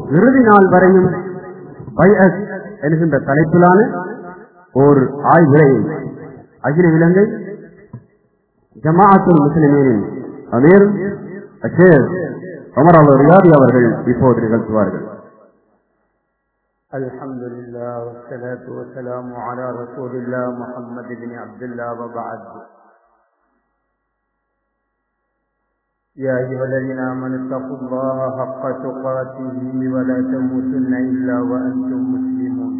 இறுதி நாள் வரையும் பைஅத் என்கின்ற தலைப்பிலான ஓர் ஆய்வுரை அகில இலங்கை ஜமாஅத்துல் முஸ்லிமீனின் அமீர் அஷேர் அமர் அல் ரியாதி அவர்கள் இப்போது நிகழ்த்துவார்கள் الحمد لله والصلاة والسلام على رسول الله محمد بن عبد الله وبعد يا أيها الذين آمنوا اتقوا الله حق تقاته ولا تموتن إلا وأنتم مسلمون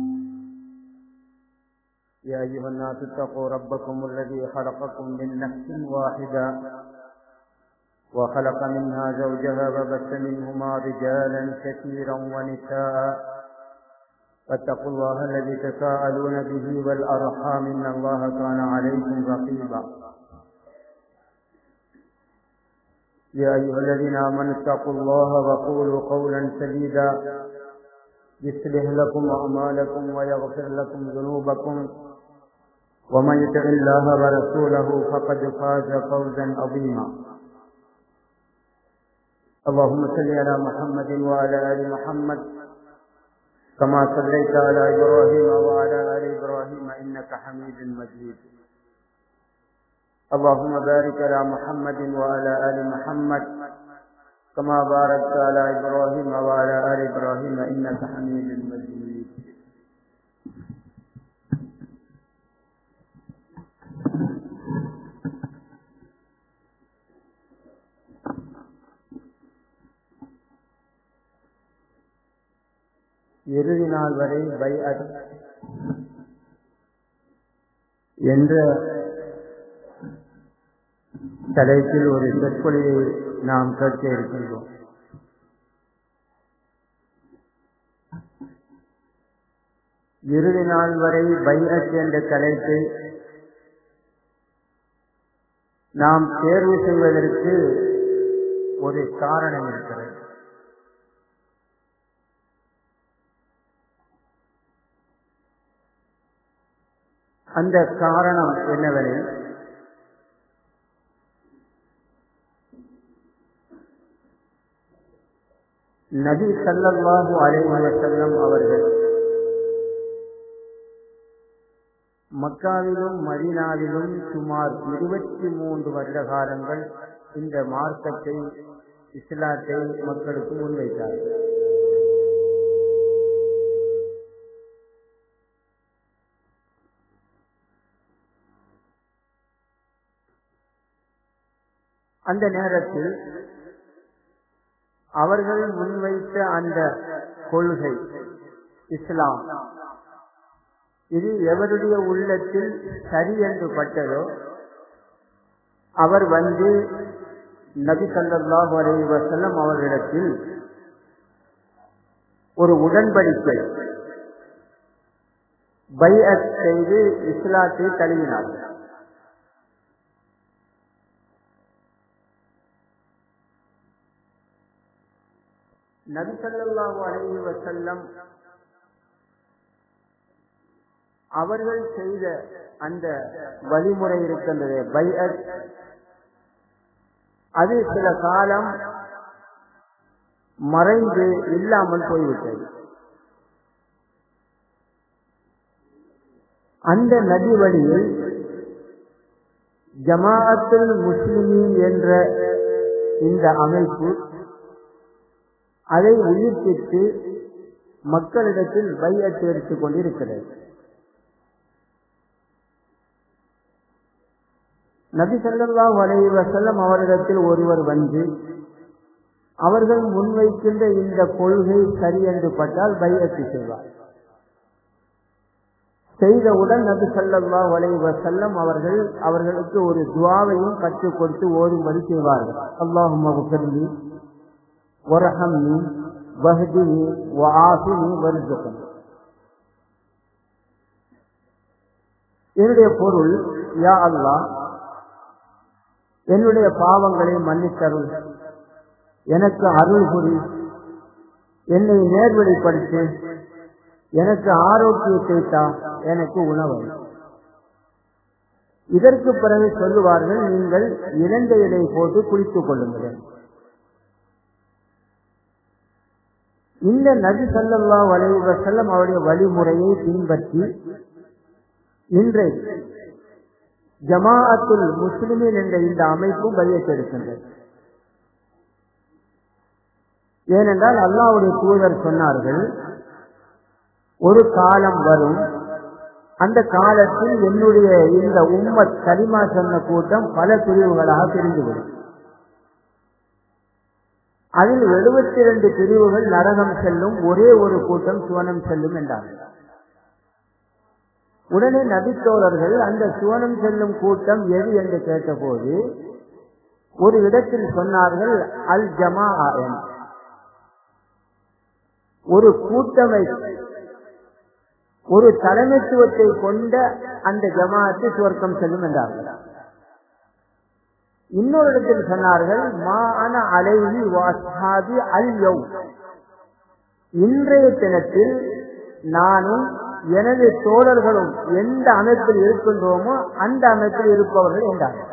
يا أيها الناس اتقوا ربكم الذي خلقكم من نفس واحدة وخلق منها زوجها وبث منهما رجالا كثيرا ونساء فاتقوا الله الذي تساءلون به والأرحام إن الله كان عليكم رقيبا يا أيها الذين آمنوا اتقوا الله وقولوا قولا سديدا يصلح لكم أعمالكم ويغفر لكم ذنوبكم ومن يطع الله ورسوله فقد فاز فوزا عظيما اللهم صل على محمد وعلى آل محمد كما صليت على إبراهيم وعلى آل إبراهيم إنك حميد مجيد اللهم بارك على محمد وعلى آل محمد كما باركت على إبراهيم وعلى آل إبراهيم إنك حميد مجيد இறுதி நாள் வரை பை என்ற தலைப்பில் ஒரு சொற்பொழிவை நாம் கேட்க இருக்கின்றோம் இறுதி நாள் வரை பைரத் என்ற தலைப்பை நாம் தேர்வு செய்வதற்கு ஒரு காரணம் இருக்கிறது அந்த காரணம் என்னவெனில் நபி சல்லல்லாஹு அலைஹி செல்லம் அவர்கள் மக்காவிலும் மதீனாவிலும் சுமார் இருபத்தி மூன்று வருட காலங்கள் இந்த மார்க்கத்தை இஸ்லாத்தை மக்களுக்கு முன்வைத்தார்கள் அந்த நேரத்தில் அவர்கள் முன்வைத்த அந்த கொள்கை இஸ்லாம் இது எவருடைய உள்ளத்தில் சரி என்று பட்டதோ அவர் வந்து நபி சல்லாஹு அலி வசல்லம் அவர்களிடத்தில் ஒரு உடன்படிக்கை பைஅத் செய்து இஸ்லாத்தை தழுவினார் நபி சல்லாஹு அலி வசல்லம் அவர்கள் செய்த அந்த வழிமுறை இருக்கின்றது பைஅத் அது சில காலம் மறைந்து இல்லாமல் போய்விட்டது அந்த நதி வழியில் ஜமாஅத்துல் முஸ்லிமீன் என்ற இந்த அமைப்பு அதை உயிர்ப்பித்து மக்களிடத்தில் பையத்து எடுத்துக் கொண்டிருக்கிறது நபி சல்லா வலைவ செல்லம் அவரிடத்தில் ஒருவர் வந்து அவர்கள் முன்வைக்கின்ற இந்த கொள்கை சரி என்று பட்டால் பையத்து செய்வார் செய்தவுடன் நபி சல்லா வலைவ செல்லம் அவர்கள் அவர்களுக்கு ஒரு துவாவையும் கற்றுக் கொடுத்து ஓதும்படி செய்வார்கள் அல்லாஹும் மகுபர்லி ஒரஹம்னி வஹதினி வாசினி வருஜகன் என்னுடைய பொருள் யா அல்லாஹ் என்னுடைய பாவங்களை மன்னித்தருள் எனக்கு அருள் புரி என்னை நேர்வழிப்படுத்து எனக்கு ஆரோக்கியத்தை தா எனக்கு உணவு இதற்கு பிறகு சொல்லுவார்கள் நீங்கள் இரண்டு இலை போட்டு குளித்துக் கொள்ளுங்கள் இந்த நபி சல்லா வலைவ செல்லம் அவருடைய வழிமுறையை பின்பற்றி இன்றை ஜமாஅத்துல் முஸ்லிமின் என்ற இந்த அமைப்பும் பையத்தெடுக்கின்றது ஏனென்றால் அல்லாவுடைய தூதர் சொன்னார்கள் ஒரு காலம் வரும் அந்த காலத்தில் என்னுடைய இந்த உம்மத் கலிமா சொன்ன கூட்டம் பல பிரிவுகளாக பிரிந்துவிடும் அதில் எழுபத்தி இரண்டு பிரிவுகள் நரகம் செல்லும் ஒரே ஒரு கூட்டம் சுவனம் செல்லும் என்றார்கள் உடனே நபித்தோழர்கள் அந்த சுவனம் செல்லும் கூட்டம் எது என்று கேட்டபோது ஒரு இடத்தில் சொன்னார்கள் அல் ஜமா ஒரு கூட்டமை ஒரு தலைமைத்துவத்தை கொண்ட அந்த ஜமாத்து சுவர்க்கம் செல்லும் என்றார்கள் இன்னொரு இடத்தில் சொன்னார்கள் மா அன அலைவி வாசாதி அல் யௌ இன்றைய தினத்தில் நானும் எனது தோழர்களும் எந்த அமைப்பில் இருக்கின்றோமோ அந்த அமைப்பில் இருப்பவர்கள் என்றார்கள்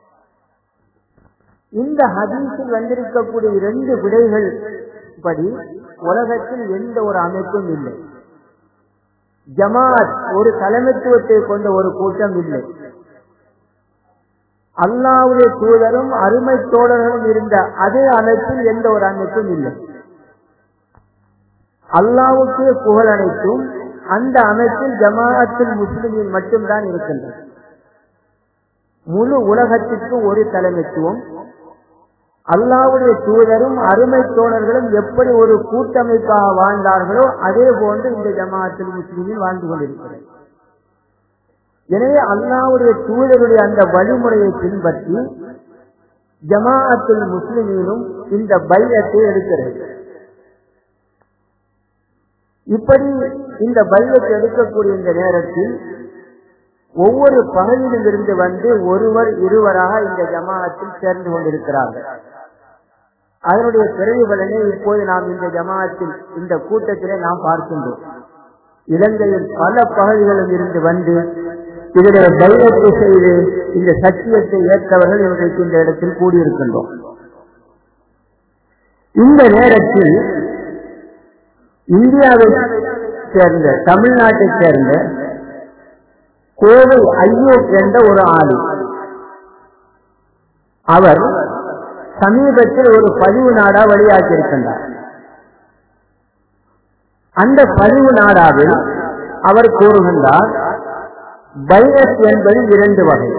இந்த ஹதீஸில் வந்திருக்கக்கூடிய இரண்டு விடைகள் படி உலகத்தில் எந்த ஒரு அமைப்பும் இல்லை ஜமாத் ஒரு தலைமைத்துவத்தை கொண்ட ஒரு கூட்டம் இல்லை அல்லாவுடைய தூதரும் அருமை தோழர்களும் இருந்த அதே அமைப்பில் எந்த ஒரு அமைப்பும் இல்லை அல்லாவுக்கு புகழ் அனைத்தும் அந்த அமைப்பில் ஜமாஅத்தில் முஸ்லிமின் மட்டும்தான் இருக்கின்றது முழு உலகத்திற்கும் ஒரு தலைமைத்துவம் அல்லாவுடைய தூதரும் அருமை தோழர்களும் எப்படி ஒரு கூட்டமைப்பாக வாழ்ந்தார்களோ அதே போன்று இந்த ஜமாஅத்தில் முஸ்லிமில் வாழ்ந்து கொண்டிருக்கிறது எனவே அல்லாவுடைய தூதருடைய அந்த வழிமுறையை பின்பற்றி ஜமாஅத்துல் முஸ்லிமிலும் இந்த பையத்தை எடுக்கிறது இப்படி இந்த பையத்தை எடுக்கக்கூடிய இந்த நேரத்தில் ஒவ்வொரு பகுதியிலும் இருந்து வந்து ஒருவர் இருவராக இந்த ஜமாஅத்தில் சேர்ந்து கொண்டிருக்கிறார்கள் அதனுடைய பிரதிபலனை இப்போது நாம் இந்த ஜமாஅத்தில் இந்த கூட்டத்திலே நாம் பார்க்கின்றோம் இலங்கையில் பல பகுதிகளில் இருந்து வந்து இதில் பைரத்தை செய்து இந்த சத்தியத்தை ஏற்றவர்கள் இவர்களுக்கு இந்த இடத்தில் கூடியிருக்கின்றோம் இந்த நேரத்தில் இந்தியாவை சேர்ந்த தமிழ்நாட்டை சேர்ந்த கோவை ஐயோப் என்ற ஒரு ஆளு அவர் சமீபத்தில் ஒரு பதிவு நாடா வெளியாக்கியிருக்கின்றார் அந்த பதிவு நாடாவில் அவர் கூறுகின்றார் பைரஸ் என்பது இரண்டு வகை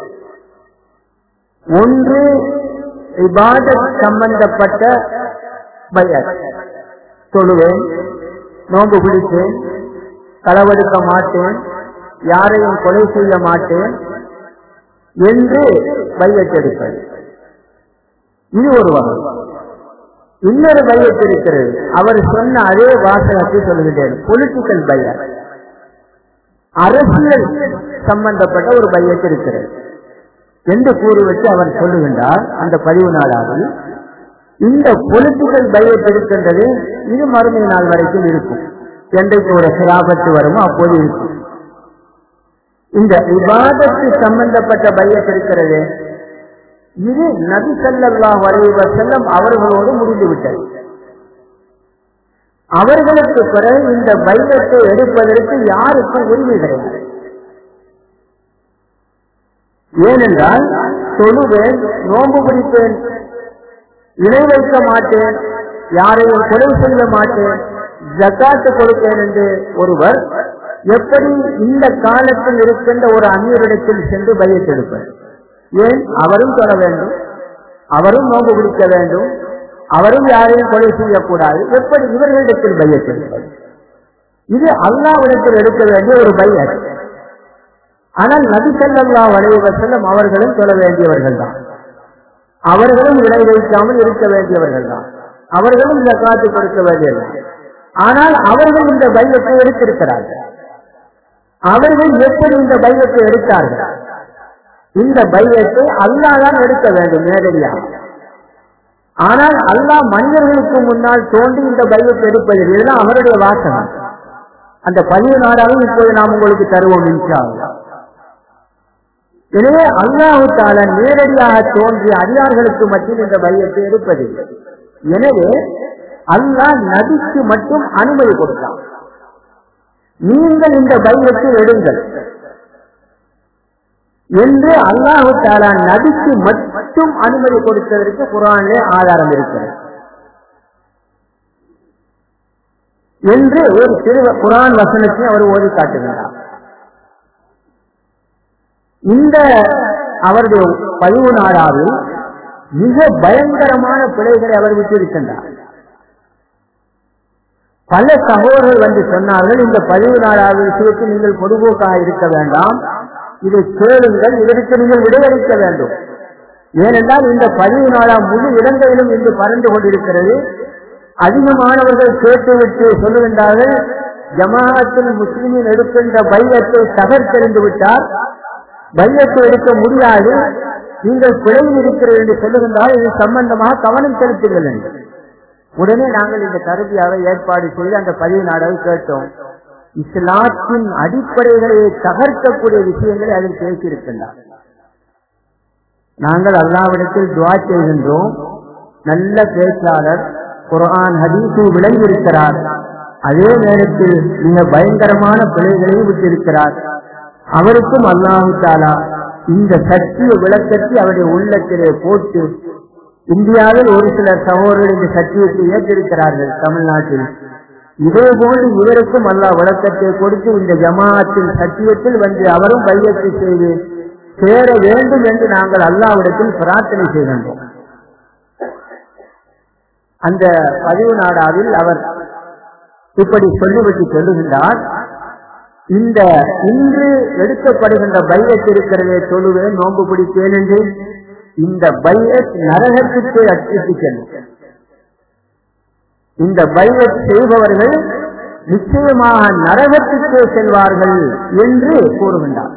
ஒன்று இபாதத் சம்பந்தப்பட்ட பைரஸ் தொழுவேன் நோன்பு பிடித்தேன் களவெடுக்க மாட்டேன் யாரையும் கொலை செய்ய மாட்டேன் என்று பையத்தெடுப்பது இது ஒரு வகை இன்னொரு பையத் இருக்கிறது அவர் சொன்ன அதே வாசகத்தை சொல்லுகின்றேன் பொலிட்டிக்கல் பையர் அரசியல் சம்பந்தப்பட்ட ஒரு பையத் இருக்கிறது என்று கூறிவிட்டு அவர் சொல்லுகின்றார் அந்த பதிவு நாளாவில் இந்த பொலிட்டிக்கல் பையத் இருக்கின்றது இது மறுமை நாள் வரைக்கும் இருக்கும் என்றைக்கு ஒரு சிராபத்து வருமோ அப்போது இருக்கும் இந்த விவாதத்து சம்பந்தப்பட்ட பையத் இருக்கிறது இது நபி சல்லாஹ் வரைவ செல்லம் அவர்களோடு முடிந்துவிட்டது அவர்களுக்கு பிறகு இந்த பைரத்தை எடுப்பதற்கு யாருக்கும் உரிமை கிடையாது ஏனென்றால் தொழுவேன் நோன்பு பிடிப்பேன் இணை வைக்க மாட்டேன் யாரையும் கொலை செய்ய மாட்டேன் ஜக்காத்து கொடுப்பேன் என்று ஒருவர் எப்படி இந்த காலத்தில் இருக்கின்ற ஒரு அமீரிடத்தில் சென்று பையத்தெடுப்பார் ஏன் அவரும் தொட வேண்டும் அவரும் நோம்பு பிடிக்க வேண்டும் அவரும் யாரையும் கொலை செய்யக்கூடாது எப்படி இவர்களிடத்தில் பையத்தெடுப்பது இது அல்லாவிடத்தில் எடுக்க வேண்டிய ஒரு பையன் ஆனால் நபி செல்லல்லா வளைவ செல்லம் அவர்களும் சொல்ல வேண்டியவர்கள் தான் அவர்களும் இணை வைக்காமல் இருக்க வேண்டியவர்கள் தான் அவர்களும் இந்த காத்து கொடுக்க வேண்டியவர்கள் ஆனால் அவர்கள் இந்த பையத்தை எடுத்திருக்கிறார்கள் அவர்கள் எப்படி இந்த பையத்தை எடுத்தார்கள் இந்த பையத்தை அல்லாஹ் தான் எடுக்க வேண்டும் நேரடியாக ஆனால் அல்லாஹ் மனிதர்களுக்கு முன்னால் தோன்றி இந்த பையத்தை எடுப்பதில் இதுதான் அவருடைய வாசகம் அந்த பதிவு நாடாவும் இப்போது நாம் உங்களுக்கு தருவோம் இன்ஷா எனவே அல்லாஹு தால நேரடியாக தோன்றிய அடியார்களுக்கு மத்தியில் இந்த பையத்தை எடுப்பதில்லை எனவே அல்லாஹ் நபிக்கு மட்டும் அனுமதி கொடுத்தான் நீங்கள் இந்த பையத்தை எடுங்கள் என்று அல்லாஹு தாலா நபிக்கு மட்டும் அனுமதி கொடுத்ததற்கு குரானிலே ஆதாரம் இருக்கிறது என்று ஒரு சிறு குரான் வசனத்தை அவர் ஓதி காட்டுகிறார் இந்த அவருடைய பதிவு நாடாவில் மிக பயங்கரமான பிழைகளை அவர் விட்டிருக்கின்றார் பல சகோதரர்கள் வந்து சொன்னார்கள் இந்த பதிவு நாடாவது விஷயத்தில் நீங்கள் பொதுபோக்காக இருக்க வேண்டாம் இதை கேளுங்கள் இதற்கு நீங்கள் விடையளிக்க வேண்டும் ஏனென்றால் இந்த பதிவு நாளா முழு இடங்களிலும் இன்று பறந்து கொண்டிருக்கிறது அதிகமானவர்கள் கேட்டுவிட்டு சொல்லுகின்றார்கள் ஜமாஅத்தில் முஸ்லிமின் எடுக்கின்ற பையத்தை தகர்த்தெறிந்து விட்டார் பையத்தை எடுக்க முடியாது நீங்கள் பிழையில் இருக்கிறீர்கள் என்று சொல்லுகின்றால் இது சம்பந்தமாக கவனம் செலுத்துங்கள் என்று உடனே நாங்கள் இந்த கருவியாக ஏற்பாடு செய்து அந்த பதிவு நாடகம் கேட்டோம் இஸ்லாத்தின் அடிப்படைகளை தகர்க்கக்கூடிய விஷயங்களை அதில் பேசியிருக்கின்றார் நாங்கள் அல்லாவிடத்தில் துவா செய்கின்றோம் நல்ல பேச்சாளர் குரான் ஹதீஸை விளங்கியிருக்கிறார் அதே நேரத்தில் மிக பயங்கரமான பிழைகளையும் விட்டிருக்கிறார் அவருக்கும் அல்லாஹு தாலா இந்த சத்திய விளக்கத்தை அவருடைய உள்ளத்திலே போட்டு இந்தியாவில் ஒரு சில சகோதரர்கள் இந்த சத்தியத்தை ஏற்றிருக்கிறார்கள் தமிழ்நாட்டில் இதே போன்று இவருக்கும் அல்லாஹ் விளக்கத்தை கொடுத்து இந்த ஜமாஅத்தின் சத்தியத்தில் வந்து அவரும் பையத்தை செய்து சேர வேண்டும் என்று நாங்கள் அல்லாவிடத்தில் பிரார்த்தனை செய்கின்றோம் அந்த பதிவு நாடாவில் அவர் இப்படி சொல்லிவிட்டு சொல்லுகின்றார் இந்த இன்று எடுக்கப்படுகின்ற பையத் இருக்கிறதே தொழுவேன் நோன்பு பிடிப்பேன் என்று இந்த பையத் நரகத்துக்கு அச்சிட்டு செல்லும் இந்த பையத் செய்பவர்கள் நிச்சயமாக நரகத்துக்கே செல்வார்கள் என்று கூறுகின்றார்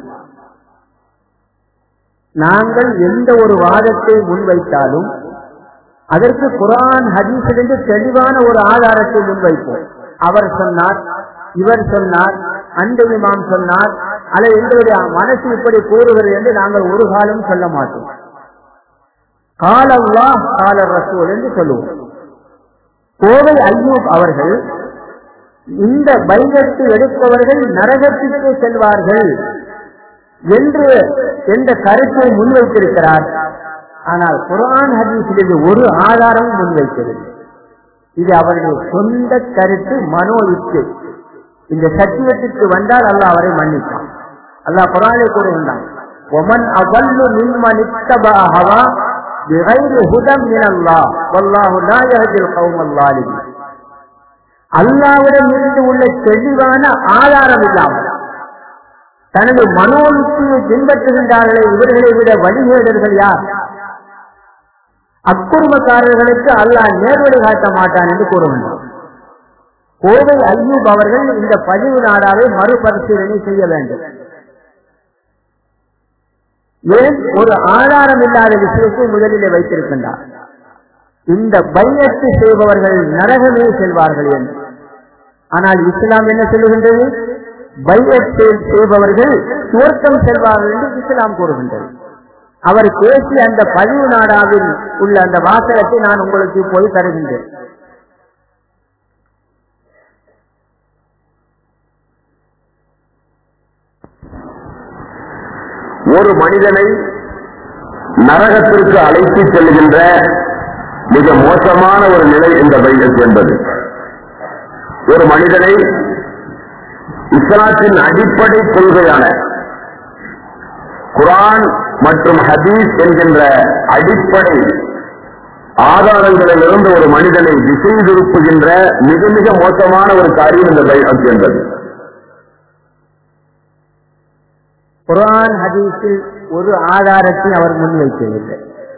நாங்கள் எந்த ஒரு வாதத்தை முன்வைத்தாலும் அதற்கு குரான் ஹதீஸிலிருந்து தெளிவான ஒரு ஆதாரத்தை முன்வைப்போம் அவர் சொன்னார் இவர் சொன்னார் அந்த இமாம் சொன்னார் அல்லது எங்களுடைய மனசு இப்படி கூறுகிறது என்று நாங்கள் ஒரு காலம் சொல்ல மாட்டோம் காலல்லா கால ரசூல் என்று சொல்லுவோம் கோவை ஐயூப் அவர்கள் இந்த பைகத்து எடுப்பவர்கள் நரகத்திற்கு செல்வார்கள் என்று என்ற கருத்தை முன்வைத்திருக்கிறார் ஆனால் குரான் ஹதீஸிலிருந்து ஒரு ஆதாரமும் முன்வைக்கிறது இது அவருடைய சொந்த கருத்து மனோ இச்சு இந்த சத்தியத்திற்கு வந்தால் அல்லாஹ் அவரை மன்னிப்பான் அல்லாஹ் குரானை கூறுகின்றான் ஒமன் அவல்லு மிம்மன் இத்தபா ஹவா بغير هدى من الله والله لا يهدي القوم الظالمين அல்லாவிடம் இருந்து உள்ள தெளிவான ஆதாரம் இல்லாமல் தனது மனோயுக்தியை பின்பற்றுகின்றார்களே இவர்களை விட வழிகேடர்கள் யார் அக்குடும்பக்காரர்களுக்கு அல்லாஹ் நேர்வழி காட்ட மாட்டான் என்று கூறுகின்றார் கோவை ஐயூப் அவர்கள் இந்த பதிவு நாடாவை மறுபரிசீலனை செய்ய வேண்டும் ஏன் ஒரு ஆதாரம் இல்லாத விஷயத்தை முதலிலே வைத்திருக்கின்றார் இந்த பையத்து செய்பவர்கள் நரகமே செல்வார்கள் என்று ஆனால் இஸ்லாம் என்ன சொல்லுகின்றது பையத்து செய்பவர்கள் சுவர்க்கம் செல்வார்கள் என்று இஸ்லாம் கூறுகின்றது அவர் பேசி அந்த பதிவு நாடாவில் உள்ள அந்த வாசகத்தை நான் உங்களுக்கு போய் தருகின்றேன் ஒரு மனிதனை நரகத்திற்கு அழைத்து செல்கின்ற மிக மோசமான ஒரு நிலை இந்த பையத் என்பது ஒரு மனிதனை இஸ்லாத்தின் அடிப்படை கொள்கையான குரான் மற்றும் ஹதீஸ் என்கின்ற அடிப்படை ஆதாரங்களிலிருந்து ஒரு மனிதனை திசை திருப்புகின்ற மிக மிக மோசமான ஒரு காரியம் இந்த பையத் என்பது குரான் ஹதீஸில் ஒரு ஆதாரத்தை அவர் முன்வைக்கவில்லை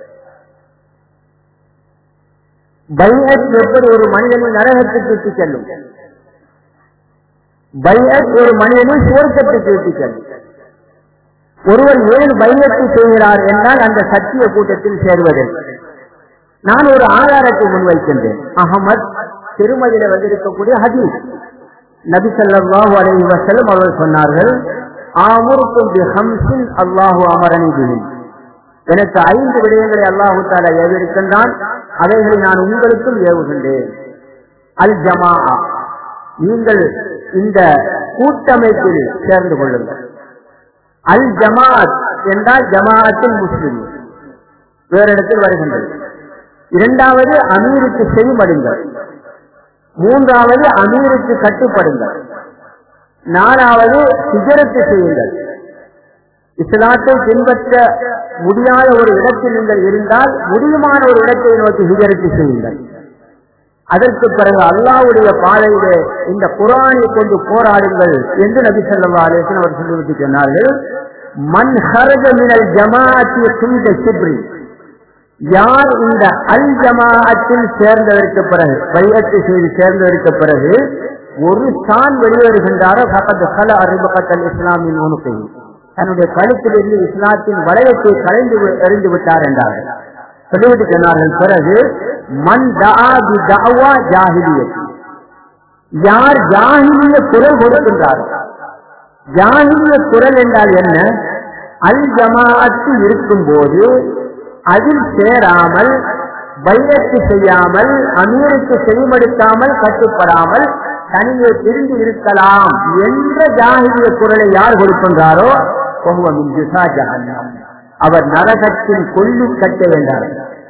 பையத் எப்படி ஒரு மனிதனை நரகத்துக்கு இட்டு செல்லும் பையத் ஒரு மனிதனை சுவர்க்கத்துக்கு இட்டு செல்லும் ஒருவர் ஏன் பையத்தை செய்கிறார் என்றால் அந்த சத்திய கூட்டத்தில் சேர்வதற்கு நான் ஒரு ஆதாரத்தை முன்வைக்கின்றேன் அகமத் திருமதியில வந்திருக்கக்கூடிய ஹதீஸ் நபி ஸல்லல்லாஹு அலைஹி வஸல்லம் அவர்கள் சொன்னார்கள் ஆமுருக்கும் பி ஹம்சின் அல்லாஹு அமரணி பிஹின் எனக்கு ஐந்து விடயங்களை அல்லாஹு தாலா ஏவிருக்கின்றான் அவைகளை நான் உங்களுக்கும் ஏவுகின்றேன் அல் ஜமா நீங்கள் இந்த கூட்டமைப்பில் சேர்ந்து கொள்ளுங்கள் அல் ஜமாத் என்றால் ஜமாஅத்தில் முஸ்லிம் வேற இடத்தில் வருகின்றது இரண்டாவது அமீருக்கு செய்மடுங்கள் மூன்றாவது அமீருக்கு கட்டுப்படுங்கள் நாலாவது சிகரத்து செய்யுங்கள் இஸ்லாத்தை பின்பற்ற முடியாத ஒரு இடத்தில் நீங்கள் இருந்தால் முடியுமான ஒரு இடத்தை நோக்கி ஹிஜரத்து செய்யுங்கள் அதற்கு பிறகு அல்லாவுடைய பாதையிலே இந்த குரானை கொண்டு போராடுங்கள் என்று நபி சொல்லா அலேசன் அவர் சொல்லிவிட்டு சொன்னார்கள் மண் ஹரஜ மினல் ஜமாஅத்தி சுந்த சிப்ரி யார் இந்த அல் ஜமாஅத்தில் சேர்ந்ததற்கு பிறகு பையத்தை செய்து சேர்ந்ததற்கு பிறகு ஒரு சான் வெளியேறுகின்றாரோ பக்கத்து கல அறிமுகத்தல் இஸ்லாமின் உனுக்கை தன்னுடைய கழுத்திலிருந்து இஸ்லாத்தின் வளையத்தை கலைந்து எறிந்து விட்டார் என்றார்கள் சொல்லிவிட்டு சொன்னார்கள் பிறகு மண் தாவா ஜாகிலியத் யார் ஜாகிலிய குரல் கொடுக்கின்றாரோ ஜாகிலிய குரல் என்றால் என்ன அல் ஜமாஅத்து இருக்கும் போது அதில் சேராமல் பைரத்து செய்யாமல் அமீருக்கு செவிமடுக்காமல் கட்டுப்படாமல் தனியே பிரிந்து இருக்கலாம் என்ற ஜாகிலிய குரலை யார் கொடுக்கின்றாரோ அவர் நரகத்தின் கொல்லி கட்ட வேண்டார்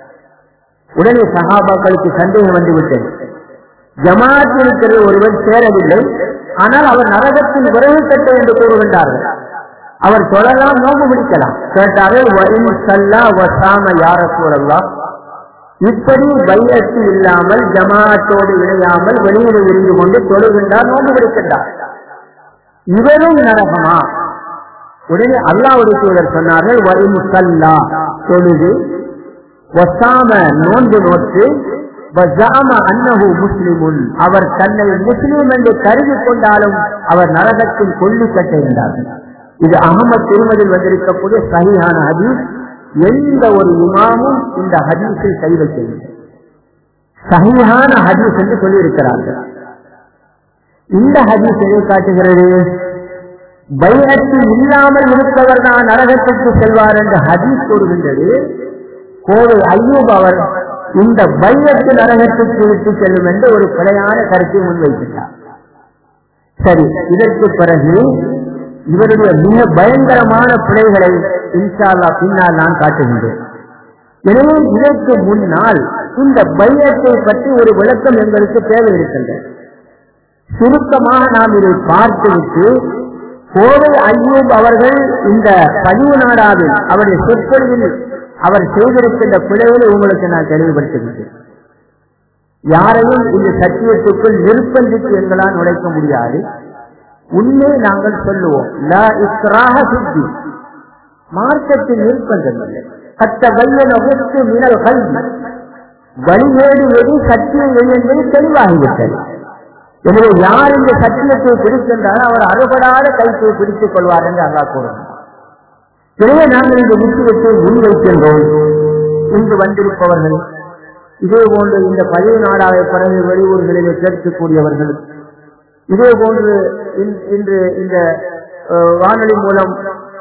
உடனே சகாபாக்களுக்கு சந்தேகம் வந்துவிட்டது ஜமாத் இருக்கிறது ஒருவர் சேரவில்லை ஆனால் அவர் நரகத்தின் விரைவு கட்ட என்று கூறுகின்றார்கள் அவர் சொல்லலாம் நோம்பு பிடிக்கலாம் கேட்டார்கள் யார சூழல்லாம் இப்படி பையத்து இல்லாமல் ஜமாத்தோடு இணையாமல் வெளியில் இருந்து கொண்டு தொழுகின்றார் நோம்பு பிடிக்கின்றார் இவரும் நரகமா உடனே அல்லாவுடைய தூதர் சொன்னார்கள் வரும் சல்லா தொழுது வசாம நோன்பு நோற்று அன்னஹு முஸ்லிமுன் அவர் தன்னை முஸ்லீம் என்று கருதி கொண்டாலும் அவர் நரகத்தின் கொல்லி கட்ட இருந்தார்கள் இது அகமது திருமதில் வந்திருக்கக்கூடிய சகியான ஹதீஸ் எந்த ஒரு இமாமும் இந்த ஹதீஸை கை வைக்கவில்லை சகியான ஹதீஸ் என்று சொல்லியிருக்கிறார்கள் இந்த ஹதீஸ் எதை காட்டுகிறது பைரத்து இல்லாமல் இருப்பவர் தான் நரகத்திற்கு செல்வார் என்று ஹதீஸ் கூறுகின்றது கோவை ஐயூப் அவர் இந்த பைரத்து நரகத்திற்கு விட்டு செல்லும் என்று ஒரு பிழையான கருத்தை முன்வைக்கின்றார் சரி இதற்கு பிறகு இவருடைய மிக பயங்கரமான பிழைகளை இன்ஷால்லா பின்னால் நான் காட்டுகின்றேன் எனவே இதற்கு முன்னால் இந்த பைரத்தை பற்றி ஒரு விளக்கம் எங்களுக்கு தேவை இருக்கின்றது சுருக்கமாக நாம் இதை பார்த்துவிட்டு கோவை ஐயூப் அவர்கள் இந்த பதிவு நாடாவில் அவருடைய சொற்பொழிவில் அவர் செய்திருக்கின்ற பிழைகளை உங்களுக்கு நான் தெளிவுபடுத்துகின்றேன் யாரையும் இந்த சத்தியத்துக்குள் நிர்பந்தித்து எங்களால் நுழைக்க முடியாது உண்மை நாங்கள் சொல்லுவோம் லா இஸ்ராக சித்தி மார்க்கத்தில் நிர்பந்தம் இல்லை கட்ட வையன ஒத்து மினல் கல்வி வழிவேடு எது சத்தியம் எது என்பது தெளிவாகிவிட்டது எனவே யார் இந்த சத்தியத்தை பிடிக்கின்றாரோ அவர் அறுபடாத கைத்தை பிடித்துக் கொள்வார் என்று அல்லா கூறுகிறார் எனவே நாங்கள் இந்த விஷயத்தை முன்வைக்கின்றோம் இங்கு வந்திருப்பவர்கள் இதே போன்று இந்த பதிவு நாடாக பிறகு வெளியூர்களிலே கேட்கக்கூடியவர்கள் இதே போன்று இன்று இந்த வானொலி மூலம்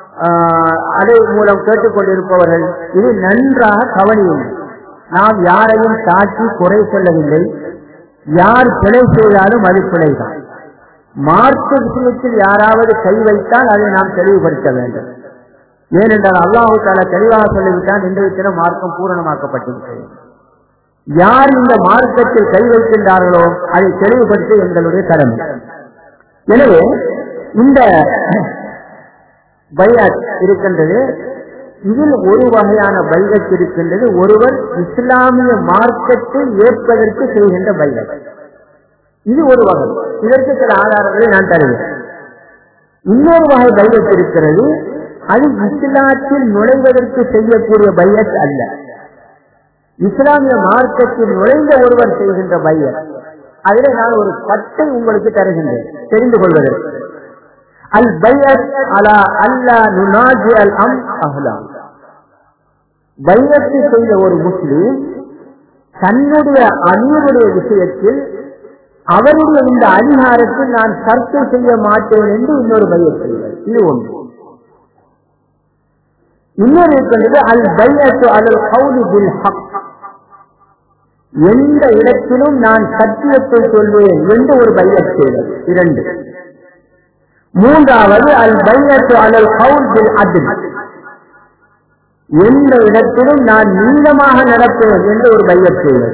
அலை மூலம் கேட்டுக்கொண்டிருப்பவர்கள் இது நன்றாக கவனியும் நாம் யாரையும் தாக்கி குறை சொல்லவில்லை யார் பிழை செய்தாலும் அது பிழைதான் மார்க்க விஷயத்தில் யாராவது கை வைத்தால் அதை நாம் தெளிவுபடுத்த வேண்டும் ஏனென்றால் அல்லாஹு தாலா தெளிவாக சொல்லிவிட்டால் இன்றைய தினம் மார்க்கம் பூரணமாக்கப்பட்டிருக்கிறது யார் இந்த மார்க்கத்தில் கை வைக்கின்றார்களோ அதை தெளிவுபடுத்த எங்களுடைய கடமை எனவே இந்த பையாத் இருக்கின்றது இதில் ஒரு வகையான பைகத் இருக்கின்றது ஒருவர் இஸ்லாமிய மார்க்கத்தை ஏற்பதற்கு செய்கின்ற பைகத் இது ஒரு வகை இதற்கு சில ஆதாரங்களை நான் தருவேன் இன்னொரு வகை பைகத் இருக்கிறது அது இஸ்லாத்தில் நுழைவதற்கு செய்யக்கூடிய பையத் அல்ல இஸ்லாமிய மார்க்கத்தில் நுழைந்த ஒருவர் செய்கின்ற பையத் அதில் நான் ஒரு பட்டை உங்களுக்கு தருகின்றேன் தெரிந்து கொள்வதற்கு அல் பையத் அலா அல்லா நுனாஜி அல் அம் அஹ்லாம் பையத்தை செய்த ஒரு முஸ்லீம் தன்னுடைய அணியருடைய விஷயத்தில் அவருடைய இந்த அதிகாரத்தில் நான் சர்ச்சை செய்ய மாட்டேன் என்று இன்னொரு பையத் செய்வார் இது ஒன்று இன்னொரு இருக்கின்றது அல் பையத்து அலல் கவுலி பில் ஹக் எந்த இடத்திலும் நான் சத்தியத்தை சொல்வேன் என்று ஒரு பையத் செய்தது இரண்டு மூன்றாவது அல் பையத்து அலல் கவுல் பில் அதில் எந்த இடத்திலும் நான் நீளமாக நடப்பேன் என்று ஒரு பையத் செய்வது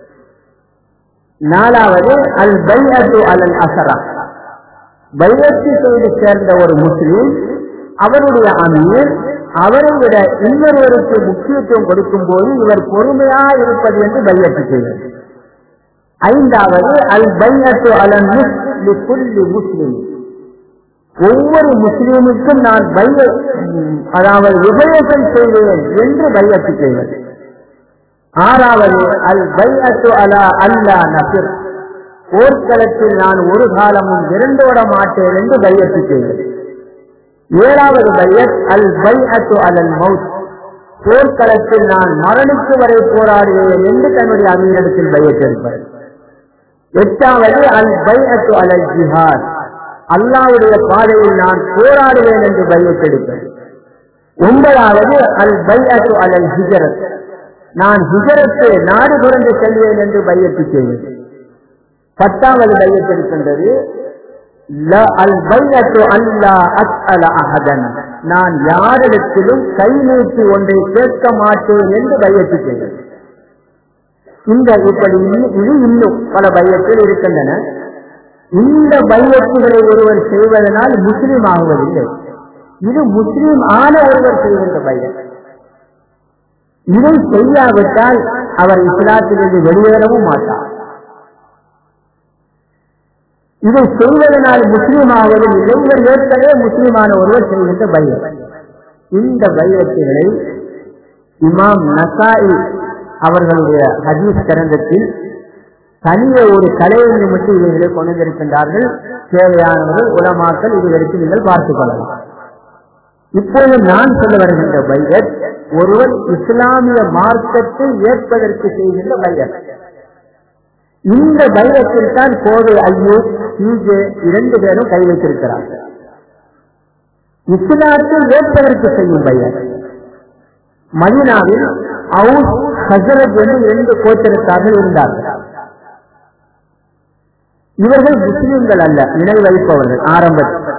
நாலாவது அல் பையத்து அலல் அசரா பையத்து செய்து சேர்ந்த ஒரு முஸ்லீம் அவருடைய அமீர் அவரை விட இன்னொருவருக்கு முக்கியத்துவம் கொடுக்கும் போது இவர் பொறுமையா இருப்பது என்று பையத்து செய்வது ஐந்தாவது அல் பையத்து அலன் முஸ்லிம் ஒவ்வொரு முஸ்லீமுக்கும் நான் பைய அதாவது உபயோகம் செய்வேன் என்று பையத்து செய்வது ஆறாவது அல் பையத்து அலா அல்லா நபிர் போர்க்களத்தில் நான் ஒரு காலமும் இரண்டோட மாட்டேன் என்று பையத்து செய்வது ஏழாவது பையத் அல் பைஅத்து அலல் மவுத் போர்க்களத்தில் நான் மரணிக்கு வரை போராடுவேன் என்று தன்னுடைய அமீரிடத்தில் பையத்திருப்பார் எட்டாவது அல் பைஅத்து அலல் ஜிஹாத் அல்லாவுடைய பாதையில் நான் போராடுவேன் என்று பையத்தெடுப்பேன் ஒன்பதாவது அல் பைஅத்து அலல் ஹிஜரத் நான் ஹிஜரத்து நாடு புரண்டு செல்வேன் என்று பையத்து செய்வேன் பத்தாவது பையத்திருக்கின்றது நான் யாரிடத்திலும் கை நீட்டி ஒன்றை கேட்க மாட்டேன் என்று பையத்து செய்தது இந்த இப்படி இது இன்னும் பல பையத்தில் இருக்கின்றன இந்த பையத்துகளை ஒருவர் செய்வதனால் முஸ்லீம் ஆகுவதில்லை இது முஸ்லீம் ஆன ஒருவர் செய்கின்ற பையன் இதை செய்யாவிட்டால் அவர் இஸ்லாத்திலிருந்து வெளியேறவும் மாட்டார் இதை செய்வதனால் முஸ்லீம் ஆவதும் இல்லை இவர் ஏற்கனவே முஸ்லீமான ஒருவர் செய்கின்ற பையன் இந்த பையத்துகளை இமாம் நசாயி அவர்களுடைய ஹதீஸ் கிரந்தத்தில் தனிய ஒரு கலையை மட்டும் இவைகளை கொண்டு வந்திருக்கின்றார்கள் தேவையானவர்கள் உலமாக்கள் இதுவரைக்கும் நீங்கள் பார்த்துக் கொள்ளலாம் இப்போது நான் சொல்ல வருகின்ற பையத் ஒருவர் இஸ்லாமிய மார்க்கத்தை ஏற்பதற்கு செய்கின்ற பையன் இந்த பைரத்தில் தான் கோவை ஐயோ பிஜே இரண்டு பேரும் கை வைத்திருக்கிறார்கள் இஸ்லாத்தை ஏற்பதற்கு செய்யும் பையன் மதினாவில் அவுஸ் ஹசரத் என்று இரண்டு கோச்சரத்தார்கள் இருந்தார்கள் இவர்கள் முஸ்லிம்கள் அல்ல இணை வைப்பவர்கள் ஆரம்பத்தில்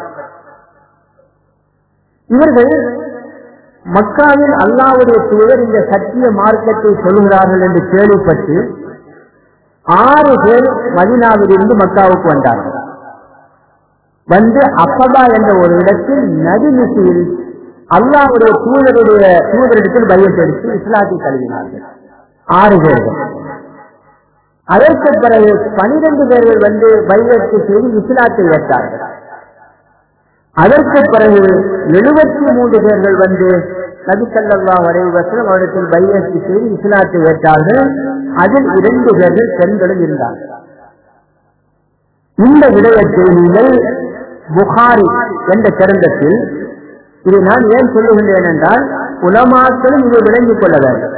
இவர்கள் மக்காவில் அல்லாவுடைய தூதர் இந்த சத்திய மார்க்கத்தை சொல்லுகிறார்கள் என்று கேள்விப்பட்டு ஆறு பேர் மதினாவிலிருந்து மக்காவுக்கு வந்தார்கள் வந்து அப்பபா என்ற ஒரு இடத்தில் நதிநிசையில் அல்லாவுடைய தூதருடைய தூதரிடத்தில் பையத்தெடுத்து இஸ்லாத்தை தழுவினார்கள் ஆறு பேர்கள் அதற்கு பிறகு பனிரெண்டு பேர்கள் வந்து பையத்து செய்து இஸ்லாத்தை ஏற்றார்கள் அதற்கு பிறகு எழுபத்தி மூன்று பேர்கள் வந்து நபிசல்லா வரைவசம் அவரிடத்தில் பையத்து செய்து இஸ்லாத்தை ஏற்றார்கள் அதில் இரண்டு பேர்கள் பெண்களும் இருந்தார்கள் இந்த விடயத்தை நீங்கள் புகாரி என்ற கிரந்தத்தில் இதை நான் ஏன் சொல்லுகின்றேன் என்றால் உலமாக்களும் இதை விளங்கிக் கொள்ள வேண்டும்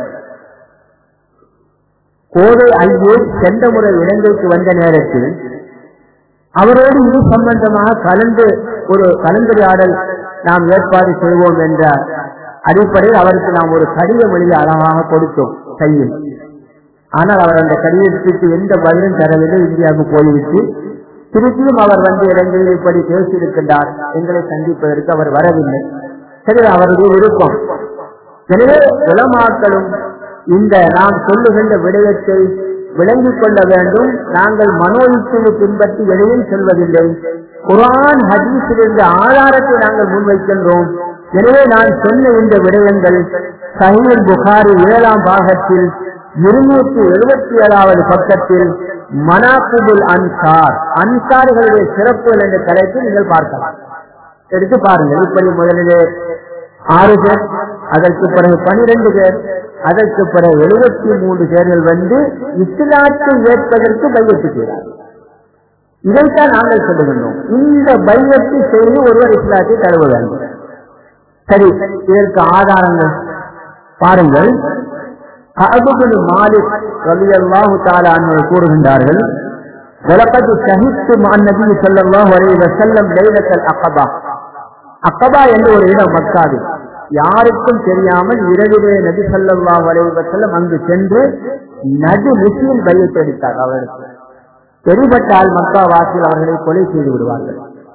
கோவை ஐயே சென்ற முறை இலங்கைக்கு வந்த நேரத்தில் அவரோடு இது சம்பந்தமாக கலந்து ஒரு கலந்துரையாடல் நாம் ஏற்பாடு செய்வோம் என்ற அடிப்படையில் அவருக்கு நாம் ஒரு கடிதம் எழுதி அழகாக கொடுத்தோம் கையில் ஆனால் அவர் அந்த கடிதத்துக்கு எந்த பதிலும் தரவில்லை இந்தியாவுக்கு போய்விட்டு திருப்பியும் அவர் வந்து இலங்கையில் இப்படி பேசியிருக்கின்றார் எங்களை சந்திப்பதற்கு அவர் வரவில்லை சரி அவருடைய விருப்பம் எனவே உலமாக்களும் இந்த நாம் சொல்லுகின்ற விடயத்தை விளங்கிக் கொள்ள வேண்டும் நாங்கள் மனோயுக்தியை பின்பற்றி எதையும் சொல்வதில்லை குரான் ஹதீஸிலிருந்து ஆதாரத்தை நாங்கள் முன்வைக்கின்றோம் எனவே நான் சொன்ன இந்த விடயங்கள் சஹீல் புகாரி ஏழாம் பாகத்தில் இருநூற்றி எழுபத்தி ஏழாவது பக்கத்தில் மனாக்குபுல் அன்சார் அன்சார்களுடைய சிறப்புகள் என்ற தலைப்பில் நீங்கள் பார்க்கலாம் எடுத்து பாருங்கள் இப்படி முதலிலே ஆறு பேர் அதற்கு பிறகு பனிரெண்டு பேர் அதற்கு பிறகு எழுபத்தி மூன்று பேர்கள் வந்து இஸ்லாத்தை ஏற்பதற்கு பையத்து செய்கிறார் இதைத்தான் நாங்கள் சொல்லுகின்றோம் இந்த பையத்தை செய்து ஒருவர் இஸ்லாத்தை தழுவ வேண்டும் சரி இதற்கு ஆதாரங்கள் பாருங்கள் அபுபுல் மாலிக் ரலியல்லாஹு தஆலா அன்ஹு கூறுகின்றார்கள் وَلَقَدْ شَهِدْتُ مَعَ النَّبِيِّ صلى الله عليه وسلم ليلة العقبة அக்கபா என்று ஒரு இடம் மக்காவில் யாருக்கும் தெரியாமல் இரவிலே நபி ஸல்லல்லாஹு அலைஹி வஸல்லம் அங்கு சென்று நடு நிசையில் பையத்தை எடுத்தார் அவருக்கு தெரிபட்டால் மக்கா வாசில் அவர்களை கொலை செய்து விடுவார்கள்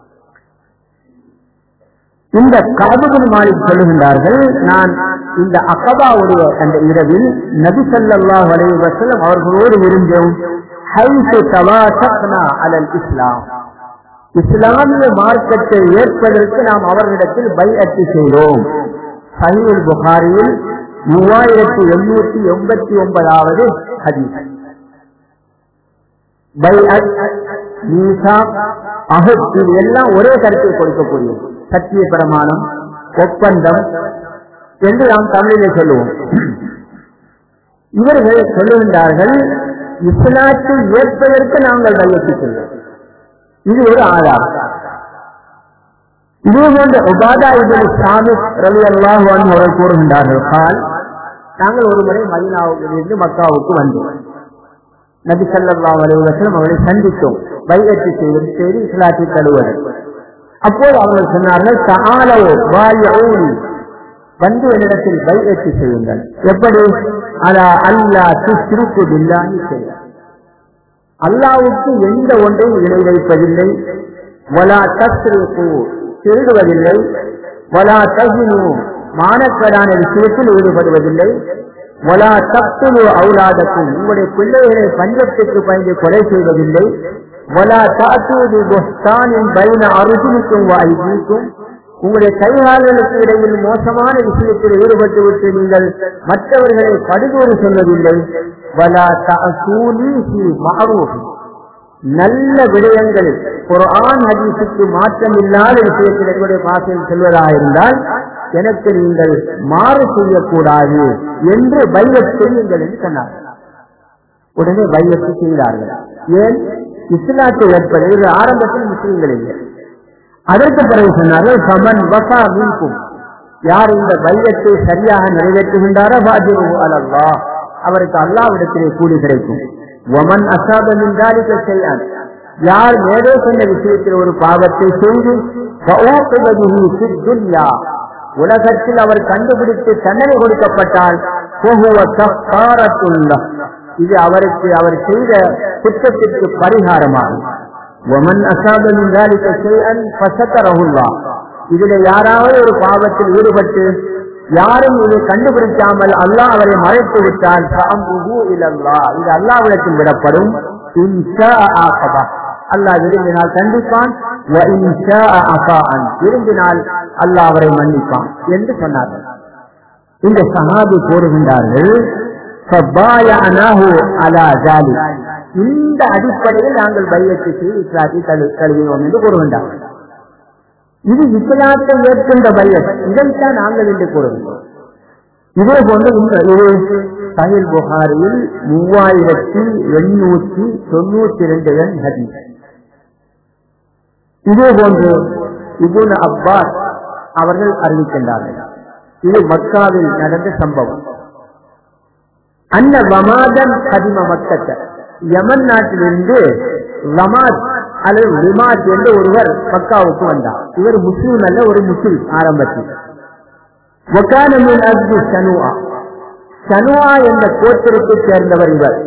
இந்த காபுபின் மாலிக் சொல்லுகின்றார்கள் நான் இந்த அகபாவுடைய அந்த இரவில் நபி ஸல்லல்லாஹு அலைஹி வஸல்லம் அவர்களோடு இருந்தோம் ஹைசு தவாசக்னா அலல் இஸ்லாம் இஸ்லாமிய மார்க்கத்தை ஏற்பதற்கு நாம் அவர்களிடத்தில் பைஅத்து செய்தோம் சஹீல் புகாரியில் மூவாயிரத்தி எண்ணூத்தி எண்பத்தி ஒன்பதாவது ஹதீஸ் பைஅத் மீசா அஹத் இது எல்லாம் ஒரே கருத்தை கொடுக்கக்கூடியது சத்திய பிரமாணம் ஒப்பந்தம் என்று நாம் தமிழிலே சொல்லுவோம் இவர்கள் சொல்லுகின்றார்கள் இஸ்லாத்தை ஏற்பதற்கு நாங்கள் பையத்து செய்வோம் இது ஒரு ஆதாரம் இதே போன்ற உபாதா இதில் சாமி ரவி அல்லாஹ் அவர்கள் கூறுகின்றார்கள் கால் நாங்கள் ஒரு முறை மதினாவிலிருந்து மக்காவுக்கு வந்தோம் நபி ஸல்லல்லாஹு அலைஹி வஸல்லம் அவர்களை சந்தித்தோம் பையத்து செய்வது செய்து இஸ்லாத்தை தழுவது அப்போது அவர்கள் சொன்னார்கள் தஆலவு பாயஊனி வந்து என்னிடத்தில் பையத்து செய்யுங்கள் எப்படி அலா அல்லா துஷ்ருக்கு பில்லாஹி செய்ய அல்லாவுக்கு எந்த ஒன்றையும் இணை வைப்பதில்லை வலா தஸ்ரிக்கு திருடுவதில்லை வலா தகுனு மானக்கடான விஷயத்தில் ஈடுபடுவதில்லை வலா தப்புலு அவுலாதக்கும் உங்களுடைய பிள்ளைகளை பஞ்சத்துக்கு பயந்து கொலை செய்வதில்லை வலா தாத்தூது புஸ்தானின் பைன அருகிலுக்கும் வாய்க்கும் உங்களுடைய கைகால்களுக்கு இடையில் மோசமான விஷயத்தில் ஈடுபட்டு விட்டு நீங்கள் மற்றவர்களை படுகோறு சொல்வதில்லை வலா தூலி மாறூஃப் நல்ல விடயங்கள் குர்ஆன் ஹதீஸுக்கு மாற்றம் இல்லாத விஷயத்தில் என்னுடைய பாசையில் செல்வதாக இருந்தால் எனக்கு நீங்கள் மாறு செய்யக்கூடாது என்று பைவத் செய்யுங்கள் என்று சொன்னார்கள் உடனே பைவத்து செய்தார்கள் ஏன் இஸ்லாத்தை ஏற்பது இது ஆரம்பத்தில் முஸ்லீம்கள் இல்லை அதற்கு பிறகு சொன்னார்கள் சமன் வசா மீன்கும் யார் இந்த பைவத்தை சரியாக நிறைவேற்றுகின்றாரோ பாஜிரு அலல்லா அவருக்கு அல்லாவிடத்திலே கூலி கிடைக்கும் ஒமன் அசாபமின் தாலிக்க செய்யான் யார் மேலே சொன்ன விஷயத்தில் ஒரு பாவத்தை செய்து فَأُوقِبَهُ فِي الدُّنْيَا உலகத்தில் அவர் கண்டுபிடித்து தண்டனை கொடுக்கப்பட்டால் فَهُوَ كَفَّارَةٌ لَهُ. இது அவருக்கு அவர் செய்த குற்றத்திற்கு பரிகாரமாகும் وَمَنْ أَصَابَ مِنْ ذَلِكَ شَيْئًا فَسَتَرَهُ اللَّهُ. இதுல யாராவது ஒரு பாவத்தில் ஈடுபட்டு யாரும் இதை கண்டுபிடிக்காமல் அல்லாஹ் அவரை மறைத்து விட்டால் فَأَمْرُهُ إِلَى اللَّهِ. இது அல்லாஹ்விடத்தில் விடப்படும் إِنْ شَاءَ عَاقَبَهُ. அல்லாஹ் விரும்பினால் கண்டிப்பான் وَإِنْ شَاءَ عَفَاءً. விரும்பினால் அல்லாஹ் அவரை மன்னிப்பான் என்று சொன்னார்கள் இந்த சஹாபி கூறுகின்றார்கள் فَبَايَعْنَاهُ عَلَى ذَلِكَ. இந்த அடிப்படையில் நாங்கள் பையத்து செய்து இஸ்லாத்தை தழு- தழுவினோம் என்று கூறுகின்றார்கள் இது இஸ்லாத்தை ஏற்கின்ற பையத் இதைத்தான் நாங்கள் என்று கூறுகின்றோம் இதே போன்று இந்த இது சஹில் புகாரியில் மூவாயிரத்தி எண்ணூற்றி தொண்ணூத்தி இரண்டு எண் ஹதீஸ் இதே போன்று இபுன் அப்பாஸ் அவர்கள் அறிவிக்கின்றார்கள் இது மக்காவில் நடந்த சம்பவம் அன்ன வமாதன் கதிம மக்கத்த யமன் நாட்டிலிருந்து வமாத் அல்லது விமாத் என்று ஒருவர் மக்காவுக்கு வந்தார் இவர் முஸ்லீம் அல்ல ஒரு முஸ்லிம் ஆரம்பத்தில் وكان من أجل شنوعة شنوعة என்ற கோத்திரத்தைச் சேர்ந்தவர் இவர்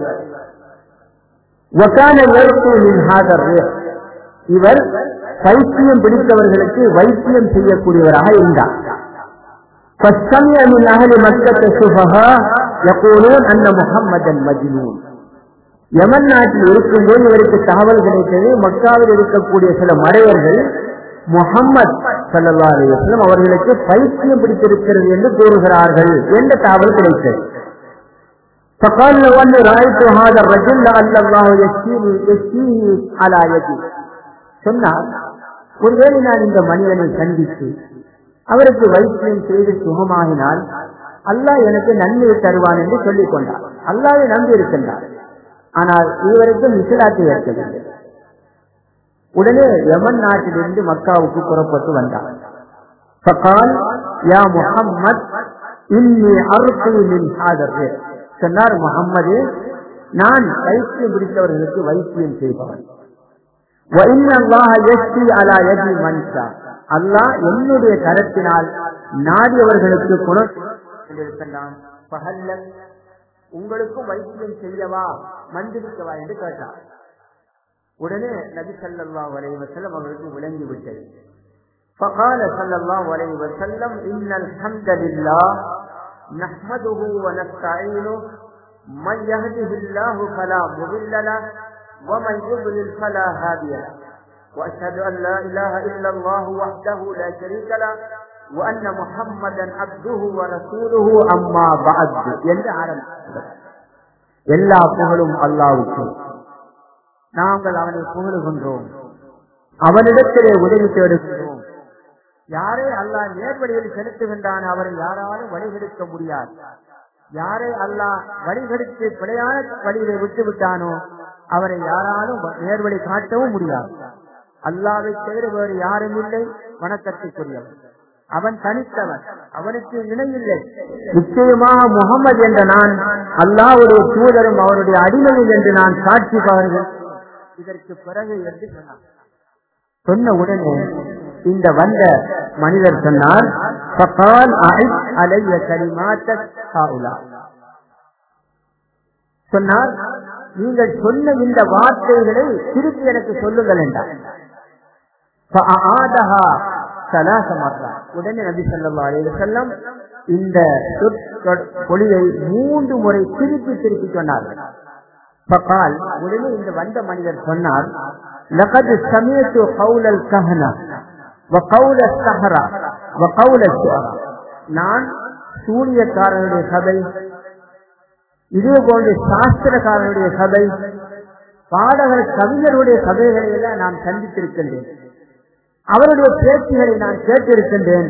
وكان يرقي من هذا الريح இவர் பைத்தியம் பிடித்தவர்களுக்கு வைத்தியம் செய்யக்கூடியவராக இருந்தார் فاستمع من أهل مكة السفهاء يقولون أن محمدا مجنون யமன் நாட்டில் இருக்கும்போது இவருக்கு தகவல் கிடைத்தது மக்காவில் இருக்கக்கூடிய சில மடையர்கள் முகம்மது சல்லா அலிவசலம் அவர்களுக்கு பைத்தியம் பிடித்திருக்கிறது என்று கூறுகிறார்கள் என்ற தகவல் கிடைத்தது فقال لو أني رأيت هذا الرجل لعل الله يشفيه يشفيه على يدي சொன்னார் ஒருவேளை நான் இந்த மனிதனை சந்தித்து அவருக்கு வைத்தியம் செய்து சுகமாகினால் அல்லாஹ் எனக்கு நன்மையை தருவான் என்று சொல்லிக் கொண்டார் அல்லாவை நம்பி இருக்கின்றார் ஆனால் இதுவரைக்கும் இஸ்லாத்தை ஏற்கவில்லை உடனே யமன் நாட்டிலிருந்து மக்காவுக்கு புறப்பட்டு வந்தார் فقال يا محمد إني أرقي من هذا الريح சொன்னார் முகம்மது நான் வைத்தியம் பிடித்தவர்களுக்கு வைத்தியம் செய்பவன் وإن الله يشفي على يد من شاء அல்லாஹ் என்னுடைய கரத்தினால் நாடியவர்களுக்கு குணம் இருக்கின்றான் பகல்ல உங்களுக்கும் வைத்தியம் செய்யவா மந்திரிக்கவா என்று கேட்டார் உடனே நபி ஸல்லல்லாஹு அலைஹி வஸல்லம் அவர்களுக்கு விளங்கி விட்டது فقال صلى الله عليه وسلم إن الحمد لله نحمده ونستعينه من يهده الله فلا مضل له ومن يضلل فلا هادي له وأشهد أن لا إله إلا الله وحده لا شريك له وأن محمدا عبده ورسوله أما بعد என்று ஆரம்பித்தார் எல்லா புகழும் அல்லாவுக்கு நாங்கள் அவனை புகழுகின்றோம் அவனிடத்திலே உதவி தேடுகின்றோம் யாரை அல்லாஹ் நேர்வழியில் செலுத்துகின்றான் அவரை யாராலும் வழிகெடுக்க முடியாது யாரை அல்லாஹ் வழிகெடுத்து பிழையான வழியை விட்டு விட்டானோ அவரை யாராலும் நேர்வழி காட்டவும் முடியாது அல்லாவை தவிர வேறு யாரும் இல்லை வணக்கத்துக்குரியவன் அவன் தனித்தவன் அவனுக்கு இணையில்லை நிச்சயமாக முகமது என்ற நான் அல்லாவுடைய தூதரும் அவருடைய அடிமையும் என்று நான் சாட்சி பாருங்கள் இதற்கு பிறகு என்று சொன்னார் சொன்ன உடனே இந்த வந்த மனிதர் சொன்னார் "ஃபகால் அஇத் அலைய கலிமாத்தக் ஹாஉலா." சொன்னார் நீங்கள் சொன்ன இந்த வார்த்தைகளை திருப்பி எனக்கு சொல்லுங்கள் என்றார் فأعادها ثلاث مرات. உடனே நபி ஸல்லல்லாஹு அலைஹி வஸல்லம் இந்த சொற் பொழியை மூன்று முறை திருப்பி திருப்பி சொன்னார்கள் فقال உடனே இந்த வந்த மனிதர் சொன்னார் لقد سمعت قول الكهنة وقول السحرة وقول الشعراء நான் சூனியக்காரனுடைய சபை இதே போன்ற சாஸ்திரக்காரனுடைய சபை பாடகர் கவிஞருடைய சபைகளை எல்லாம் நான் சந்தித்திருக்கின்றேன் அவருடைய பேச்சுகளை நான் கேட்டிருக்கின்றேன்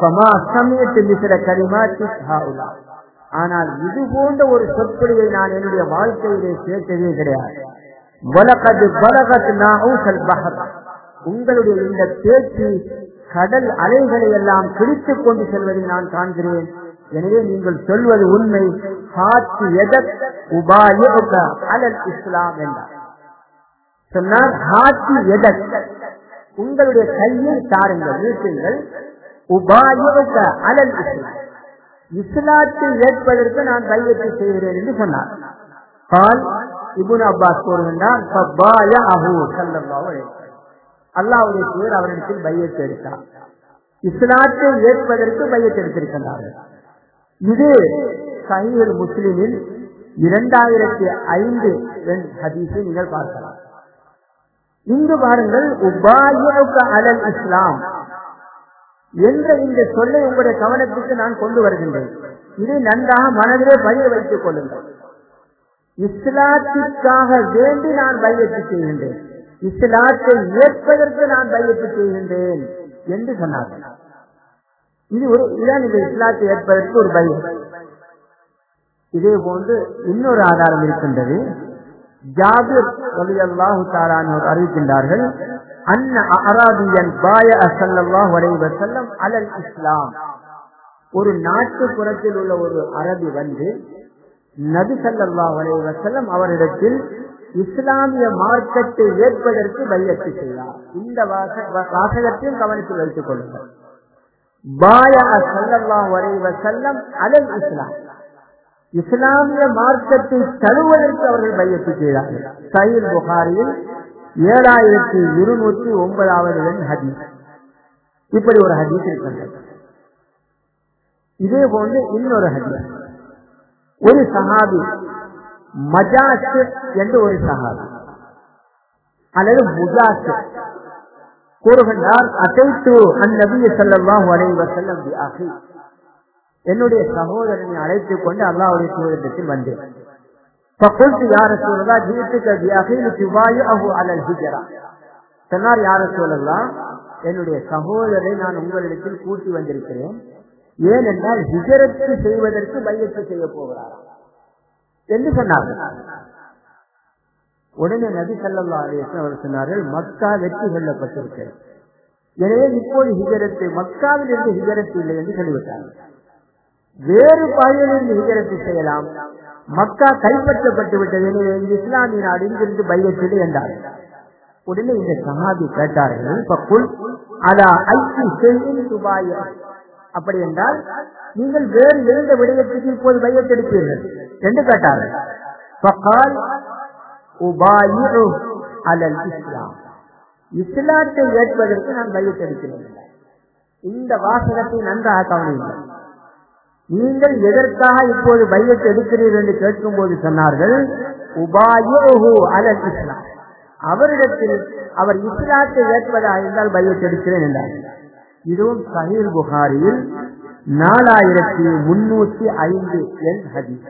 ஆனால் இது போன்ற ஒரு சொற்பொழிவை நான் என்னுடைய வாழ்க்கையிலே கேட்டதே கிடையாது வலகது வலகத் நாஊசல் பஹர். உங்களுடைய இந்த பேச்சு கடல் அலைகளை எல்லாம் பிடித்துக் கொண்டு செல்வதை நான் காண்கிறேன் எனவே நீங்கள் சொல்வது உண்மை ஹாத்தி எதக் உபாயுக அலல் இஸ்லாம் என்றார் சொன்னார் ஹாத்தி எதக் உங்களுடைய கையை தாருங்கள் நீட்டுங்கள் உபாயுக அலல் இஸ்லாம் இஸ்லாத்தை ஏற்பதற்கு நான் கையெழுத்து செய்கிறேன் என்று சொன்னார் கால் இபுன் அப்பாஸ் கூறுகின்றார் ஃபப்பாயஅஹு ஸல்லல்லாஹு அலைஹி வஸல்லம். அல்லாஹ்வுடைய தூதர் அவரிடத்தில் பையத்து எடுத்தார் இஸ்லாத்தை ஏற்பதற்கு பையத்து எடுத்திருக்கின்றார்கள் இது சஹீஹுல் முஸ்லிமில் இரண்டாயிரத்தி ஐந்து ஹதீஸை நீங்கள் பார்க்கலாம் இங்கு பாருங்கள் உபாயுக அலல் இஸ்லாம் என்ற இந்த சொல்லை உங்களுடைய கவனத்துக்கு நான் கொண்டு வருகின்றேன் இதை நன்றாக மனதிலே பதிய வைத்துக் கொள்ளுங்கள் இஸ்லாத்திற்காக வேண்டி நான் பையத்து செய்கின்றேன் இஸ்லாத்தை ஏற்பதற்கு நான் பையத்து செய்கின்றேன் என்று சொன்னார்கள் இது ஒரு இதான் இந்த இஸ்லாத்தை ஏற்பதற்கு ஒரு பயம் இதே போன்று இன்னொரு ஆதாரம் இருக்கின்றது ஜாபிர் ரலியல்லாஹு தாலானோர் அறிவிக்கின்றார்கள் அன்ன அராபியன் பாய அசல்லாஹு அலைஹி வஸல்லம் அலல் இஸ்லாம் ஒரு நாட்டுப்புறத்தில் உள்ள ஒரு அரபி வந்து நபி ஸல்லல்லாஹு அலைஹி வஸல்லம் அவரிடத்தில் இஸ்லாமிய மார்க்கத்தை ஏற்பதற்கு பையத்து செய்தார் இந்த வாச- வாசகத்தையும் கவனத்தில் வைத்துக் கொள்ளுங்கள் பாயா ஸல்லல்லாஹு அலைஹி வஸல்லம் அலல் இஸ்லாம் இஸ்லாமிய மார்க்கத்தை தழுவதற்கு அவர்கள் பையத்து செய்தார்கள் சயீல் புகாரியில் ஏழாயிரத்தி இருநூற்றி ஒன்பதாவது எண் ஹதீஸ் இப்படி ஒரு ஹதீஸ் இருக்கின்றது இதே போன்று இன்னொரு ஹதீஸ் ஒரு சஹாபி மஜாஸ் என்று ஒரு சஹாபி அல்லது முஜாஸ் கூறுகின்றார் அசைத்து அந்நபிய ஸல்லல்லாஹு அலைஹி வஸல்லம் பி அஹி என்னுடைய சகோதரனை அழைத்துக் கொண்டு அல்லாஹ்வுடைய தூதரிடத்தில் வந்தேன் فقلت يا رسول الله جئتك بأخي لتبايعه على الهجرة சொன்னார் யார சொல்லலாம் என்னுடைய சகோதரரை நான் உங்களிடத்தில் கூட்டி வந்திருக்கிறேன் ஏனென்றால் ஹிஜரத்து செய்வதற்கு பையத்து செய்ய போகிறார் என்று சொன்னார்கள் உடனே நபி சல்லா அலிஸ்லாம் அவர் சொன்னார்கள் மக்கா வெற்றி கொள்ளப்பட்டிருக்கிறது எனவே இப்போது ஹிஜரத்து மக்காவில் இருந்து ஹிஜரத்து இல்லை என்று சொல்லிவிட்டார்கள் வேறு பகுதியிலிருந்து ஹிஜரத்து செய்யலாம் மக்கா கைப்பற்றப்பட்டு விட்டது எனவே இந்த இஸ்லாமிய நாடு இங்கிருந்து பையத்தில் என்றார் உடனே இந்த சஹாபி கேட்டார்கள் இப்ப குல் அதா ஐக்கு செய்யும் துபாய அப்படி என்றால் நீங்கள் வேறு எந்த விடயத்துக்கு இப்போது பையத்தெடுப்பீர்கள் என்று கேட்டார்கள் ஃபகால் உபாயிரு அலல் இஸ்லாம் இஸ்லாத்தை ஏற்பதற்கு நான் பையத்தெடுக்கிறேன் இந்த வாசகத்தை நன்றாக கவனியுங்கள் நீங்கள் எதற்காக இப்போது பையத்தை எடுக்கிறீர்கள் என்று கேட்கும் போது சொன்னார்கள் உபாயுஹு அலல் இஸ்லாம் அவரிடத்தில் அவர் இஸ்லாத்தை ஏற்பதாக இருந்தால் பையத்தை எடுக்கிறேன் என்றார் இதுவும் சஹீல் புகாரியில் நாலாயிரத்தி முன்னூத்தி ஐந்து எண் ஹதீஸ்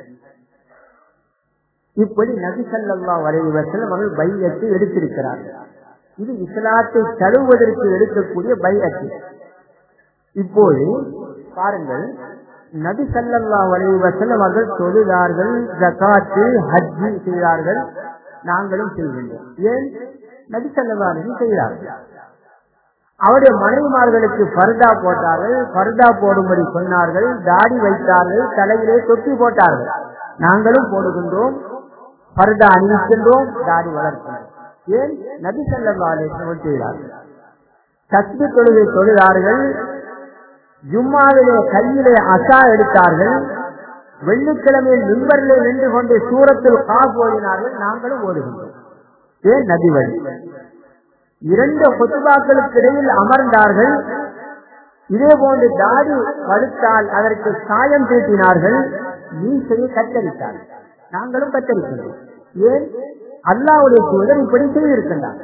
இப்படி நபி சல்லா வரைவர்கள் அவர்கள் பையத்தை எடுத்திருக்கிறார்கள் இது இஸ்லாத்தை தழுவதற்கு எடுக்கக்கூடிய பையத்து இப்போது பாருங்கள் நபி சல்லல்லா வரைவர்கள் அவர்கள் தொழுதார்கள் ஜகாத்து ஹஜ்ஜி செய்தார்கள் நாங்களும் செய்கின்றோம் ஏன் நபி சல்லல்லாஹு செய்தார்கள் அவருடைய மனைவிமார்களுக்கு பர்தா போட்டார்கள் பர்தா போடும்படி சொன்னார்கள் தாடி வைத்தார்கள் தலையிலே தொட்டி போட்டார்கள் நாங்களும் போடுகின்றோம் பர்தா அணிவிக்கின்றோம் தாடி வளர்க்கின்றோம் ஏன் நபி சல்லல்லாஹு செய்தார்கள் சக்தி தொழுகை தொழுதார்கள் ஜும்மாவிலே கையிலே அசா எடுத்தார்கள் வெள்ளிக்கிழமையில் மின்பரிலே நின்று கொண்டு சூரத்தில் காப் ஓடினார்கள் நாங்களும் ஓடுகின்றோம் ஏன் நபி வழி இரண்டு கொத்துபாக்களுக்கு இடையில் அமர்ந்தார்கள் இதே போன்று தாடி வலுத்தால் அதற்கு சாயம் தீட்டினார்கள் மீசையை கத்தரித்தார்கள் நாங்களும் கத்தரிக்கின்றோம் ஏன் அல்லாவுடைய தூதர் இப்படி செய்திருக்கின்றார்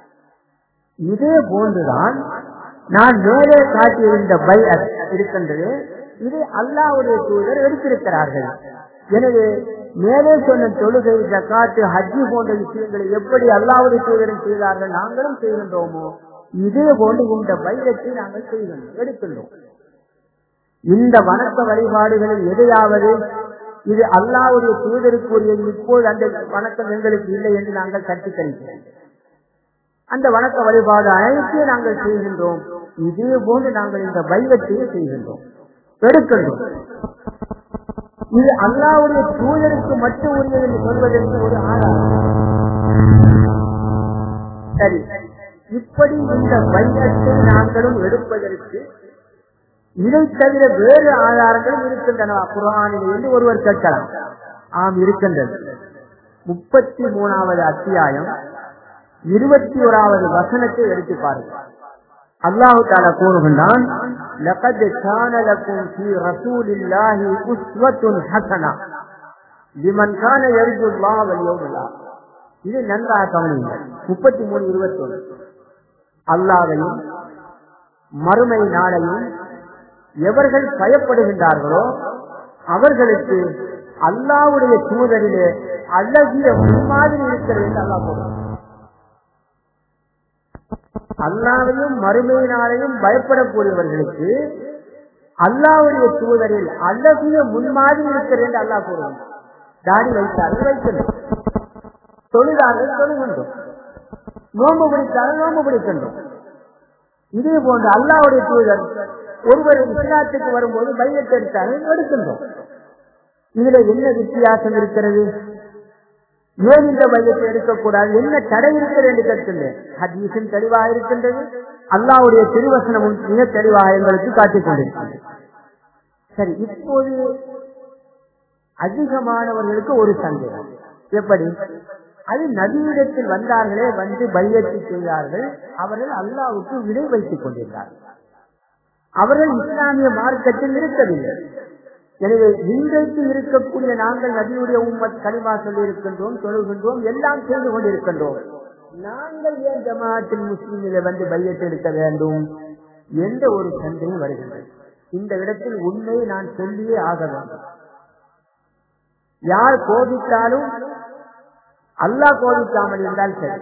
இதே போன்றுதான் நான் மேலே காட்டியிருந்த பை இருக்கின்றது இது அல்லாவுடைய தூதர் எடுத்திருக்கிறார்கள் எனவே மேலே சொன்ன தொழுகை ஜக்காத்து ஹஜ்ஜி போன்ற விஷயங்களை எப்படி அல்லாவுடைய தூதரும் செய்தார்கள் நாங்களும் செய்கின்றோமோ இதே போன்று இந்த பைரத்தை நாங்கள் செய்கின்றோம் எடுக்கின்றோம் இந்த வணக்க வழிபாடுகளில் எதையாவது இது அல்லாவுடைய தூதருக்குரியது இப்போது அந்த வணக்கம் எங்களுக்கு இல்லை என்று நாங்கள் கற்றுக்கணிக்கிறோம் அந்த வணக்க வழிபாடு அனைத்தையும் நாங்கள் செய்கின்றோம் இதே போன்று நாங்கள் இந்த பைரத்தையே செய்கின்றோம் எடுக்கின்றோம் இது அல்லாவுடைய தூதருக்கு மட்டும் உரியது என்று சொல்வதற்கு ஒரு ஆதாரம் சரி இப்படி இந்த வைரத்தை நாங்களும் எடுப்பதற்கு இதை தவிர வேறு ஆதாரங்களும் இருக்கின்றன குரானில் என்று ஒருவர் கேட்கலாம் ஆம் இருக்கின்றது முப்பத்தி மூணாவது அத்தியாயம் இருபத்தி ஓராவது வசனத்தை எடுத்து பாருங்கள் அல்லாஹு தாலா கூறுகின்றான் لقد كان لكم في رسول الله أسوة حسنة لمن كان يرجو الله واليوم الآخر இது நன்றாக கவனியுங்கள் முப்பத்தி மூணு இருபத்தி ஒன்று அல்லாவையும் மறுமை நாளையும் எவர்கள் பயப்படுகின்றார்களோ அவர்களுக்கு அல்லாவுடைய தூதரிலே அழகிய முன்மாதிரி இருக்கிறது என்று அல்லா போடுறார் அல்லாவையும் மறுமையினாலையும் பயப்படக்கூடியவர்களுக்கு அல்லாவுடைய தூதரில் அழகிய முன்மாதிரி இருக்கிறது என்று அல்லா கூறுவாங்க தாடி வைத்தார்கள் வைக்கின்றோம் தொழிலாளர்கள் தொழுகின்றோம் நோம்பு பிடித்தாலும் நோம்பு பிடிக்கின்றோம் இதே போன்று அல்லாவுடைய தூதர் ஒருவர் இஸ்லாத்துக்கு வரும்போது பையத்தை எடுத்தாலும் எடுக்கின்றோம் இதுல என்ன வித்தியாசம் இருக்கிறது ஏன் இந்த மையத்தை எடுக்கக்கூடாது என்ன தடை இருக்கிறது என்று கேட்கின்றேன் ஹதீஸும் தெளிவாக இருக்கின்றது அல்லாவுடைய திருவசனமும் மிக தெளிவாக எங்களுக்கு காட்டிக் கொண்டிருக்கிறது சரி இப்போது அதிகமானவர்களுக்கு ஒரு சந்தேகம் எப்படி அது நதியிடத்தில் வந்தார்களே வந்து பையத்தை செய்தார்கள் அவர்கள் அல்லாவுக்கு விடை வைத்துக் கொண்டிருந்தார்கள் அவர்கள் இஸ்லாமிய மார்க்கத்தில் இருக்கவில்லை எனவே இன்றைக்கு இருக்கக்கூடிய நாங்கள் நபியுடைய உம்மத் களிமா சொல்லி இருக்கின்றோம் தொழுகின்றோம் எல்லாம் செய்து கொண்டிருக்கின்றோம் நாங்கள் ஏன் ஜமாத்தில் முஸ்லீமில வந்து பையத்தை எடுக்க வேண்டும் என்ற ஒரு சந்தேகம் வருகின்றது இந்த இடத்தில் உண்மையை நான் சொல்லியே ஆக வேண்டும் யார் கோபித்தாலும் அல்லாஹ் கோபிக்காமல் இருந்தால் சரி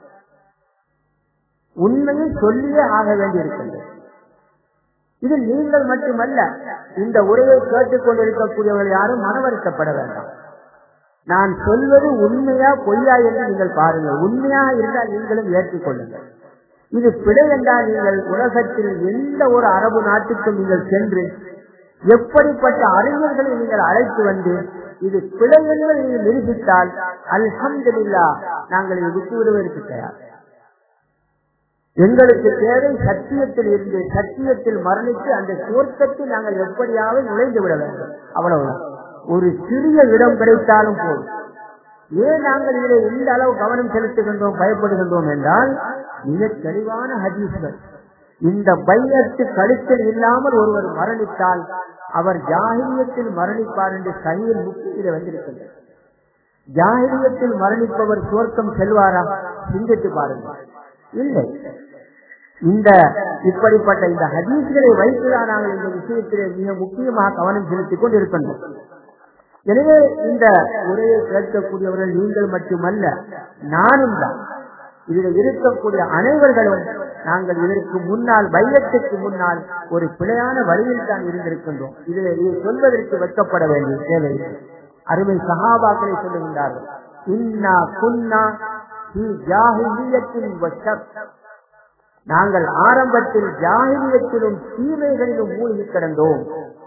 உண்மையை சொல்லியே ஆக வேண்டியிருக்கின்றது இது நீங்கள் மட்டுமல்ல இந்த உரையை கேட்டுக் கொண்டிருக்கக்கூடியவர்கள் யாரும் மனவருத்தப்பட வேண்டாம் நான் சொல்வது உண்மையா பொய்யா என்று நீங்கள் பாருங்கள் உண்மையா இருந்தால் நீங்களும் ஏற்றுக்கொள்ளுங்கள் இது பிழை என்றால் நீங்கள் உலகத்தில் எந்த ஒரு அரபு நாட்டுக்கும் நீங்கள் சென்று எப்படிப்பட்ட அறிஞர்களை நீங்கள் அழைத்து வந்து இது பிழை என்று நீங்கள் நிரூபித்தால் அல்ஹம்துலில்லா நாங்கள் இதை விட்டு விடுவதற்கு தயார் எங்களுக்கு தேவை சத்தியத்தில் இருந்து சத்தியத்தில் மரணித்து அந்த சுவர்க்கத்தில் நாங்கள் எப்படியாவது நுழைந்து விட வேண்டும் அவ்வளவுதான் ஒரு சிறிய இடம் கிடைத்தாலும் போதும் ஏன் நாங்கள் இதில் எந்த அளவு கவனம் செலுத்துகின்றோம் பயப்படுகின்றோம் என்றால் மிக தெளிவான ஹதீஸ்கள் இந்த பையத்து கழுத்தில் இல்லாமல் ஒருவர் மரணித்தால் அவர் ஜாகிரியத்தில் மரணிப்பார் என்று கையில் முக்கிய வந்திருக்கின்றார் ஜாகிரியத்தில் மரணிப்பவர் சுவர்க்கம் செல்வாரா சிந்தித்து பாருங்கள் இல்லை இந்த இப்படிப்பட்ட இந்த ஹதீஸ்களை வைத்துதான் நாங்கள் இந்த விஷயத்திலே மிக முக்கியமாக கவனம் செலுத்திக் கொண்டு இருக்கின்றோம் எனவே இந்த உரையை கேட்கக்கூடியவர்கள் நீங்கள் மட்டுமல்ல நானும் தான் இதில் இருக்கக்கூடிய அனைவர்களும் நாங்கள் இதற்கு முன்னால் வைரத்துக்கு முன்னால் ஒரு பிழையான வழியில் தான் இருந்திருக்கின்றோம் இதை இதை சொல்வதற்கு வெட்கப்பட வேண்டிய தேவை அருமை சகாபாக்களை சொல்லுகின்றார்கள் இன்னா குன்னா நாங்கள் ஆரம்பத்தில் ஜாகிரியத்திலும் தீமைகளிலும் மூழ்கி கிடந்தோம்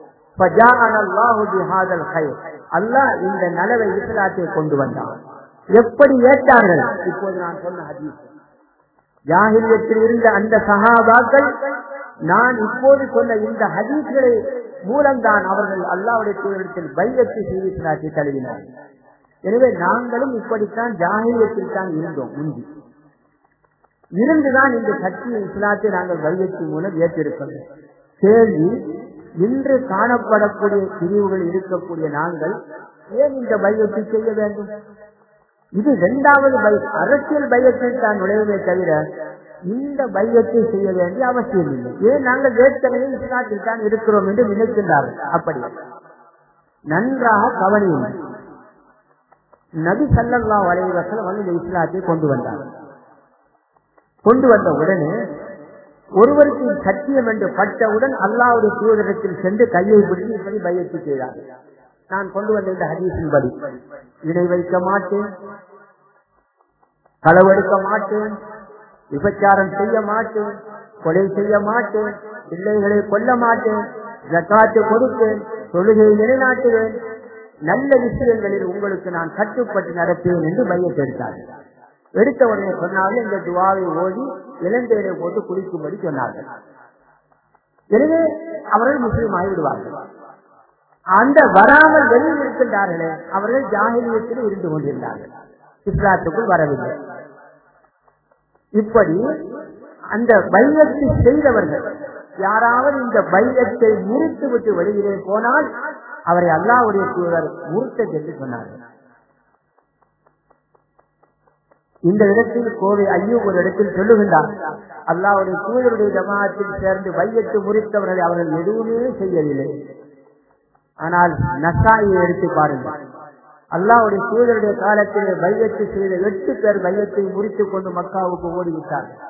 அல்லாஹ் இந்த நலவை இஸ்லாத்தை கொண்டு வந்தான் எப்படி ஏற்றார்கள் இப்போது நான் சொன்ன ஹதீஸ் ஜாகிரியத்தில் இருந்த அந்த சகாபாக்கள் நான் இப்போது சொன்ன இந்த ஹதீஸ்களை மூலம்தான் அவர்கள் அல்லாவுடைய தூதரத்தில் பைரத்தை செய்து இஸ்லாத்தை தழுவினார் எனவே நாங்களும் இப்படித்தான் ஜாகிரியத்தில் தான் இருந்தோம் முந்தி இருந்துதான் இந்த சக்தியை இஸ்லாத்தை நாங்கள் வையத்தின் மூலம் ஏற்றிருக்கின்றோம் கேள்வி இன்று காணப்படக்கூடிய பிரிவுகள் இருக்கக்கூடிய நாங்கள் ஏன் இந்த பையத்தை செய்ய வேண்டும் இது இரண்டாவது பை அரசியல் பையத்தில் தான் நுழைவுமே தவிர இந்த பையத்தை செய்ய வேண்டிய அவசியம் இல்லை ஏன் நாங்கள் ஏற்கனவே இஸ்லாத்தில் தான் இருக்கிறோம் என்று நினைக்கின்றார்கள் அப்படி நன்றாக கவனியுங்கள் நபி சல்லல்லா வலைவசல் வந்து இந்த இஸ்லாத்தை கொண்டு வந்தார் கொண்டு வந்த உடனே ஒருவருக்கு சத்தியம் என்று பட்டவுடன் அல்லாவுடைய தூதரத்தில் சென்று கையை பிடித்து இப்படி பையத்து செய்தார் நான் கொண்டு வந்த இந்த ஹதீஸின் படி இணை வைக்க மாட்டேன் களவெடுக்க மாட்டேன் விபச்சாரம் செய்ய மாட்டேன் கொலை செய்ய மாட்டேன் பிள்ளைகளை கொல்ல மாட்டேன் ஜக்காத்து கொடுப்பேன் தொழுகையை நிலைநாட்டுவேன் நல்ல விஷயங்களில் உங்களுக்கு நான் கட்டுப்பட்டு நடப்பேன் என்று மையத்தை எடுத்தார்கள் எடுத்த உடனே சொன்னார்கள் இந்த துவாவை ஓடி இளந்தேரை போட்டு குளிக்கும்படி சொன்னார்கள் எனவே அவர்கள் முஸ்லீம் ஆகிவிடுவார்கள் அந்த வராமல் வெளியில் இருக்கின்றார்களே அவர்கள் ஜாகிரியத்தில் இருந்து கொண்டிருந்தார்கள் இஸ்லாத்துக்குள் வரவில்லை இப்படி அந்த பையத்தை செய்தவர்கள் யாராவது இந்த பையத்தை முறித்து விட்டு வெளியிலே போனால் அவரை அல்லாவுடைய தூதர் முறுத்த என்று சொன்னார்கள் இந்த இடத்தில் கோவை ஐயோ ஒரு இடத்தில் சொல்லுகின்றார் அல்லாவுடைய தூதருடைய ஜமாத்தில் சேர்ந்து வையத்து முறித்தவர்களை அவர்கள் எதுவுமே செய்யவில்லை ஆனால் நசாயை எடுத்து பாருங்கள் அல்லாவுடைய தூதருடைய காலத்தில் பையத்து செய்த எட்டு பேர் பையத்தை முறித்துக் கொண்டு மக்காவுக்கு ஓடிவிட்டார்கள்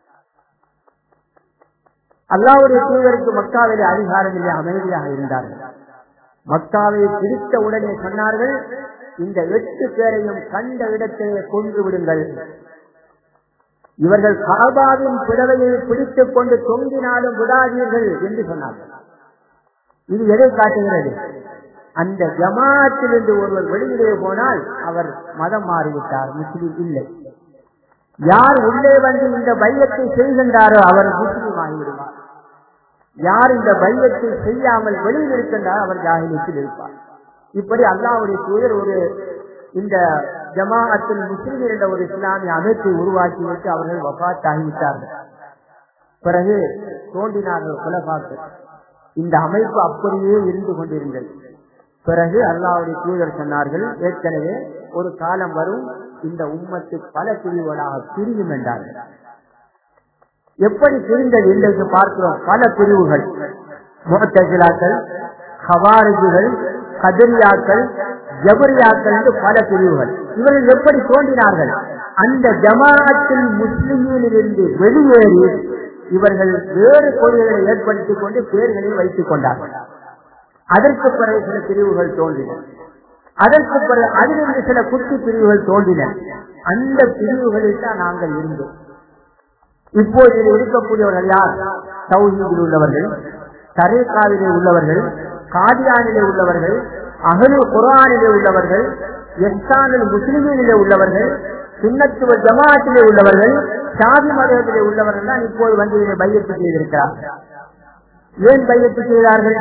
அல்லாவுடைய தூதருக்கு மக்காவிலே அதிகாரமில்லை அமைதியாக இருந்தார்கள் மக்காவை பிடித்த உடனே சொன்னார்கள் இந்த எட்டு பேரையும் கண்ட இடத்திலே கொன்று விடுங்கள் இவர்கள் காபாவின் பிறவையை பிடித்துக் கொண்டு தொங்கினாலும் விடாதீர்கள் என்று சொன்னார்கள் இது எதை காட்டுகிறது அந்த ஜமாத்திலிருந்து ஒருவர் வெளியிலே போனால் அவர் மதம் மாறிவிட்டார் முஸ்லீம் இல்லை யார் உள்ளே வந்து இந்த பையத்தை செய்கின்றாரோ அவர் முஸ்லீம் ஆகிவிடுவார் யார் இந்த பையத்தை செய்யாமல் வெளியில் இருக்கின்றார் அவர் ஜாகிலத்தில் இருப்பார் இப்படி அல்லாவுடைய தூதர் ஒரு இந்த ஜமாஅத்தில் முஸ்லிம் என்ற ஒரு இஸ்லாமிய அமைப்பை உருவாக்கி விட்டு அவர்கள் வபாத் ஆகிவிட்டார்கள் பிறகு தோன்றினார்கள் குலபாக்கள் இந்த அமைப்பு அப்படியே இருந்து கொண்டிருந்தது பிறகு அல்லாவுடைய தூதர் சொன்னார்கள் ஏற்கனவே ஒரு காலம் வரும் இந்த உம்மத்து பல பிரிவுகளாக பிரியும் என்றார்கள் எப்படி பிரிந்தது இன்றைக்கு பார்க்கிறோம் பல பிரிவுகள் முகத்தஜிலாக்கள் ஹவாரிஜிகள் கதிரியாக்கள் ஜபரியாக்கள் என்று பல பிரிவுகள் இவர்கள் எப்படி தோன்றினார்கள் அந்த ஜமாஅத்தில் முஸ்லிமிலிருந்து வெளியேறி இவர்கள் வேறு கொள்கைகளை ஏற்படுத்திக் கொண்டு பேர்களை வைத்துக் கொண்டார்கள் அதற்கு பிறகு சில பிரிவுகள் தோன்றின அதற்கு பிறகு அதிலிருந்து சில குட்டி பிரிவுகள் தோன்றின அந்த பிரிவுகளில் தான் நாங்கள் இருந்தோம் இப்போது இதில் இருக்கக்கூடியவர்கள் யார் சௌஹீதில் உள்ளவர்கள் தரேகாவிலே உள்ளவர்கள் காதியானிலே உள்ளவர்கள் அகலு குரானிலே உள்ளவர்கள் எஸ்தானில் முஸ்லிமிலே உள்ளவர்கள் சுண்ணத்துவ ஜமாத்திலே உள்ளவர்கள் சாதி மதத்திலே உள்ளவர்கள் தான் இப்போது வந்து இதை பையத்து செய்திருக்கிறார்கள் ஏன் பையத்து செய்தார்கள்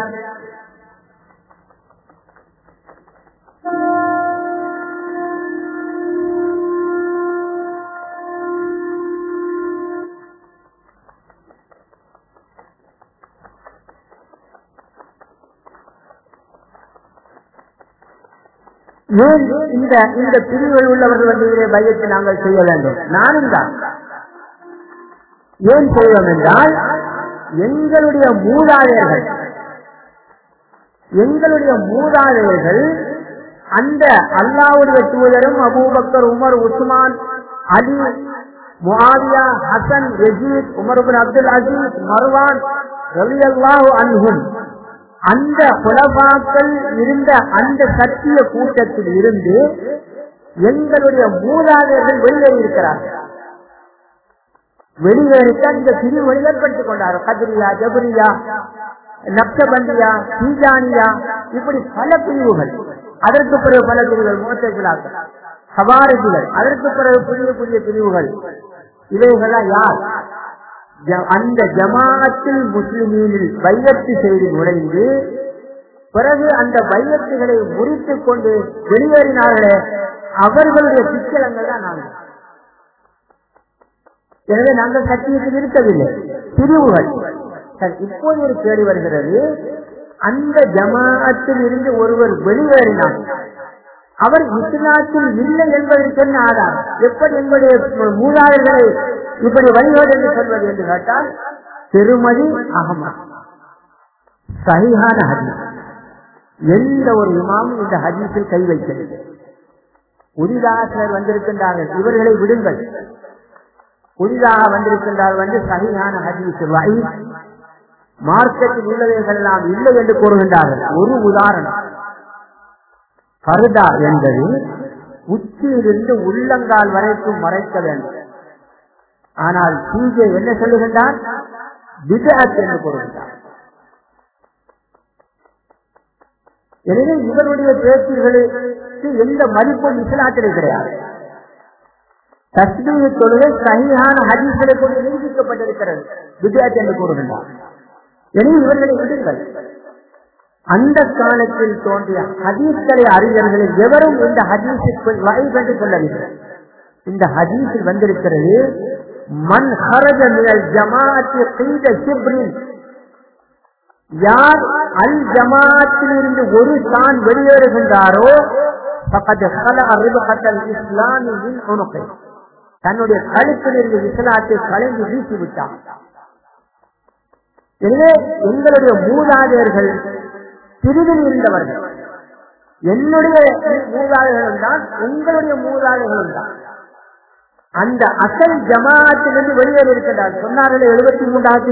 ஏன் இந்த இந்த பிரிவில் உள்ளவர்கள் வந்து இதிலே பையத்தை நாங்கள் செய்ய வேண்டும் நானும் தான் ஏன் செய்வோம் என்றால் எங்களுடைய மூதாதையர்கள் எங்களுடைய மூதாதையர்கள் அந்த அல்லாவுடைய தூதரும் Abu Bakr Umar Uthman Ali Muawiya Hasan Yazid Umar bin Abdul Aziz Marwan ரலியல்லாஹு அன்ஹும் அந்த குலபாக்கள் இருந்த அந்த சத்திய கூட்டத்தில் இருந்து எங்களுடைய மூதாதையர்கள் வெளியேறி இருக்கிறார்கள் வெளியேறித்தான் இந்த பிரிவுகள் ஏற்படுத்திக் கொண்டார்கள் கதிரியா ஜபரியா நப்சபந்தியா சீஜானியா இப்படி பல பிரிவுகள் அதற்கு பிறகு பல பிரிவுகள் மோசர்களாக சவாரிகள் அதற்கு பிறகு புதிய புதிய பிரிவுகள் இவைகளா யார் ஜ- அந்த ஜமாஅத்தில் முஸ்லிமீனில் பையத்து செய்து நுழைந்து பிறகு அந்த பையத்துகளை முறித்துக் கொண்டு வெளியேறினார்களே அவர்களுடைய சிக்கலங்கள் தான் நாங்கள் எனவே நாங்கள் சத்தியத்தில் இருக்கவில்லை பிரிவுகள் சரி, இப்போது ஒரு கேள்வி வருகிறது அந்த ஜமாஅத்தில் இருந்து ஒருவர் வெளியேறினார் அவர் இஸ்லாத்தில் இல்லை என்பதற்கு என்ன ஆதாரம் எப்படி எங்களுடைய மூதாதையர்களை இப்படி வழியோடு என்று சொல்வது என்று கேட்டால் திருமதி அகமது சஹிஹான ஹதீஸ் எந்த ஒரு இமாமும் இந்த ஹதீஸில் கை வைக்கிறது புதிதாக சிலர் வந்திருக்கின்றார்கள் இவர்களை விடுங்கள் புதிதாக வந்திருக்கின்றார் வந்து சகியான ஹதீஸ் வை மார்க்கத்தில் உள்ளவைகள் எல்லாம் இல்லை என்று கூறுகின்றார்கள் ஒரு உதாரணம் கருதா என்பது உச்சியிலிருந்து உள்ளங்கால் வரைக்கும் மறைக்க வேண்டும் ஆனால் சீஜே என்ன சொல்லுகின்றார் விதத் என்று கூறுகின்றார் எனவே இவருடைய பேச்சுகளுக்கு எந்த மதிப்பும் இஸ்லாத்திலே கிடையாது தஸ்மீக தொழுகை சகியான ஹதீஸ்களை கொண்டு நிரூபிக்கப்பட்டிருக்கிறது வித்யாத் என்று கூறுகின்றார் எனவே இவர்களை விடுங்கள் அந்த காலத்தில் தோன்றிய ஹதீஸ்களை அறிஞர்களில் எவரும் இந்த ஹதீஸுக்குள் வாய்ப்பு என்று சொல்லவில்லை இந்த ஹதீஸில் வந்திருக்கிறது மண் ஹரஜ மினல் ஜமாஅத்தி செய்த சிப்ரின் யார் அல் ஜமாத்தில் இருந்து ஒரு தான் வெளியேறுகின்றாரோ பக்கத்து கல அறிவகத்தல் இஸ்லாமியின் உணுக்கை தன்னுடைய கழுத்தில் இருந்து இஸ்லாத்தை கலைந்து வீசிவிட்டார் எனவே எங்களுடைய மூதாதையர்கள் பிரிவில் இருந்தவர்கள் என்னுடைய மூதாதையர்களும் தான் உங்களுடைய மூதாதையர்களும் தான் அந்த அசல் ஜமாத்திலிருந்து வெளியேறி இருக்கின்றார் சொன்னார்கள் எழுபத்தி மூன்றாவது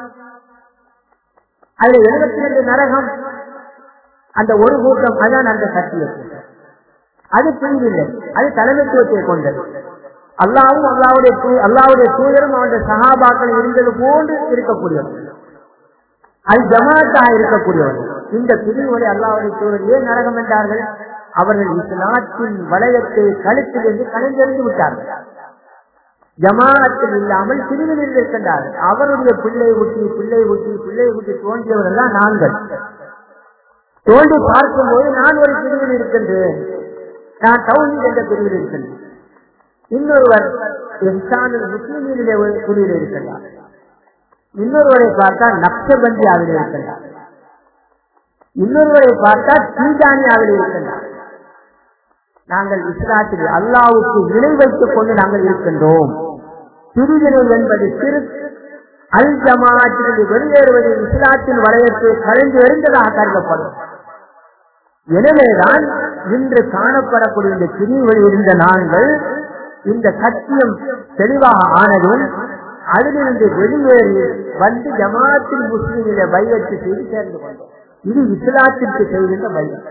அதுல எழுபத்தி ரெண்டு நரகம் அந்த ஒரு கூட்டம் அதான் அந்த சத்தியம் அது பிரிவில்லை அது தலைமைத்துவத்தை கொண்டது அல்லாவும் அல்லாவுடைய தூ- அல்லாவுடைய தூதரும் அவனுடைய சகாபாக்கள் இருந்தது போன்று இருக்கக்கூடியவர்கள் அது ஜமாத்தாக இருக்கக்கூடியவர்கள் இந்த பிரிவுகளை அல்லாவுடைய தூதர் ஏன் நரகம் என்றார்கள் அவர்கள் இஸ்லாத்தின் வளையத்தை கழுத்திலிருந்து கலைந்தெறிந்து விட்டார்கள் ஜமாஅத்தில் இல்லாமல் பிரிவில் இருக்கின்றார்கள் அவருடைய பிள்ளை ஊட்டி பிள்ளை ஊட்டி பிள்ளை ஊட்டி தோன்றியவர்கள் தான் நாங்கள் தோன்றி பார்க்கும்போது நான் ஒரு பிரிவில் இருக்கின்றேன் நான் டவுன் என்ற பிரிவில் இருக்கின்றேன் இன்னொருவர் இஸ்லாமில் முஸ்லிமிலே ஒரு பிரிவில் இருக்கின்றார் இன்னொருவரை பார்த்தா நக்ஷபந்தியாவில் இருக்கின்றார் இன்னொருவரை பார்த்தா தீஜானியாவில் இருக்கின்றார் நாங்கள் இஸ்லாத்தில் அல்லாவுக்கு இணை வைத்துக் கொண்டு நாங்கள் இருக்கின்றோம் பிரிவினை என்பது சிறு அல் ஜமாத்திலிருந்து வெளியேறுவது இஸ்லாத்தின் வளையத்தை கலைந்து எறிந்ததாக கருதப்படும் எனவேதான் இன்று காணப்படக்கூடிய இந்த பிரிவுகளில் இருந்த நாங்கள் இந்த சத்தியம் தெளிவாக ஆனதும் அதிலிருந்து வெளியேறி வந்து ஜமாத்தில் முஸ்லீமில பையத்து செய்து சேர்ந்து கொண்டோம் இது இஸ்லாத்திற்கு செய்கின்ற பையன்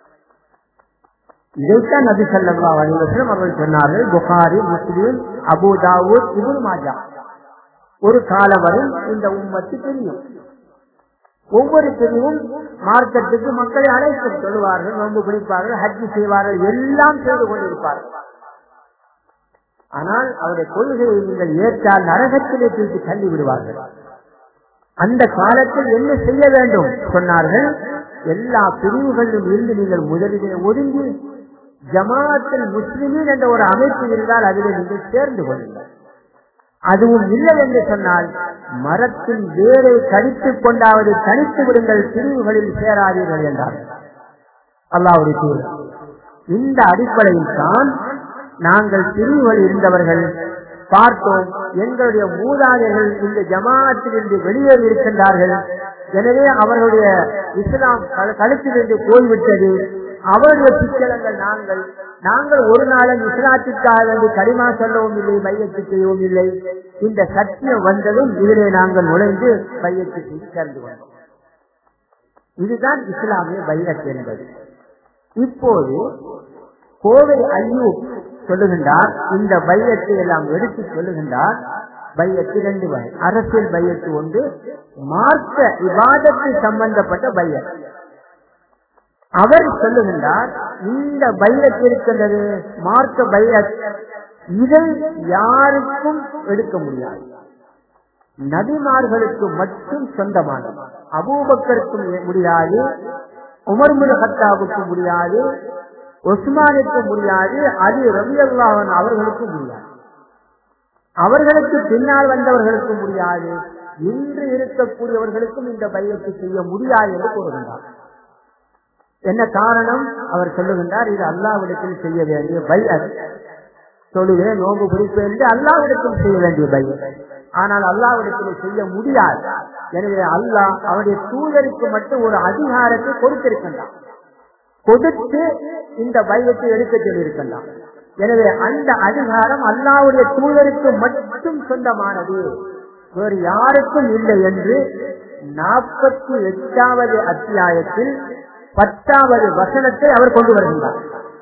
இதைத்தான் நபி சல்லா அலிவசலம் அவர்கள் சொன்னார்கள் புகாரி முஸ்லீம் அபு தாவூத் இபுல் மாஜா ஒரு காலம் வரை இந்த உம்மத்து தெரியும் ஒவ்வொரு பிரிவும் மார்க்கத்துக்கு மக்களை அழைத்து சொல்லுவார்கள் நோன்பு பிடிப்பார்கள் ஹஜ்ஜி செய்வார்கள் எல்லாம் செய்து கொண்டிருப்பார்கள் ஆனால் அவருடைய கொள்கையை நீங்கள் ஏற்றால் நரகத்திலே தூக்கி தள்ளி விடுவார்கள் அந்த காலத்தில் என்ன செய்ய வேண்டும் சொன்னார்கள் எல்லா பிரிவுகளிலும் இருந்து நீங்கள் முதலிலே ஒதுங்கி ஜமாத்தில் முஸ்லிமின் என்ற ஒரு அமைப்பு இருந்தால் அதிலே நீங்கள் சேர்ந்து கொள்ளுங்கள் அதுவும் இல்லை என்று சொன்னால் மரத்தின் வேரை கடித்துக் கொண்டாவது தனித்து விடுங்கள் பிரிவுகளில் சேராதீர்கள் என்றார்கள் அல்லாவுடைய தூர் இந்த அடிப்படையில் தான் நாங்கள் பிரிவுகள் இருந்தவர்கள் பார்த்தோம் எங்களுடைய மூதாதைகள் இந்த ஜமாத்திலிருந்து வெளியேறி இருக்கின்றார்கள் எனவே அவர்களுடைய இஸ்லாம் கழுத்திலிருந்து போய்விட்டது அவருடைய சிக்கலங்கள் நாங்கள் நாங்கள் ஒரு நாளும் இஸ்லாத்திற்காக வேண்டி கரிமா சொல்லவும் இல்லை மையத்து செய்யவும் இல்லை இந்த சத்தியம் வந்ததும் இதிலே நாங்கள் நுழைந்து மையத்து செய்து சேர்ந்து கொண்டோம் இதுதான் இஸ்லாமிய பைரத் என்பது இப்போது கோவை ஐயூப் சொல்லுகின்றார் இந்த பையத்தை எல்லாம் எடுத்து சொல்லுகின்றார் பையத்து இரண்டு வகை அரசியல் பையத்து ஒன்று மார்க்க விவாதத்தை சம்பந்தப்பட்ட பையத் அவர் சொல்லுகின்றார் இந்த பைரத் இருக்கின்றது மார்க்க பைரத் இதை யாருக்கும் எடுக்க முடியாது நபிமார்களுக்கு மட்டும் சொந்தமானது அபூபக்கருக்கும் முடியாது உமர்முல் ஹத்தாவுக்கு முடியாது ஒஸ்மானுக்கு முடியாது அது ரவி அல்லாவன் அவர்களுக்கு முடியாது அவர்களுக்கு பின்னால் வந்தவர்களுக்கு முடியாது இன்று இருக்கக்கூடியவர்களுக்கும் இந்த பையத்தை செய்ய முடியாது என்று கூறுகின்றார் என்ன காரணம் அவர் சொல்லுகின்றார் இது அல்லாவிடத்தில் செய்ய வேண்டிய பையர் தொழுகை நோம்பு குறிப்பு என்று அல்லாவிடத்தில் செய்ய வேண்டிய பையர் ஆனால் அல்லாவிடத்தில் செய்ய முடியாது எனவே அல்லாஹ் அவருடைய தூதருக்கு மட்டும் ஒரு அதிகாரத்தை கொடுத்திருக்கின்றான் கொடுத்து இந்த பையத்தை எடுக்க சொல்லியிருக்கின்றான் எனவே அந்த அதிகாரம் அல்லாவுடைய தூதருக்கு மட்டும் சொந்தமானது வேறு யாருக்கும் இல்லை என்று நாற்பத்தி எட்டாவது அத்தியாயத்தில் பத்தாவது வசனத்தை அவர் கொண்டு வருகின்றார்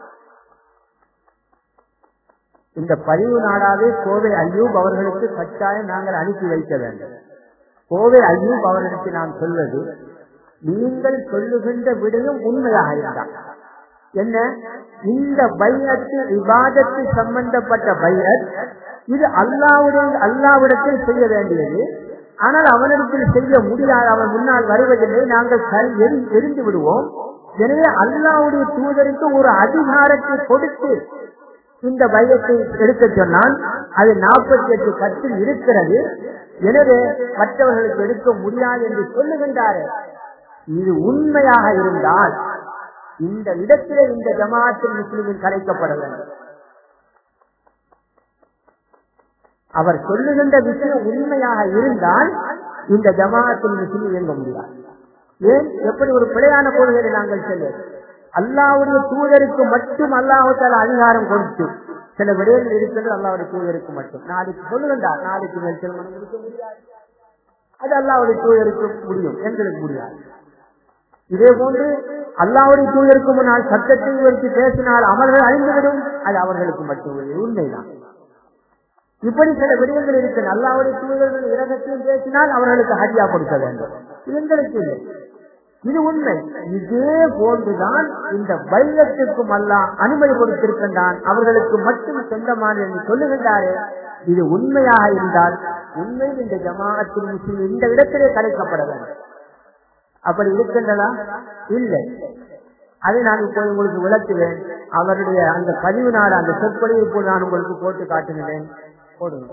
இந்த பதிவு நாடாவே கோவை ஐயூப் அவர்களுக்கு கட்டாயம் நாங்கள் அனுப்பி வைக்க வேண்டும் கோவை ஐயூப் அவர்களுக்கு நான் சொல்வது நீங்கள் சொல்லுகின்ற விடையும் உண்மையாக இருந்தார் என்ன இந்த பையத்து விவாதத்து சம்பந்தப்பட்ட பையத் இது அல்லாவுடைய அல்லாவிடத்தில் செய்ய வேண்டியது ஆனால் அவனிடத்தில் செய்ய முடியாது அவன் முன்னால் வருவதில்லை நாங்கள் எரிந்து விடுவோம் எனவே அல்லாவுடைய தூதருக்கு ஒரு அதிகாரத்தை கொடுத்து இந்த பயத்தை எடுக்க சொன்னால் அது நாற்பத்தி எட்டு கட்டில் இருக்கிறது எனவே மற்றவர்களுக்கு எடுக்க முடியாது என்று சொல்லுகின்றாரு இது உண்மையாக இருந்தால் இந்த இடத்திலே இந்த ஜமாத்தில் முஸ்லிமின் கலைக்கப்பட வேண்டும் அவர் சொல்லுகின்ற விஷயம் உண்மையாக இருந்தால் இந்த ஜமாத்தில் முஸ்லிம் இயங்க முடியாது ஏன் எப்படி ஒரு பிழையான கொள்கையை நாங்கள் செல்வது அல்லாவுடைய தூதருக்கு மட்டும் அல்லாஹால அதிகாரம் கொடுத்து சில விடயங்கள் இருக்கிறது அல்லாவுடைய தூதருக்கு மட்டும் நாளைக்கு சொல்லுகின்றார் நாளைக்கு மேல் திருமணம் முடிக்க முடியாது அது அல்லாவுடைய தூதருக்கு முடியும் எங்களுக்கு முடியாது இதே போன்று அல்லாவுடைய தூதருக்கு முன்னால் சட்டத்தை வைத்து பேசினால் அமல்கள் அழிந்துவிடும் அது அவர்களுக்கு மட்டும் உண்மைதான் இப்படி சில விடயங்கள் இருக்கு அல்லாவுடைய தூதர்கள் இரகத்தையும் பேசினால் அவர்களுக்கு ஹரியா கொடுக்க வேண்டும் எங்களுக்கு இல்லை இது உண்மை இதே போன்றுதான் இந்த பைலத்திற்கும் அல்லாஹ் அனுமதி கொடுத்திருக்கின்றான் அவர்களுக்கு மட்டும் சொந்தமான என்று சொல்லுகின்றாரே இது உண்மையாக இருந்தால் உண்மையில் இந்த ஜமாஅத்தில் முஸ்லிம் இந்த இடத்திலே கலைக்கப்பட வேண்டும் அப்படி இருக்கின்றதா இல்லை அதை நான் இப்போது உங்களுக்கு விளக்குவேன் அவருடைய அந்த பதிவு நாடு அந்த சொற்பொழிவு இப்போது நான் உங்களுக்கு போட்டு காட்டுகிறேன் போடுங்க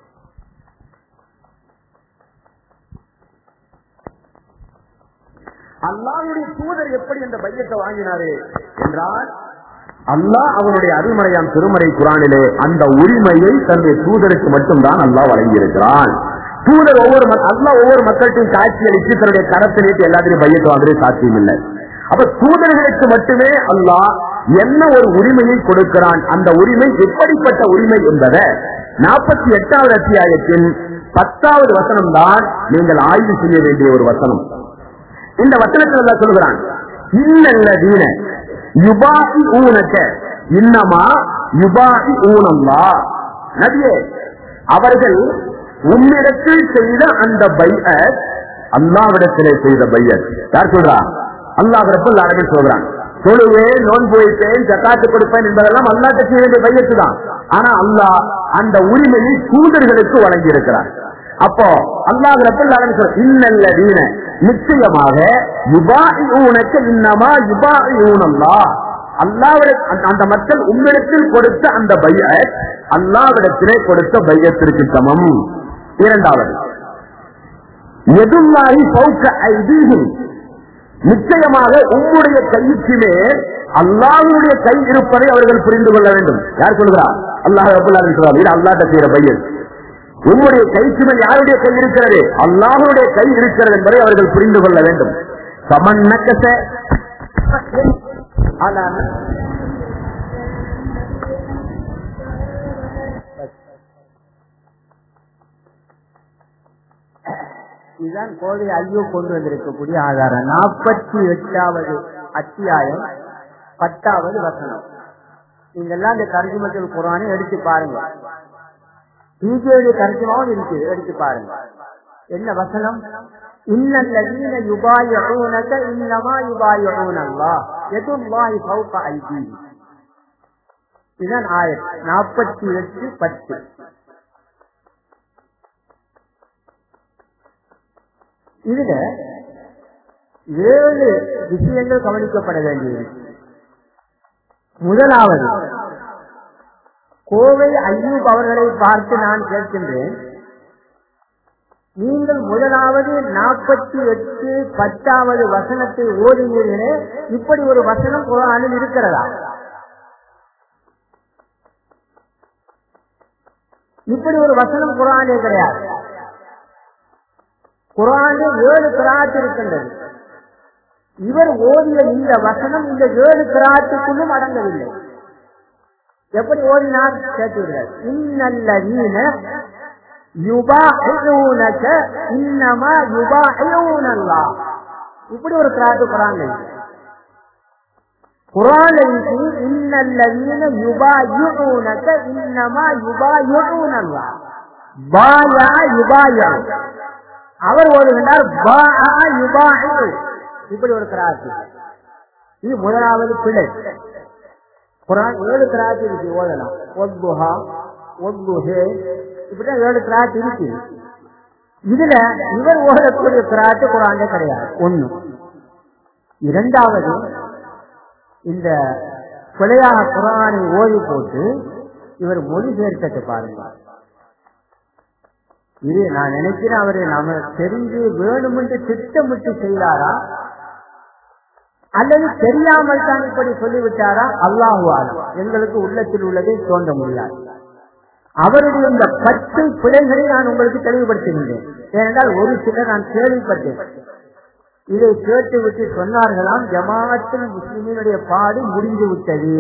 அல்லாஹ்வுடைய தூதர் எப்படி அந்த பையத்தை வாங்கினாரு என்றால் அல்லாஹ் அவனுடைய அருமறையான் திருமறை குரானிலே அந்த உரிமையை தன்னுடைய தூதருக்கு மட்டும்தான் அல்லாஹ் வழங்கியிருக்கிறான் தூதர் ஒவ்வொரு மக்- அல்லாஹ் ஒவ்வொரு மக்கள்கிட்டையும் காட்சி அளித்து தன்னுடைய கரத்தை நீட்டி எல்லாத்தையும் பையத்தை வாங்குறது சாத்தியம் இல்லை அப்ப தூதர்களுக்கு மட்டுமே அல்லாஹ் என்ன ஒரு உரிமையை கொடுக்கிறான் அந்த உரிமை எப்படிப்பட்ட உரிமை என்பதை நாற்பத்தி எட்டாவது அத்தியாயத்தின் பத்தாவது வசனம் தான் நீங்கள் ஆய்வு செய்ய வேண்டிய ஒரு வசனம் இந்த வசனத்தில் அல்லாஹ் சொல்கிறான் இன்னல்லதீன யுபாஹி ஊனக்க இன்னமா யுபாஹி ஊனல்லா நபியே அவர்கள் உன்னிடத்தில் செய்த அந்த பையத் அல்லாவிடத்திலே செய்த பையத் யார் சொல்றா அல்லாஹ் ரப்பல் ஆலமீன் சொல்றான் தொழுவேன் நோன்பு வைப்பேன் ஜக்காத்து கொடுப்பேன் என்பதெல்லாம் அல்லாட்ட செய்ய வேண்டிய பையத்து தான் ஆனா அல்லாஹ் அந்த உரிமையை தூதர்களுக்கு வழங்கி இருக்கிறார் அப்போ அல்லாஹ் ரப்பல் சொல்ற இன்னல்லதீன நிச்சயமாக யுபாஇஊனக்க இன்னமா யுபாஇஊனல்லாஹ் அல்லாவிட அந்த மக்கள் உங்களிடத்தில் கொடுத்த அந்த பையத் அல்லாவிடத்திலே கொடுத்த பையத்திற்கு சமம் இரண்டாவது எதுவாகி பௌக்க ஐதீகம் நிச்சயமாக உம்முடைய கைக்கு மேல் அல்லாஹ்வுடைய கை இருப்பதை அவர்கள் புரிந்து கொள்ள வேண்டும் யார் சொல்கிறார் அல்லாஹ் ரபுல்லாஹ் சொல்றார் இது அல்லாட்ட செய்யற பையன் உம்முடைய கைக்கு மேல் யாருடைய கை இருக்கிறது அல்லாஹுடைய கை இருக்கிறது என்பதை அவர்கள் புரிந்து கொள்ள வேண்டும் சமன்னக்கச இதுதான் கோவை ஐயோ கொண்டு வந்திருக்கக்கூடிய ஆதாரம் நாற்பத்தி எட்டாவது அத்தியாயம் பத்தாவது வசனம் நீங்க எல்லாம் இந்த கருத்துமத்தில் குரானை எடுத்து பாருங்க பிஜேடைய கருத்துமாவும் இருக்குது எடுத்து பாருங்க என்ன வசனம் இன்னல்லதீன யுபாயிஊனக இன்னமா யுபாயிஊனல்லாஹ் யதுல்லாஹி ஃபௌக ஐதீஹிம் இதுதான் ஆயத் நாற்பத்தி எட்டு பத்து இதுல ஏழு விஷயங்கள் கவனிக்கப்பட வேண்டியது முதலாவது கோவை ஐயூப் அவர்களை பார்த்து நான் கேட்கின்றேன் நீங்கள் முதலாவது நாற்பத்தி எட்டு பத்தாவது வசனத்தை ஓதினீர்களே இப்படி ஒரு வசனம் குரானில் இருக்கிறதா இப்படி ஒரு வசனம் குரானே கிடையாது குரானில் ஏழு கிராத்து இருக்கின்றது இவர் ஓதிய இந்த வசனம் இந்த ஏழு கிராத்துக்குள்ளும் அடங்கவில்லை எப்படி ஓதினார் கேட்கிறார் இன்னல்லதீன யுபாஹியூனக இன்னமா யுபாஹியூனல்லாஹ் இப்படி ஒரு கிராத்து குரான் குரான் இன்னல்லதீன யுபாஹியூனக இன்னமா யுபாஹியூனல்லாஹ் பாயா யுபாயா அவர் ஓதுகின்றார் இப்படி ஒரு கிராத்து இது முதலாவது பிழை குரான் ஏழு கிராத்து இருக்கு ஓதலாம் ஒத்புஹா ஒத்புஹே இப்படிதான் ஏழு கிராத்து இருக்கு இதுல இவர் ஓதக்கூடிய கிராத்து குரான் கிடையாது ஒண்ணு இரண்டாவது இந்த பிழையாக குரானை ஓதி போட்டு இவர் மொழி சேர்க்கத்தை பாருங்க இது நான் நினைக்கிறேன் அவரு நாம தெரிஞ்சு வேணுமென்று திட்டமிட்டு செய்தாரா அல்லது தெரியாமல் தான் இப்படி சொல்லிவிட்டாரா அல்லாஹுவால் எங்களுக்கு உள்ளத்தில் உள்ளதை தோன்ற முடியாது அவருடைய இந்த பத்து பிழைகளை நான் உங்களுக்கு தெளிவுபடுத்துகின்றேன் ஏனென்றால் ஒரு சிலர் நான் கேள்விப்பட்டேன் இதை கேட்டு விட்டு சொன்னார்களாம் ஜமாத்தில் முஸ்லிமினுடைய பாடு முடிந்து விட்டது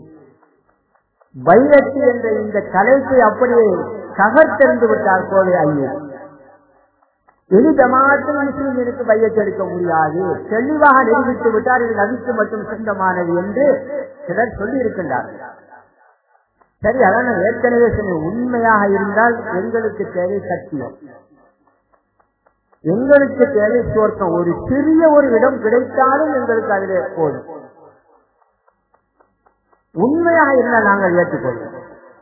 பைரத்து என்ற இந்த தலைப்பை அப்படியே தகர்த்தெறிந்து விட்டார் கோவை ஐயர் இனி ஜமாத்தில் முஸ்லிம்களுக்கு பையத்தெடுக்க முடியாது தெளிவாக நிரூபித்து விட்டார் இது நபிக்கு மட்டும் சொந்தமானது என்று சிலர் சொல்லி இருக்கின்றார்கள் சரி அதான் நான் ஏற்கனவே சொன்ன உண்மையாக இருந்தால் எங்களுக்கு தேவை சத்தியம் எங்களுக்கு தேவை சுவர்க்கம் ஒரு சிறிய ஒரு இடம் கிடைத்தாலும் எங்களுக்கு அதிலே போதும் உண்மையாக இருந்தால் நாங்கள் ஏற்றுக்கொள்வோம்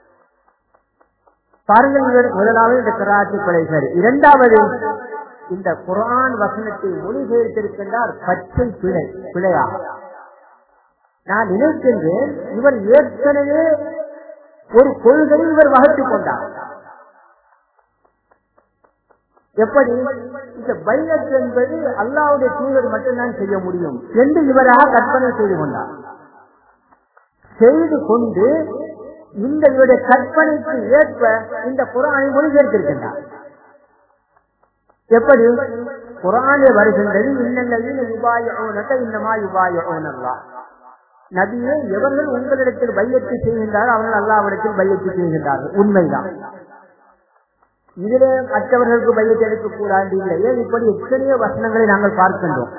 பாருங்கள் முதலாவது இந்த கராச்சி கொலை சரி இரண்டாவது இந்த குரான் வசனத்தை மொழிபெயர்த்திருக்கின்றார் பச்சை பிழை பிழையாக நான் நினைக்கின்றேன் இவர் ஏற்கனவே ஒரு கொள்கையை இவர் வகுத்துக் கொண்டார் எப்படி இந்த பைலட் என்பது அல்லாவுடைய தூதர் மட்டும்தான் செய்ய முடியும் என்று இவராக கற்பனை செய்து கொண்டார் செய்து கொண்டு இந்த இவருடைய கற்பனைக்கு ஏற்ப இந்த குரானை மொழிபெயர்த்திருக்கின்றார் எப்படி குரானே வருகின்றது இன்னல்லதீன யுபாயிஊனக இன்னமா யுபாயிஊனல்லா நபியே எவர்கள் உங்களிடத்தில் பையத்து செய்கின்றார்கள் அவர்கள் அல்லாவிடத்தில் பையத்து செய்கின்றார்கள் உண்மைதான் இதிலே மற்றவர்களுக்கு பையத்து எடுக்கக்கூடாது இல்லையே இப்படி எத்தனையோ வசனங்களை நாங்கள் பார்க்கின்றோம்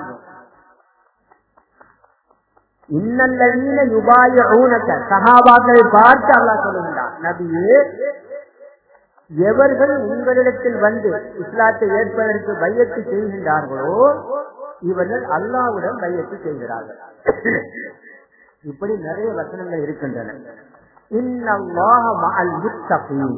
இன்னல்லதீன யுபாயிஊனக சஹாபாக்களை பார்த்து அல்லாஹ் சொல்லுகின்றான் நபியே எவர்கள் உங்களிடத்தில் வந்து இஸ்லாத்தை ஏற்பதற்கு பையத்து செய்கின்றார்களோ இவர்கள் அல்லாவுடன் பையத்து செய்கிறார்கள் இப்படி நிறைய வசனங்கள் இருக்கின்றன இன்னல்லாஹ மஅல் முத்தகீன்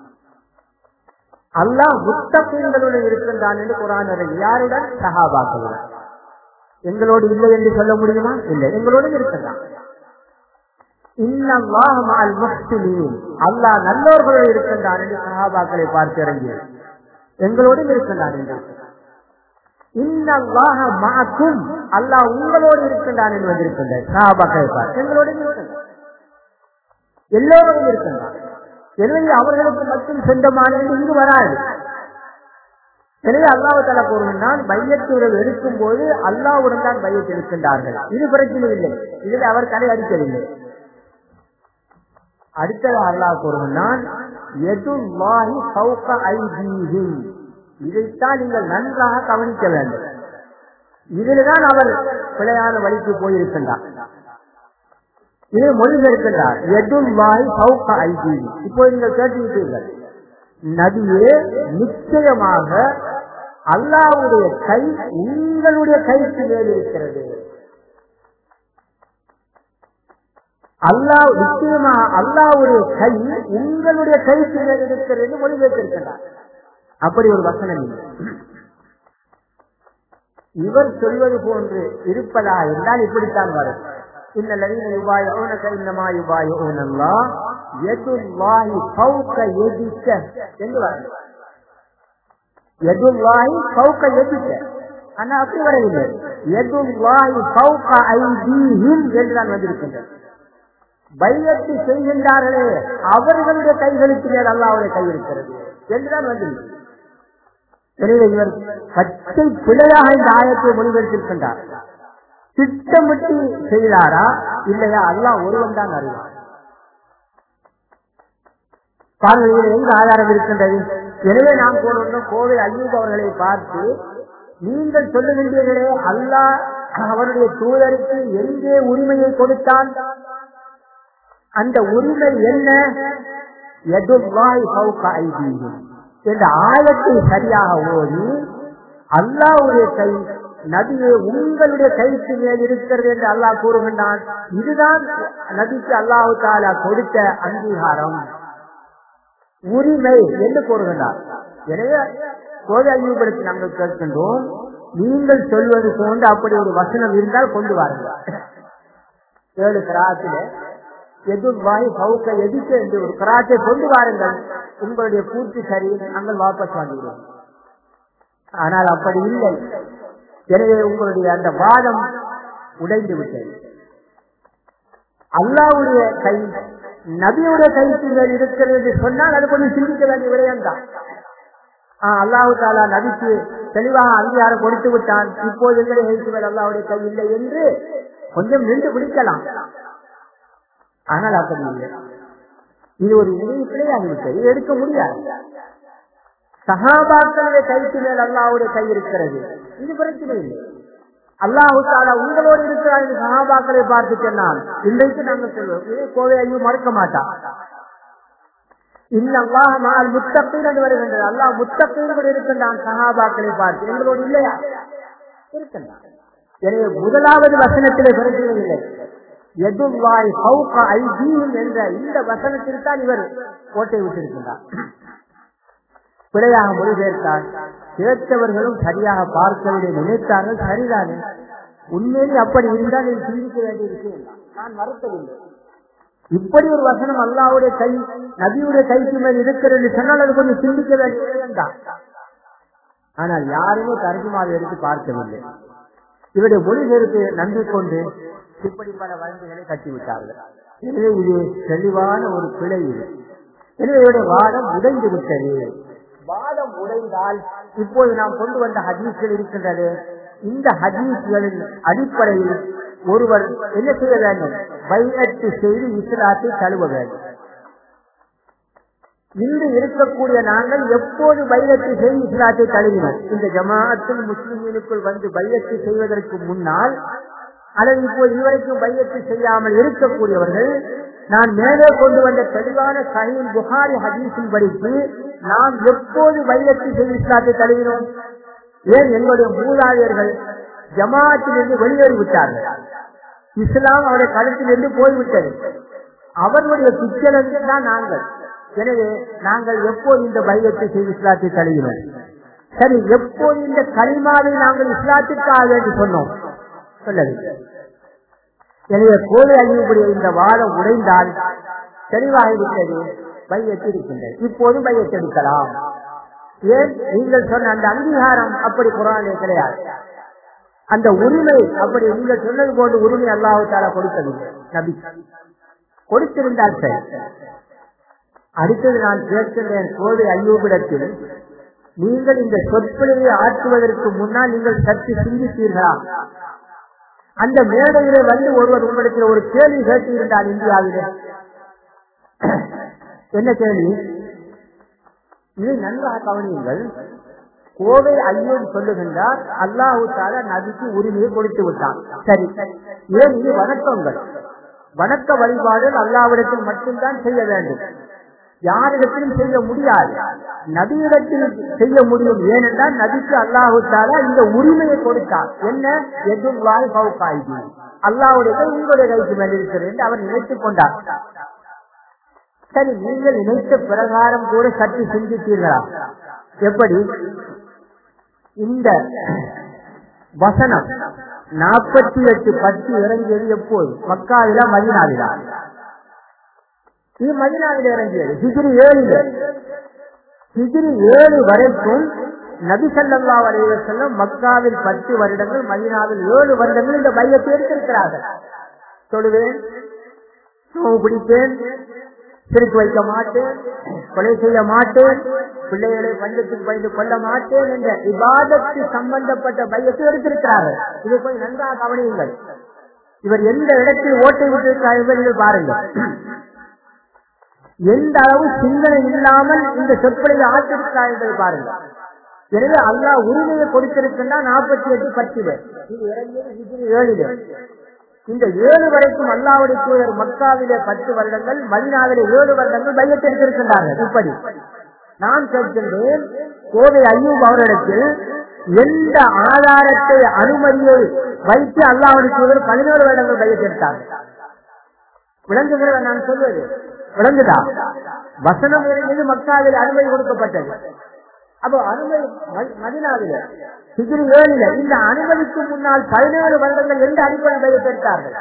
அல்லாஹ் முத்தகீன்களுடன் இருக்கின்றான் என்று குரான் யாருடன் சஹாபாக்களுடன் எங்களோடு இல்லை என்று சொல்ல முடியுமா இல்லை எங்களோடு இருக்கின்றான் இன்னல்லாஹ மஅல் முஹ்சினீன் அல்லாஹ் நல்லோர்களோடு இருக்கின்றான் என்று சஹாபாக்களை பார்த்து இறங்கியது எங்களோடும் இருக்கின்றான் என்று இன்னல்லாஹ மஅக்கும் அல்லாஹ் உங்களோடு இருக்கின்றான் என்று வந்திருக்கின்றார் சஹாபாக்களை பார்த்து எங்களோடும் இருக்கின்றான் எல்லோரும் இருக்கின்றான் எனவே அவர்களுக்கு மட்டும் சொந்தமானது இங்கு வராது எனவே அல்லாஹால கூறுகின்றான் பையத்துடன் எடுக்கும் போது அல்லாவுடன் தான் பையத்தில் இருக்கின்றார்கள் இது பிரச்சனை இல்லை இதில் அவர் தலை அடிக்கவில்லை அடுத்தது அல்லாஹ் கூறுகின்றான் எதுவாகி சௌக ஐதீஹிம் இதைத்தான் நீங்கள் நன்றாக கவனிக்க வேண்டும் இதில்தான் அவர் பிழையான வழிக்கு போயிருக்கின்றார் இது மொழிபெயர்க்கின்றார் எதுவாய் சௌக ஐதீஹி இப்போ நீங்கள் கேட்டுவிட்டீர்கள் நதியே நிச்சயமாக அல்லாவுடைய கை உங்களுடைய கைக்கு மேல் இருக்கிறது அல்லாஹ் நிச்சயமா அல்லாவுடைய கை உங்களுடைய கைக்கு மேல் இருக்கிறது என்று மொழிபெயர்த்திருக்கிறார் அப்படி ஒரு வசனம் இல்லை இவர் சொல்வது போன்று இருப்பதா என்றால் இப்படித்தான் வரும் இந்த லவீன யுபாய ஓனக இன்னமா யுபாய ஓனல்லா எதுவாகி பௌக்க எதிக்க என்று வரும் எதுவாகி பௌக்க எதிக்க ஆனா அப்படி வரவில்லை எதுவாகி பௌக்க ஐதீஹிம் என்று நான் வந்திருக்கின்றேன் பையத்தை செய்கின்றார்களே அவர்களுடைய கைகளுக்கு மேல் அல்லாவுடைய கை இருக்கிறது என்றுதான் வந்திருக்கிறது எனவே இவர் பச்சை பிழையாக இந்த ஆயத்தை மொழிபெயர்த்திருக்கின்றார் திட்டமிட்டு செய்தாரா இல்லையா அல்லாஹ் ஒருவன் தான் அறிவார் பாருங்கள் எங்க ஆதாரம் இருக்கின்றது எனவே நாம் போனோம் கோவை அய்யூப் அவர்களை பார்த்து நீங்கள் சொல்லுகின்றீர்களே அல்லாஹ் அவருடைய தூதருக்கு எங்கே உரிமையை கொடுத்தான் அந்த உரிமை என்ன எதுவாய் பௌக்க ஐதீகம் என்ற ஆயத்தை சரியாக ஓடி அல்லாவுடைய கை நபியே உங்களுடைய கைக்கு மேல் இருக்கிறது என்று அல்லாஹ் கூறுகின்றான் இதுதான் நபிக்கு அல்லாஹு தாலா கொடுத்த அங்கீகாரம் உரிமை என்று கூறுகின்றார் எனவே கோதை ஐயூபடுத்தி நாங்கள் கேட்கின்றோம் நீங்கள் சொல்வது போன்று அப்படி ஒரு வசனம் இருந்தால் கொண்டு வாருங்கள் ஏழு கிராத்தில எதுவாய் பௌக்க எதிர்க்க என்று ஒரு கிராத்தை கொண்டு வாருங்கள் உங்களுடைய பூர்த்தி சரி நாங்கள் வாபஸ் வாங்குகிறோம் ஆனால் அப்படி இல்லை எனவே உங்களுடைய அந்த வாதம் உடைந்து விட்டது அல்லாவுடைய கை நபியுடைய கைக்கு மேல் இருக்கிறது என்று சொன்னால் அது கொஞ்சம் சிந்திக்க வேண்டிய விடயம் தான் அல்லாஹு தாலா நபிக்கு தெளிவாக அங்கீகாரம் கொடுத்து விட்டான் இப்போது எங்களுடைய கைக்கு மேல் அல்லாவுடைய கை இல்லை என்று கொஞ்சம் நின்று பிடிக்கலாம் ஆனால் அப்படி இல்லை இது ஒரு இணைய பிழையாகிவிட்டது இது எடுக்க முடியாது சகாபாக்களுடைய கைக்கு மேல் அல்லாவுடைய கை இருக்கிறது இது பிரச்சனை இல்லை அல்லாஹு தாலா உங்களோடு இருக்கிறார் என்று சகாபாக்களை பார்த்து சொன்னால் இன்றைக்கு நாங்கள் சொல்வோம் இதே கோவை ஐயோ மறுக்க மாட்டான் இந்த அல்லாஹ் மால் முத்தப்பீன் என்று வருகின்றது அல்லாஹ் முத்தப்பீன் இருக்கின்றான் சகாபாக்களை பார்த்து எங்களோடு இல்லையா இருக்கின்றான் எனவே முதலாவது வசனத்திலே பிரச்சனை இல்லை எதுவாய் ஹவுக ஐதீம் என்ற இந்த வசனத்தில் தான் இவர் கோட்டை விட்டிருக்கின்றார் பிழையாக மொழிபெயர்த்தார் கேட்டவர்களும் சரியாக பார்க்கவில்லை நினைத்தார்கள் சரிதானே உண்மையிலே அப்படி இருந்தால் இது சிந்திக்க வேண்டிய விஷயம் நான் மறுக்கவில்லை இப்படி ஒரு வசனம் அல்லாவுடைய கை நபியுடைய கைக்கு மேல் இருக்கிறது சொன்னால் அது கொஞ்சம் சிந்திக்க வேண்டிய விஷயம் தான் ஆனால் யாருமே தர்ஜுமாவை எடுத்து பார்க்கவில்லை இவருடைய மொழிபெயர்ப்பு நம்பிக்கொண்டு இப்படி பல வழங்குகளை கட்டிவிட்டார்கள் எனவே இது தெளிவான ஒரு பிழை இது எனவே இவருடைய வாதம் உடைந்து விட்டது வாதம் உடைந்தால் இப்போது நாம் கொண்டு வந்த ஹதீஸ்கள் இருக்கின்றது இந்த ஹதீஸ்களின் அடிப்படையில் ஒருவர் என்ன செய்ய வேண்டும் பையத்து செய்து இஸ்லாத்தை தழுவ வேண்டும் இன்று இருக்கக்கூடிய நாங்கள் எப்போது பையத்து செய்து இஸ்லாத்தை தழுவினோம் இந்த ஜமாஅத்தில் முஸ்லிம்களுக்குள் வந்து பையத்து செய்வதற்கு முன்னால் அல்லது இப்போது இதுவரைக்கும் பையத்து செய்யாமல் இருக்கக்கூடியவர்கள் நான் மேலே கொண்டு வந்த தெளிவான சஹீல் புகாரி ஹதீஸின் படித்து நாம் எப்போது பையத்து செய்து இஸ்லாத்தை தழுவினோம் ஏன் எங்களுடைய மூதாதையர்கள் ஜமாத்திலிருந்து வெளியேறி விட்டார்கள் இஸ்லாம் அவருடைய கழுத்திலிருந்து போய்விட்டது அவர்களுடைய பிச்சலத்தில் தான் நாங்கள் எனவே நாங்கள் எப்போது இந்த பையத்தை செய்து இஸ்லாத்தை தழுவினோம் சரி எப்போது இந்த களிமாவை நாங்கள் இஸ்லாத்திற்காக என்று சொன்னோம் சொல்லவில்லை எனவே கோலை அழிவுடைய இந்த வாதம் உடைந்தால் தெளிவாகிவிட்டது பையத்து இருக்கின்றது இப்போது பையத்தெடுக்கலாம் ஏன் நீங்கள் சொன்ன அந்த அங்கீகாரம் அப்படி குரானே கிடையாது அந்த உரிமை அப்படி நீங்கள் சொன்னது போன்று உரிமை அல்லாஹு தாலா கொடுக்கவில்லை நபி கொடுத்திருந்தால் சரி அடுத்தது நான் கேட்கின்றேன் கோவை ஐயோபிடத்தில் நீங்கள் இந்த சொற்பிழையை ஆற்றுவதற்கு முன்னால் நீங்கள் சற்று சிந்தித்தீர்களா அந்த மேடையிலே வந்து ஒருவர் உங்களுக்கு ஒரு கேள்வி கேட்டிருந்தார் இந்தியாவிலே என்ன கேள்வி இதை நன்றாக கவனியுங்கள் கோவை ஐயோடு சொல்லுகின்றார் அல்லாஹு தாலா நபிக்கு உரிமையை கொடுத்து விட்டான் சரி ஏன் இது வணக்கங்கள் வணக்க வழிபாடுகள் அல்லாவிடத்தில் மட்டும்தான் செய்ய வேண்டும் யாரிடத்திலும் செய்ய முடியாது நபியிடத்தில் செய்ய முடியும் ஏனென்றால் நபிக்கு அல்லாஹு தாலா இந்த உரிமையை கொடுத்தார் என்ன எதுவாய் பவுக்காய்தி அல்லாவுடைய கை உங்களுடைய கைக்கு மேல் இருக்கிறது என்று அவர் நினைத்துக் கொண்டார் சரி நீங்கள் நினைத்த பிரகாரம் கூட சற்று சிந்தித்தீர்களா எப்படி இந்த வசனம் நாற்பத்தி எட்டு பத்து இறங்கியது எப்போது மக்காவிலா மதினாவிலா இது மதினாவில் இறங்கியது ஹிஜிரி ஏழில் ஹிஜிரி ஏழு வரைக்கும் நபி சல்லா வரைய செல்லும் மக்காவில் பத்து வருடங்கள் மதினாவில் ஏழு வருடங்கள் இந்த மையத்தை எடுத்திருக்கிறார்கள் சொல்லுவேன் நோவு பிடிப்பேன் சிரித்து வைக்க மாட்டேன் கொலை செய்ய மாட்டேன் பிள்ளைகளை பஞ்சத்துக்கு பயந்து கொள்ள மாட்டேன் என்ற விவாதத்து சம்பந்தப்பட்ட பையத்தை எடுத்திருக்கிறார்கள் இதை போய் நன்றாக கவனியுங்கள் இவர் எந்த இடத்தில் ஓட்டை விட்டிருக்கிறார் என்பதை பாருங்கள் எந்த அளவு சிந்தனை இல்லாமல் இந்த சொற்களை ஆற்றிருக்கிறார் என்பதை பாருங்கள் எனவே அல்லா உரிமையை கொடுத்திருக்கின்றா நாற்பத்தி எட்டு பத்திலே இது இறங்கியது ஏழிலே இந்த ஏழு வரைக்கும் அல்லாவுடைய தூதர் மக்காவிலே பத்து வருடங்கள் மதினாவிலே ஏழு வருடங்கள் பையத்திருக்கின்றார்கள் இப்படி நான் கேட்கின்றேன் கோவை ஐயூப் அவரிடத்தில் எந்த ஆதாரத்தை அனுமதியை வைத்து அல்லாவுடைய தூதர் பதினோரு வருடங்கள் பையத்திருத்தார்கள் விளங்குகிறத நான் சொல்வது விளங்குதா வசனம் இறங்கியது மக்காவில் அனுமதி கொடுக்கப்பட்டது அப்போ அனுமதி மதினாவில சிகிரி ஏழில இந்த அனுமதிக்கு முன்னால் பதினேழு வருடங்கள் எந்த அடிப்படையில் பெற்றார்கள்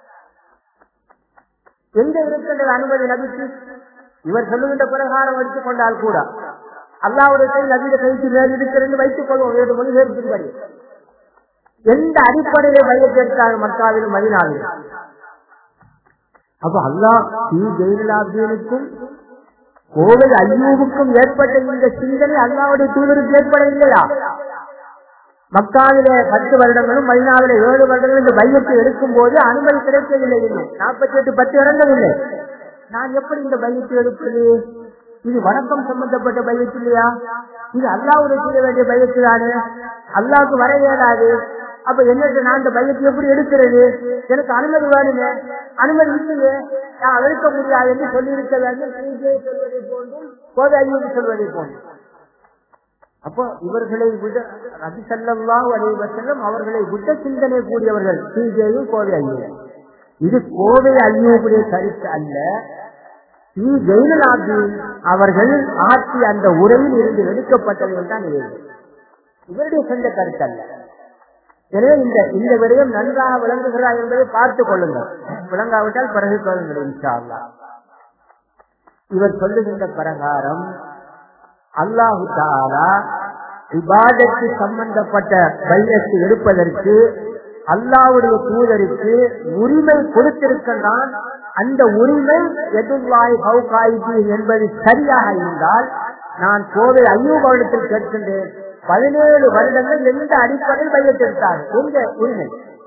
எங்க இருக்கின்றது அனுமதி நபிக்கு இவர் சொல்லுகின்ற பிரகாரம் எடுத்துக் கொண்டால் கூட அல்லாவுடைய கை நபிய கைக்கு மேல் இருக்கிறது வைத்துக் கொள்வோம் வேறு மொழிபெயர்ப்பின்படி எந்த அடிப்படையிலே வைத்திருக்கிறார்கள் மக்காவிலும் மதினாவிலும் அப்ப அல்லாஹ் ஸ்ரீ ஜெயிலாபியனுக்கும் கோவை ஐயூவுக்கும் ஏற்பட்ட இந்த சிந்தனை அல்லாவுடைய தூதருக்கு ஏற்படவில்லையா மக்காவிலே பத்து வருடங்களும் மதினாவிலே ஏழு வருடங்களும் இந்த பையத்தை எடுக்கும் போது அனுமதி கிடைக்கவில்லை இன்னும் நாற்பத்தி எட்டு பத்து இறங்கவில்லை நான் எப்படி இந்த பையத்தை எடுப்பது இது வணக்கம் சம்பந்தப்பட்ட பையத்து இல்லையா இது அல்லாவுடைய செய்ய வேண்டிய பையத்து தானே அல்லாவுக்கு வர இயலாது அப்ப என்னட்டு நான் இந்த பையத்தை எப்படி எடுக்கிறது எனக்கு அனுமதி வேணுமே அனுமதி இல்லையே நான் எடுக்க முடியாது என்று சொல்லியிருக்க வேண்டும் சொல்வதை போன்றும் கோதை ஐயோடு சொல்வதை போன்றும் அப்போ இவர்களை விட ரபி சல்லா அலைவசல்லம் அவர்களை விட்ட சிந்தனை கூடியவர்கள் சிஜேயும் கோவை ஐயோ இது கோவை ஐயோவுடைய கருத்து அல்ல ஸ்ரீ ஜெயினலாபின் அவர்கள் ஆட்சி அந்த உரையில் இருந்து எடுக்கப்பட்டது என்றான் இவருடைய சொந்த கருத்து அல்ல எனவே இந்த இந்த விடயம் நன்றாக விளங்குகிறார் என்பதை பார்த்துக் கொள்ளுங்கள் விளங்காவிட்டால் பிறகு கொள்ளுங்கள் இன்ஷா அல்லா இவர் சொல்லுகின்ற பிரகாரம் அல்லாஹு தாலா விவாதத்து சம்பந்தப்பட்ட பையத்தை எடுப்பதற்கு அல்லாவுடைய தூதருக்கு உரிமை கொடுத்திருக்கின்றான் அந்த உரிமை எதுவாய் பௌகாய்தி என்பது சரியாக இருந்தால் நான் கோவை ஐயோபாவிடத்தில் கேட்கின்றேன் பதினேழு வருடங்கள் எந்த அடிப்படையில் பையத்திருத்தார் எந்த உரிமை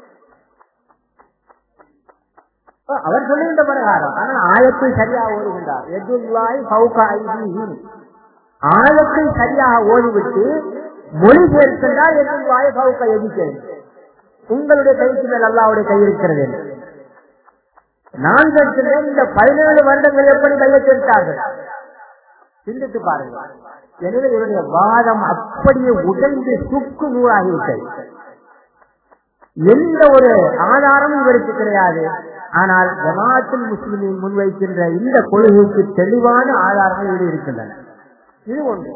அவர் சொல்லுகின்ற பிரகாரம் ஆனால் ஆயத்தை சரியாக ஓடுகின்றார் எதுவாய் பௌகாய்தி ஆழத்தை சரியாக ஓடிவிட்டு மொழி சேர்க்கின்றால் எதுவும் வாய் பௌக்க எதிக்கிறது உங்களுடைய கைக்கு மேல் அல்லாவுடைய கை இருக்கிறது நான் கேட்கிறேன் இந்த பதினேழு வருடங்கள் எப்படி கையெழுத்தார்கள் சிந்தித்து பாருங்கள் எனவே இவருடைய வாதம் அப்படியே உடைந்து சுக்கு நூறாகிவிட்டது எந்த ஒரு ஆதாரமும் இவருக்கு கிடையாது ஆனால் ஜமாத்தில் முஸ்லிமின் முன்வைக்கின்ற இந்த கொள்கைக்கு தெளிவான ஆதாரங்கள் இதில் இருக்கின்றன இது ஒன்று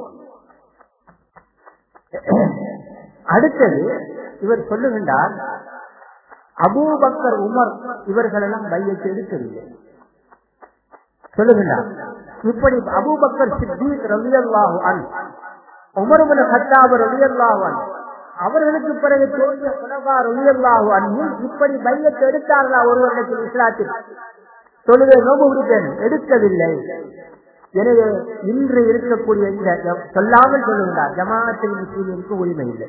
அடுத்தது இவர் சொல்லுகின்றார் அபூபக்கர் உமர் இவர்களெல்லாம் பையத்தை எடுக்கவில்லை சொல்லுகின்றார் இப்படி அபூபக்கர் சித்தீக் ரவியல்லாஹு அன் உமர்புல ஹத்தாபர் ரவியல்லாஹு அன் அவர்களுக்கு பிறகு தோன்றிய குலபா ரவியல்லாஹு அன்னும் இப்படி பையத்தை எடுத்தார்களா ஒருவர்களுக்கு இஸ்லாத்தில் தொழுகை நோம்பு விடுத்தேன் எடுக்கவில்லை எனவே இன்று இருக்கக்கூடிய இந்த சொல்லாமல் சொல்லுகிறார் ஜமாஅத்தில் முஸ்லீமுக்கு உரிமை இல்லை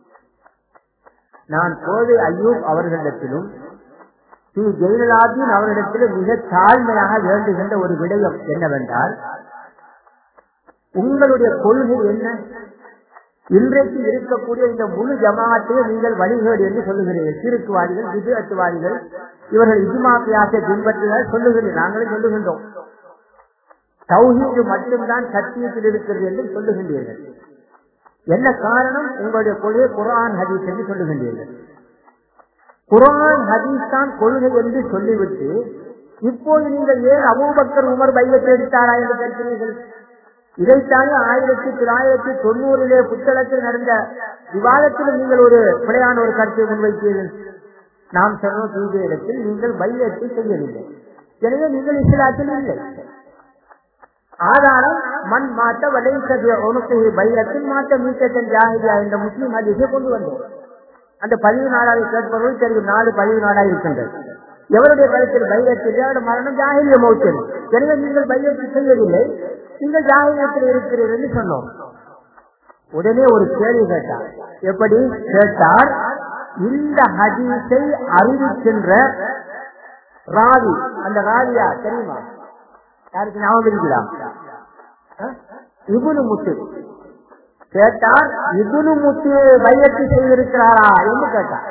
நான் கோவை ஐயூப் அவர்களிடத்திலும் ஸ்ரீ ஜெயலலாதீன் அவர்களிடத்திலும் மிக தாழ்மையாக வேண்டுகின்ற ஒரு விடயம் என்னவென்றால் உங்களுடைய கொள்கை என்ன இன்றைக்கு இருக்கக்கூடிய இந்த முழு ஜமாத்தை நீங்கள் வழிகேடு என்று சொல்லுகிறீர்கள் சிறுக்குவாதிகள் விஜயத்துவாதிகள் இவர்கள் இஜுமாப்பியாசை பின்பற்றுகிறார் சொல்லுகிறீர்கள் நாங்களும் சொல்லுகின்றோம் தௌஹீது மட்டும்தான் சத்தியத்தில் இருக்கிறது என்று சொல்லுகின்றீர்கள் என்ன காரணம் உங்களுடைய கொள்கை குரான் ஹதீஸ் என்று சொல்லுகின்றீர்கள் குரான் ஹதீஸ் தான் கொள்கை என்று சொல்லிவிட்டு இப்போது நீங்கள் ஏன் அபூபக்கர் உமர் பையத்தை எடுத்தாரா என்று கேட்கிறீர்கள் இதைத்தானே ஆயிரத்தி தொள்ளாயிரத்தி தொண்ணூறிலே புத்தகத்தில் நடந்த விவாதத்தில் நீங்கள் ஒரு பிழையான ஒரு கருத்தை முன்வைத்தீர்கள் நாம் சொன்ன தூய இடத்தில் நீங்கள் பையத்தை செய்யவில்லை எனவே நீங்கள் இஸ்லாத்தில் இல்லை ஆதாரம் மண் மாட்ட வலைசதிய உனக்கு பைரத்தில் மாட்ட மீட்டத்தின் ஜாகிரியா என்ற முஸ்லீம் அதிசை கொண்டு வந்தோம் அந்த பதிவு நாளாக கேட்பவர்கள் தெரியும் நாலு பதிவு நாளாக இருக்கின்றது எவருடைய கருத்தில் பைரத்தில் அவருடைய மரணம் ஜாகிரிய மௌத்தல் எனவே நீங்கள் பைரத்தில் செய்யவில்லை நீங்கள் ஜாகிரியத்தில் இருக்கிறீர்கள் என்று சொன்னோம் உடனே ஒரு கேள்வி கேட்டார் எப்படி கேட்டார் இந்த ஹதீஸை அறிவிக்கின்ற ராவி அந்த ராவியா தெரியுமா யாருக்கு ஞாபகம் இருக்கிறான் இபுனு முத்து கேட்டார் இபுனு முத்து பையத்து செய்திருக்கிறாரா என்று கேட்டார்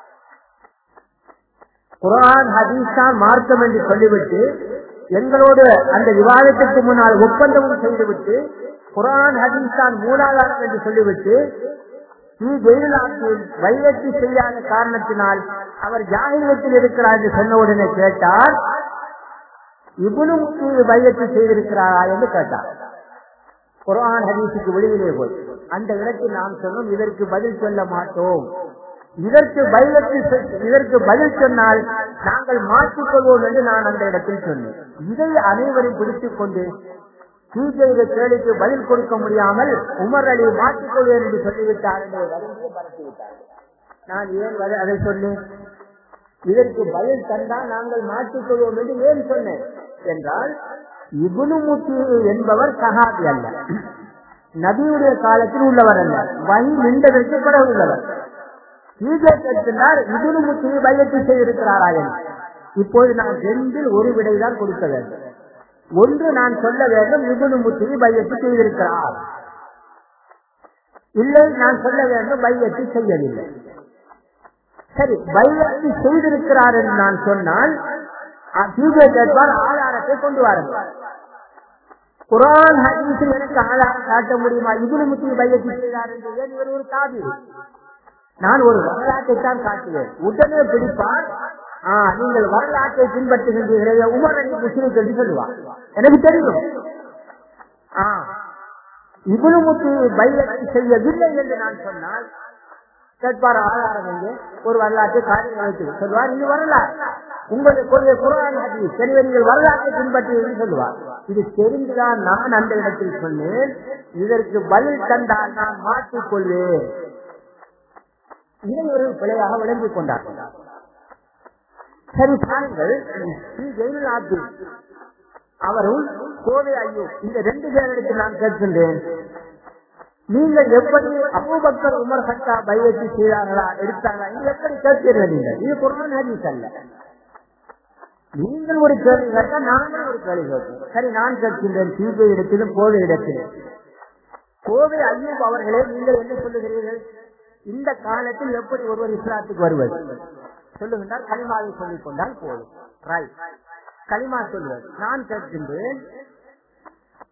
குரான் ஹதீஸ் தான் மார்க்கம் என்று சொல்லிவிட்டு எங்களோடு அந்த விவாதத்திற்கு முன்னால் ஒப்பந்தமும் செய்துவிட்டு குரான் ஹதீஸ் தான் மூலாதாரம் என்று சொல்லிவிட்டு நீ ஜெயிலாற்றில் வைரத்தி செய்யாத காரணத்தினால் அவர் ஜாகிரத்தில் இருக்கிறார் என்று சொன்ன உடனே கேட்டார் இவனும் பையத்து செய்திருக்கிறாரா என்று கேட்டார் குரான் ஹதீஸுக்கு வெளியிலே போய் அந்த இடத்தில் நாம் சொன்னோம் இதற்கு பதில் சொல்ல மாட்டோம் இதற்கு பைலத்து இதற்கு பதில் சொன்னால் நாங்கள் மாற்றிக்கொள்வோம் என்று நான் அந்த இடத்தில் சொன்னேன் இதை அனைவரும் பிடித்துக் கொண்டு சிஜெய்த கேள்விக்கு பதில் கொடுக்க முடியாமல் உமர் அலி மாற்றிக்கொள்வேன் என்று சொல்லிவிட்டார் என்று வருந்தியை பரப்பிவிட்டார்கள் நான் ஏன் அதை சொன்னேன் இதற்கு பதில் தந்தால் நாங்கள் மாற்றிக்கொள்வோம் என்று ஏன் சொன்னேன் என்றால் இபுனுமுத்தி என்பவர் சஹாபி அல்ல நபியுடைய காலத்தில் உள்ளவர் அல்ல வழி நின்றதற்கு பிறகு உள்ளவர் கேட்கின்றார் இபுனுமுத்தி பையத்தை செய்திருக்கிறாரா என்று இப்போது நான் ரெண்டில் ஒரு விடைதான் கொடுக்க வேண்டும் ஒன்று நான் சொல்ல வேண்டும் இபுனுமுத்தி பையத்து செய்திருக்கிறார் இல்லை நான் சொல்ல வேண்டும் பையத்து செய்யவில்லை சரி பையத்து செய்திருக்கிறார் என்று நான் சொன்னால் கேட்பார் ஆதாரத்தை கொண்டு வாருங்கள் குரான் ஹதீஸில் எனக்கு ஆதாரம் காட்ட முடியுமா இபுனு முத்தி பையத்தி செய்தார் என்று ஏன் இவர் ஒரு காவி நான் ஒரு வரலாற்றை தான் காட்டுவேன் உடனே பிடிப்பார் நீங்கள் வரலாற்றை பின்பற்றுகின்றீர்களே உமர் அணி முஸ்லிம் என்று சொல்லுவார் எனக்கு தெரியும் இபுனு முத்தி பையத்தி செய்யவில்லை என்று நான் சொன்னால் கேட்பார் ஆதாரம் எங்கே ஒரு வரலாற்றை காரியம் வைத்து சொல்வார் இது வரலாறு உங்களுடைய கொள்கை குரான் ஹதீஸ் எனவே நீங்கள் வரலாற்றை பின்பற்றுவீர்கள் சொல்லுவார் இது தெரிந்துதான் நான் அந்த இடத்தில் சொன்னேன் இதற்கு பதில் தந்தால் நான் மாற்றிக் கொள்வேன் இதை ஒரு பிழையாக விளங்கிக் கொண்டார்கள் சரி பாருங்கள் ஜெயலலாத்து அவரும் கோவை ஐயோ இந்த ரெண்டு பேருக்கு நான் கேட்கின்றேன் நீங்கள் எப்படி அபூபக்கர் உமர் சட்டா பைவத்தி செய்தார்களா எடுத்தாங்களா இது எப்படி கேட்கிறீர்கள் நீங்கள் இது குரான் ஹதீஸ் அல்ல நீங்கள் ஒரு கேள்வி கேட்டா நானும் ஒரு கேள்வி கேட்கிறேன் சரி நான் கேட்கின்றேன் சிபிஐ இடத்திலும் கோவை இடத்திலும் கோவை ஐயூப் அவர்களே நீங்கள் என்ன சொல்லுகிறீர்கள் இந்த காலத்தில் எப்படி ஒருவர் இஸ்லாத்துக்கு வருவது சொல்லுகின்றால் களிமாவை சொல்லிக் கொண்டால் போதும் ரைட் களிமா சொல்லுவது நான் கேட்கின்றேன்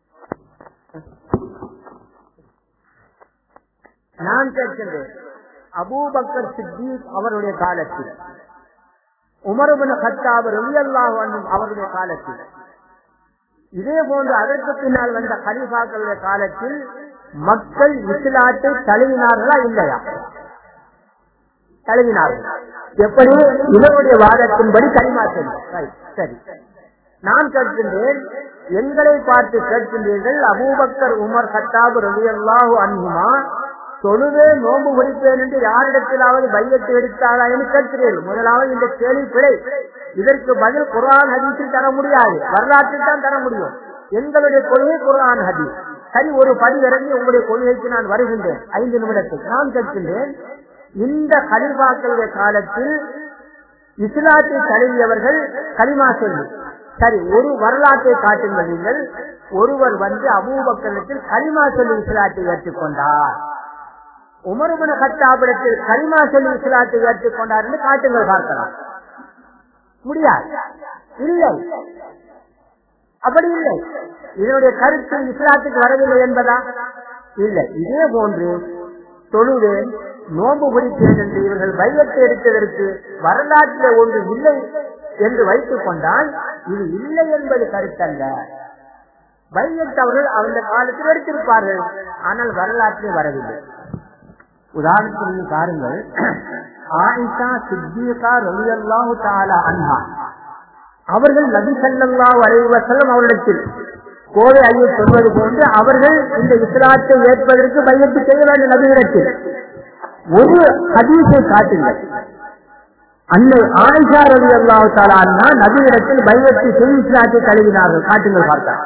நான் கேட்கின்றேன் அபூபக்கர் சித்திக் அவருடைய காலத்தில் உமருபின் கத்தாப் ரலியல்லாஹு அன்ஹு அவருடைய காலத்தில் இதே போன்று அதற்கு பின்னால் வந்த கலிஃபாக்களுடைய காலத்தில் மக்கள் இஸ்லாத்தை தழுவினார்களா இல்லையா தழுவினார்கள் எப்படி இவருடைய வாதத்தின்படி களிமா செல்லும் சரி நான் கேட்கின்றேன் எங்களை பார்த்து கேட்கின்றீர்கள் அபூபக்கர் உமர் கத்தாபு ரலியல்லாஹு அன்ஹுமா தொழுவே நோம்பு பிடிப்பேன் என்று யாரிடத்திலாவது பையத்தை எடுத்தாரா என்று கேட்கிறீர்கள் முதலாவது இந்த கேள்வி பிழை இதற்கு பதில் குரான் ஹதீஸில் தர முடியாது வரலாற்றில் தான் தர முடியும் எங்களுடைய கொள்கை குரான் ஹதீஸ் சரி ஒரு படி இறங்கி உங்களுடைய கொள்கைக்கு நான் வருகின்றேன் ஐந்து நிமிடத்துக்கு நான் கேட்கின்றேன் இந்த கலிபாக்களுடைய காலத்தில் இஸ்லாத்தை தழுவியவர்கள் களிமா சொல்லி சரி ஒரு வரலாற்றை காட்டுங்கள் நீங்கள் ஒருவர் வந்து அபூபக்கரத்தில் களிமா சொல்லி இஸ்லாத்தை ஏற்றுக்கொண்டார் உமருமன கத்தாபிடத்தில் களிமா சொல்லி இஸ்லாத்தை ஏற்றுக்கொண்டார் என்று காட்டுங்கள் பார்க்கலாம் முடியாது இல்லை அப்படி இல்லை இதனுடைய கருத்து இஸ்லாத்துக்கு வரவில்லை என்பதா இல்லை இதே போன்று தொழுவேன் நோம்பு பிடித்தேன் என்று இவர்கள் பையத்தை எடுத்ததற்கு வரலாற்றில் ஒன்று இல்லை என்று வைத்துக் கொண்டால் இது இல்லை என்பது கருத்தல்ல பையத் அவர்கள் அந்த காலத்தில் எடுத்திருப்பார்கள் ஆனால் வரலாற்றில் வரவில்லை உதாரணத்துக்கு பாருங்கள் ஆயிஷா சித்திகா ரலியல்லாஹு தஆலா அன்ஹா அவர்கள் நபி ஸல்லல்லாஹு அலைஹி வஸல்லம் அவரிடத்தில் கோவை ஐயர் சொல்வது போன்று அவர்கள் இந்த இஸ்லாத்தை ஏற்பதற்கு பையத்து செய்ய வேண்டும் நபியிடத்தில் ஒரு ஹதீஸை காட்டுங்கள் அன்னை ஆயிஷா ரவி அல்லாஹு தாலா அண்ணா நபியிடத்தில் பையத்தை செய்தி இஸ்லாத்தை தழுவினார்கள் காட்டுங்கள் பார்த்தார்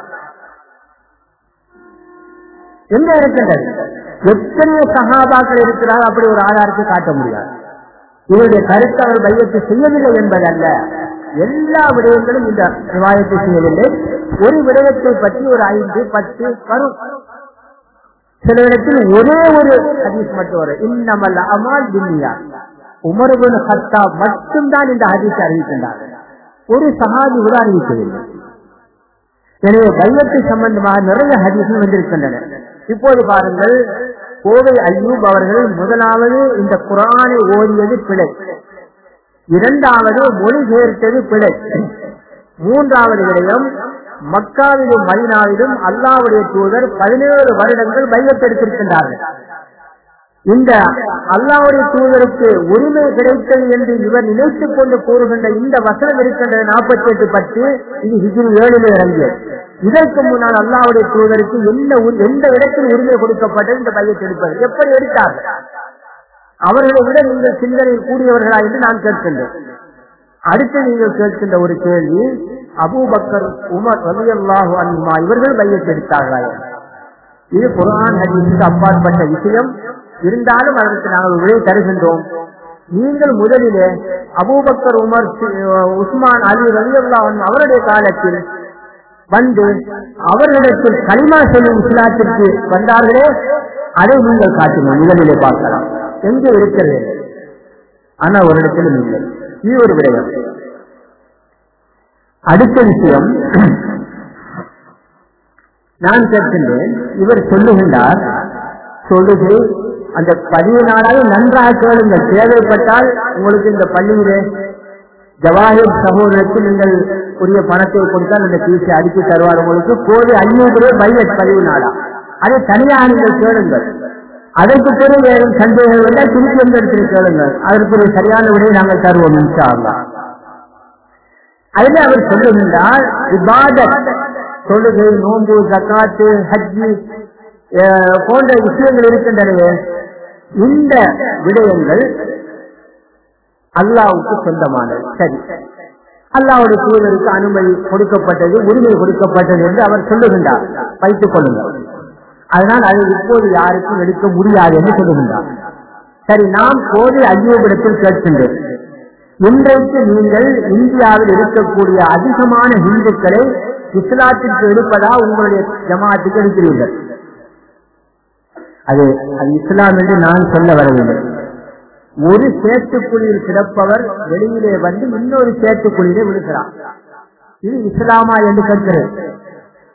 எங்க இருக்கின்றது எத்தனையோ சகாபாக்கள் இருக்கிறார் அப்படி ஒரு ஆதாரத்தை காட்ட முடியாது இவருடைய கருத்து அவர் பையத்தை செய்யவில்லை என்பதல்ல எல்லா விடயங்களும் இந்த விவாதத்தை செய்யவில்லை ஒரு விடயத்தை பற்றி ஒரு ஐந்து பத்து வரும் சில இடத்தில் ஒரே ஒரு ஹதீஸ் மட்டும் வரும் இன்னமல் அமால் துன்யா உமர்பின் ஹத்தா மட்டும்தான் இந்த ஹதீஸ் அறிவிக்கின்றார்கள் ஒரு சகாதி கூட அறிவிக்கவில்லை எனவே பையத்தை சம்பந்தமாக நிறைய ஹதீஸும் வந்திருக்கின்றன இப்போது பாருங்கள் கோவை ஐயூப் அவர்கள் முதலாவது இந்த குரானை ஓதியது பிழை இரண்டாவது மொழிபெயர்த்தது பிழை மூன்றாவது விடயம் மக்காவிலும் மதினாவிலும் அல்லாவுடைய தூதர் பதினேழு வருடங்கள் பையத்தெடுத்திருக்கின்றார்கள் இந்த அல்லாவுடைய தூதருக்கு உரிமை கிடைத்தது என்று இவர் நினைத்துக் கொண்டு கூறுகின்ற இந்த வசனம் இருக்கின்ற நாற்பத்தி எட்டு பத்து இது ஹிஜில் ஏழில் இறங்கியது இதற்கு முன்னால் அல்லாவுடைய தூதருக்கு என்ன உரி- எந்த இடத்தில் உரிமை கொடுக்கப்பட்டது இந்த பையத்தை எடுப்பது எப்படி எடுத்தார்கள் அவர்களை விட நீங்கள் சிந்தனையில் கூடியவர்களா என்று நான் கேட்கின்றேன் அடுத்து நீங்கள் கேட்கின்ற ஒரு கேள்வி அபூபக்கர் உமர் ரலியல்லாஹு அன்ஹுமா இவர்கள் பையத்தை எடுத்தார்களா என்று. இது குரான் ஹதீஸுக்கு அப்பாற்பட்ட விஷயம் இருந்தாலும் அதற்கு நாங்கள் விடை தருகின்றோம் நீங்கள் முதலிலே அபூபக்கர் உமர் சி- உஸ்மான் அலி ரலியல்லாஹு அன்ஹு அவருடைய காலத்தில் வந்து அவர்களிடத்தில் களிமா சொல்லும் இஸ்லாத்திற்கு வந்தார்களே அதை நீங்கள் காட்டுங்கள் முதலிலே பார்க்கலாம் எங்கே இருக்கிறது ஆனா ஒரு இடத்திலும் இல்லை இது ஒரு விடயம் அடுத்த விஷயம் நான் கேட்கின்றேன் இவர் சொல்லுகின்றார் தொழுகை அந்த பதிவு நாளாக நன்றாக கேளுங்கள் தேவைப்பட்டால் உங்களுக்கு இந்த பள்ளியிலே ஜவாஹிர் சகோதரருக்கு நீங்கள் உரிய பணத்தை கொடுத்தால் இந்த பீஸை அடித்து தருவார் உங்களுக்கு கோடி ஐநூறு பைலட் பதிவு நாளா அதை தனியாக நீங்கள் கேளுங்கள் அதற்கு பிறகு ஏதும் சந்தேகம் வந்தால் திருப்பி வந்து இடத்தில் கேளுங்கள் அதற்கு ஒரு சரியான விடையை நாங்கள் தருவோம் இன்ஷா அல்லாஹ். அதில் அவர் சொல்லுகின்றார் இபாதத் தொழுகை நோன்பு ஜக்காத்து ஹஜ்ஜி அஹ், போன்ற விஷயங்கள் இருக்கின்றன இந்த விடயங்கள் அல்லாவுக்கு சொந்தமானது சரி அல்லாவுடைய தூதருக்கு அனுமதி கொடுக்கப்பட்டது உரிமை கொடுக்கப்பட்டது என்று அவர் சொல்லுகின்றார் வைத்துக் கொள்ளுங்கள் அதனால் அதை இப்போது யாருக்கும் எடுக்க முடியாது என்று சொல்லுகின்றார் சரி நாம் கோதை ஐயோபிடத்தில் கேட்கின்றேன் இன்றைக்கு நீங்கள் இந்தியாவில் இருக்கக்கூடிய அதிகமான இந்துக்களை இஸ்லாத்திற்கு எடுப்பதா உங்களுடைய ஜமாத்துக்கு எடுக்கிறீர்கள் அது அது இஸ்லாம் என்று நான் சொல்ல வரவில்லை ஒரு சேத்துக்குழியில் கிடப்பவர் வெளியிலே வந்து இன்னொரு சேத்துக்குழியிலே விழுகிறார் இது இஸ்லாமா என்று கேட்கிறேன்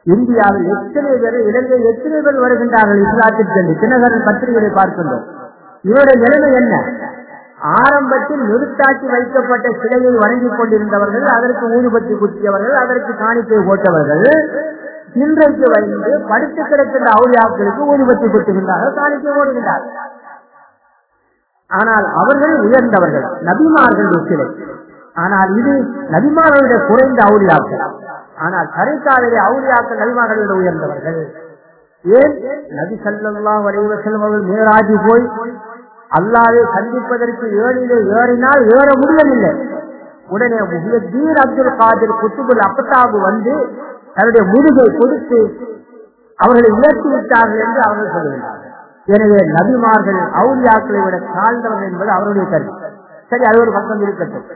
இந்தியாவில் எத்தனை பேர் இலங்கை எத்தனை பேர் வருகின்றார்கள் இஸ்லாத்திற்கு என்று தினகரன் பத்திரிகையை பார்க்கின்றோம் இவருடைய நிலைமை என்ன ஆரம்பத்தில் நிறுத்தாக்கி வைக்கப்பட்ட சிலையை வணங்கிக் கொண்டிருந்தவர்கள் அதற்கு ஊதுபத்தி குத்தியவர்கள் அதற்கு காணிக்கை போட்டவர்கள் இன்றைக்கு வந்து படுத்து கிடக்கின்ற அவுளியாக்களுக்கு ஊதுபத்தி குத்துகின்றார்கள் காணிக்கை போடுகின்றார்கள் ஆனால் அவர்கள் உயர்ந்தவர்கள் நபிமார்களுடைய சிலை ஆனால் இது நபிமார்களுடைய குறைந்த அவுளியாக்கள் ஆனால் கரைக்காலிலே அவுளியாக்கள் நபிமார்களோட உயர்ந்தவர்கள் ஏன் நபி சல்லல்லாஹு அலைஹி வஸல்லம் அவர்கள் மேராஜி போய் அல்லாவை சந்திப்பதற்கு ஏழிலே ஏறினால் ஏற முடியவில்லை உடனே முஹியத்தீன் அப்துல் காதிர் குத்துபுல் அப்பத்தாபு வந்து தன்னுடைய முதுகை கொடுத்து அவர்களை உயர்த்தி விட்டார்கள் என்று அவர்கள் சொல்லுகிறார்கள் எனவே நபிமார்கள் அவுலியாக்களை விட தாழ்ந்தவர்கள் என்பது அவருடைய கருத்து சரி அது ஒரு பக்கம் இருக்கட்டும்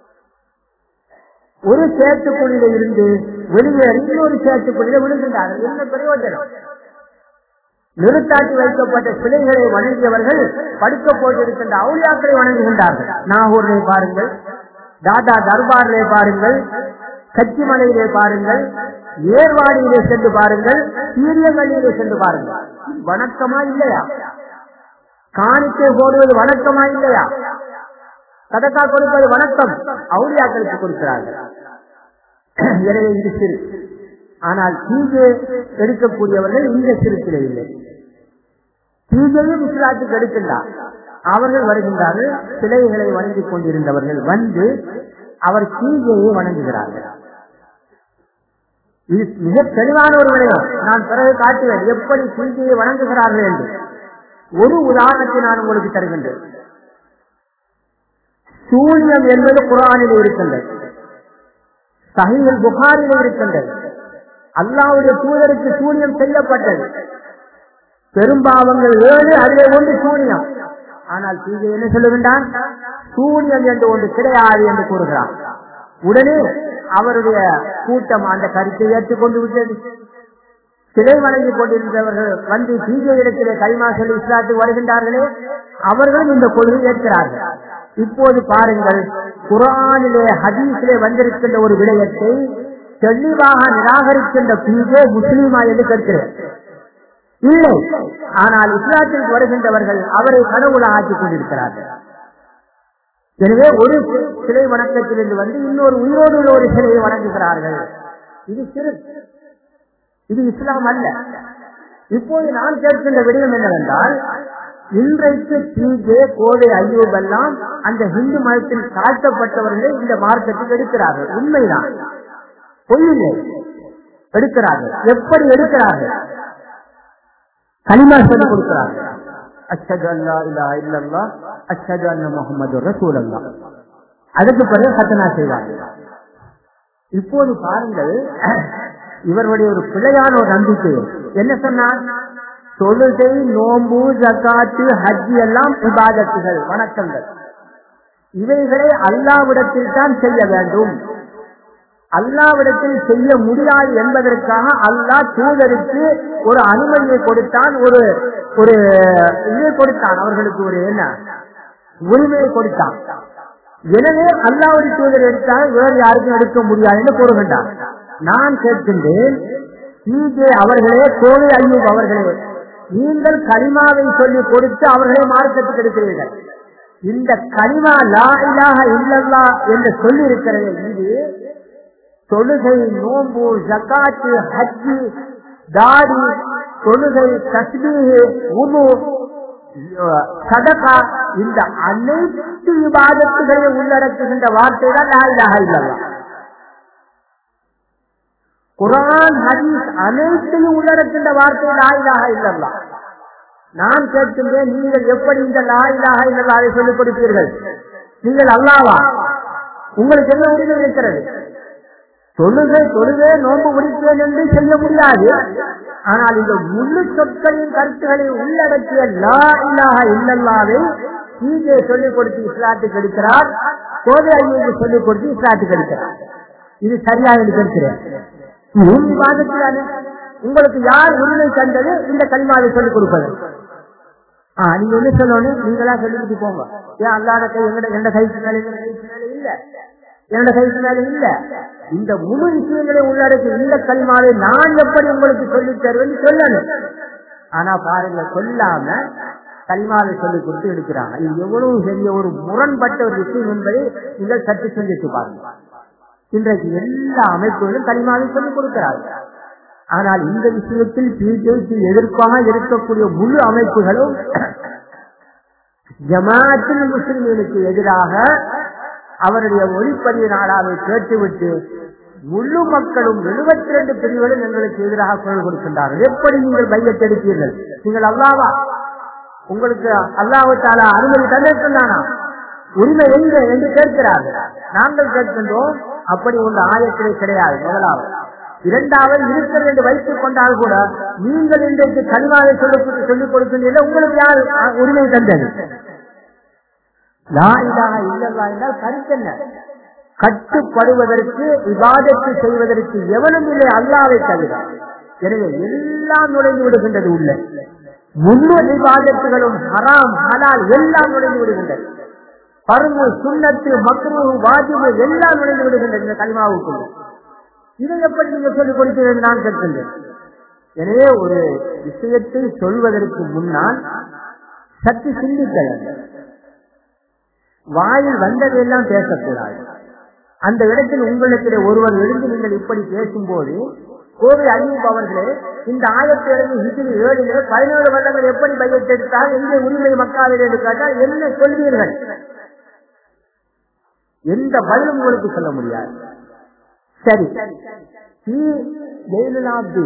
ஒரு சேத்துக்குழியில இருந்து வெளியேறி இன்னொரு சேத்துக்குழியில விழுகின்றார்கள் என்ன பிரயோஜனம் நிறுத்தாட்டி வைக்கப்பட்ட சிலைகளை வணங்கியவர்கள் படுக்க போட்டிருக்கின்ற அவுளியாக்களை வணங்குகின்றார்கள் நாகூரிலே பாருங்கள் தாதா தர்பாரிலே பாருங்கள் கச்சிமலையிலே பாருங்கள் ஏர்வாடியிலே சென்று பாருங்கள் சீரியமலையிலே சென்று பாருங்கள் வணக்கமா இல்லையா காணிக்கை போடுவது வணக்கமா இல்லையா சதக்கா கொடுப்பது வணக்கம் அவுளியாக்களுக்கு கொடுக்கிறார்கள் எனவே இது சிறு ஆனால் தீஜே எடுக்கக்கூடியவர்கள் இந்த சிறுக்கிலே இல்லை தீஜையும் இஸ்லாத்துக்கு எடுக்கின்றார் அவர்கள் வருகின்றார்கள் சிலைகளை வணங்கிக் கொண்டிருந்தவர்கள் வந்து அவர் தீஜையை வணங்குகிறார்கள் இது மிக தெளிவான ஒரு விடயம் நான் பிறகு காட்டுவேன் எப்படி தீஜையை வணங்குகிறார்கள் என்று ஒரு உதாரணத்தை நான் உங்களுக்கு தருகின்றேன் சூன்யம் என்பது குரானில் இருக்கின்றது சஹீல் புகாரில் இருக்கின்றது அல்லாவுடைய தூதருக்கு சூனியம் செய்யப்பட்டது பெரும்பாவங்கள் ஏழு அதிலே ஒன்று சூனியம் ஆனால் தீஜை என்ன சொல்லுகின்றான் சூனியம் என்று ஒன்று கிடையாது என்று கூறுகிறான் உடனே அவருடைய கூட்டம் அந்த கருத்தை ஏற்றுக்கொண்டு விட்டது சிலை வணங்கிக் கொண்டிருந்தவர்கள் வந்து தீஜை இடத்திலே கைமா சொல்லி இஸ்லாத்துக்கு வருகின்றார்களே அவர்களும் இந்த கொள்கை ஏற்கிறார்கள் இப்போது பாருங்கள் குரானிலே ஹதீஸிலே வந்திருக்கின்ற ஒரு விடயத்தை தெளிவாக நிராகரிக்கின்ற பீஜே முஸ்லீமா என்று கேட்கிறேன் இல்லை ஆனால் இஸ்லாத்திற்கு வருகின்றவர்கள் அவரை கடவுளாக ஆக்கிக் கொண்டிருக்கிறார்கள் எனவே ஒரு சிலை வணக்கத்திலிருந்து வந்து இன்னொரு உயிரோடு உள்ள ஒரு சிலையை வணங்குகிறார்கள் இது சிறு இது இஸ்லாம் அல்ல இப்போது நான் கேட்கின்ற விடயம் என்னவென்றால் இன்றைக்கு தீஜே கோவை ஐயூப் எல்லாம் அந்த இந்து மதத்தில் தாழ்த்தப்பட்டவர்களை இந்த மார்க்கத்தில் எடுக்கிறார்கள் உண்மைதான் பொய்யில்லை எடுக்கிறார்கள் எப்படி எடுக்கிறார்கள் கனிமா சொல்லி கொடுக்கிறார்கள் அச்சது அல்லா இல்லா இல்லல்லா அச்சது அண்ண முகமது ரசூல் அல்லா அதுக்கு பிறகு சத்தனா செய்வார்கள் இப்போது பாருங்கள் இவருடைய ஒரு பிழையான ஒரு நம்பிக்கை என்ன சொன்னார் தொழுகை நோம்பு ஜக்காத்து ஹஜ்ஜி எல்லாம் இபாதத்துகள் வணக்கங்கள் இவைகளை அல்லாவிடத்தில் தான் செய்ய வேண்டும் அல்லாவிடத்தில் செய்ய முடியாது என்பதற்காக அல்லாஹ் தூதருக்கு ஒரு அனுமதியை கொடுத்தான் ஒரு ஒரு இதை கொடுத்தான் அவர்களுக்கு ஒரு என்ன உரிமையை கொடுத்தான் எனவே அல்லாவுடைய தூதர் எடுத்தால் வேறு யாருக்கும் எடுக்க முடியாது என்று கூறுகின்றார் நான் கேட்கின்றேன் பிஜே அவர்களே கோவை ஐயூப் அவர்களே நீங்கள் கலிமாவை சொல்லி கொடுத்து அவர்களை மார்க்கத்துக்கு எடுக்கிறீர்கள் இந்த கலிமா லா இலாக இல்லல்லா என்று சொல்லி இருக்கிறது இது தொழுகை நோம்பு ஜக்காத்து ஹஜ்ஜி தாடி தொழுகை தஸ்மீஹு உது சதகா இந்த அனைத்து விவாதத்துகளை உள்ளடக்குகின்ற வார்த்தை தான் லா இலாக இல்லல்லா குரான் ஹதீஸ் அனைத்தையும் உள்ளடக்கின்ற வார்த்தை லாயிலாக இல்லல்லா நான் கேட்கின்றேன் நீங்கள் எப்படி இந்த லாயிலாக இல்லல்லாவை சொல்லிக் கொடுப்பீர்கள் நீங்கள் அல்லாவா உங்களுக்கு என்ன உரிமை இருக்கிறது தொழுகை தொழுகை நோன்பு முடிப்பேன் என்று செய்ய முடியாது ஆனால் இந்த முழு சொற்களின் கருத்துக்களை உள்ளடக்கிய லா இலாக இல்லல்லாவை இங்கே சொல்லிக் கொடுத்து இஸ்லாத்துக்கு எடுக்கிறார் கோதை ஐயோக்கு சொல்லிக் கொடுத்து இஸ்லாத்துக்கு எடுக்கிறார் இது சரியா என்று கேட்கிறேன் இதுவும் விவாதத்திலான உங்களுக்கு யார் உரிமை தந்தது இந்த கல்மாவை சொல்லிக் கொடுப்பது ஆஹ் நீங்க என்ன சொல்லணும் நீங்களா சொல்லிக்கிட்டு போங்க ஏன் அல்லாத கை எங்கட எந்த கைக்கு மேல எங்கட கைக்கு மேல இல்ல என்னோட கைக்கு மேல இல்ல இந்த முழு விஷயங்களை உள்ளடக்கி இந்த கல்மாவை நான் எப்படி உங்களுக்கு சொல்லித் தருவேன் சொல்லணும் ஆனா பாருங்க சொல்லாம கலிமாவை சொல்லிக் கொடுத்து எடுக்கிறாங்க இது எவ்வளவு பெரிய ஒரு முரண்பட்ட ஒரு விஷயம் என்பதை நீங்கள் சற்று சிந்தித்து பாருங்க இன்றைக்கு எல்லா அமைப்புகளும் கலிமாவை சொல்லிக் கொடுக்கிறார்கள் ஆனால் இந்த விஷயத்தில் பிஜேபி எதிர்ப்பாக இருக்கக்கூடிய முழு அமைப்புகளும் ஜமாத்தில் முஸ்லிம்களுக்கு எதிராக அவருடைய ஒளிப்பதிவு நாளாவை கேட்டுவிட்டு முழு மக்களும் எழுபத்தி ரெண்டு பிரிவுகளும் எங்களுக்கு எதிராக குரல் கொடுக்கின்றார்கள் எப்படி நீங்கள் பையத்தெடுப்பீர்கள் நீங்கள் அல்லாவா உங்களுக்கு அல்லாஹு தாலா அனுமதி தந்திருக்கின்றானா உரிமை எங்க என்று கேட்கிறார்கள் நாங்கள் கேட்கின்றோம் அப்படி ஒன்று ஆயத்திலே கிடையாது முதலாவது இரண்டாவது இருக்கிறது என்று வைத்துக் கொண்டால் கூட நீங்கள் இன்றைக்கு கனிவாவை சொல்லி சொல்லிக் கொடுக்கின்றீர்கள் உங்களுக்கு யார் உரிமை தந்தது லா இலாஹ இல்லல்லா என்றால் கருத்தென்ன கட்டுப்படுவதற்கு விவாதத்தை செய்வதற்கு எவனும் இல்லை அல்லாவை தவிர எனவே எல்லாம் நுழைந்து விடுகின்றது உள்ள முழு விவாதத்துகளும் ஹராம் ஹலால் எல்லாம் நுழைந்து விடுகின்றது பருவு சுண்ணத்து மக்ரு வாஜிபு எல்லாம் நுழைந்து விடுகின்றது இந்த கலிமாவுக்குள்ள இதை எப்படி நீங்க சொல்லிக் கொடுத்தீர்கள் நான் கேட்கின்றேன் எனவே ஒரு விஷயத்தை சொல்வதற்கு முன்னால் சற்று சிந்திக்க வேண்டும் வாயில் வந்ததெல்லாம் பேசக்கூடாது அந்த இடத்தில் உங்களுக்கு ஒருவர் எழுந்து நீங்கள் இப்படி பேசும்போது கோவை அய்யூப் அவர்களே இந்த ஆயிரத்தி இறங்கி ஹிஜிரி ஏழிலே பதினேழு வருடங்கள் எப்படி பையத்தெடுத்தால் எங்கே உரிமை மக்காவில் என்று கேட்டால் என்ன சொல்வீர்கள் எந்த பதிலும் உங்களுக்கு சொல்ல முடியாது சரி சி ஜெயலலிதா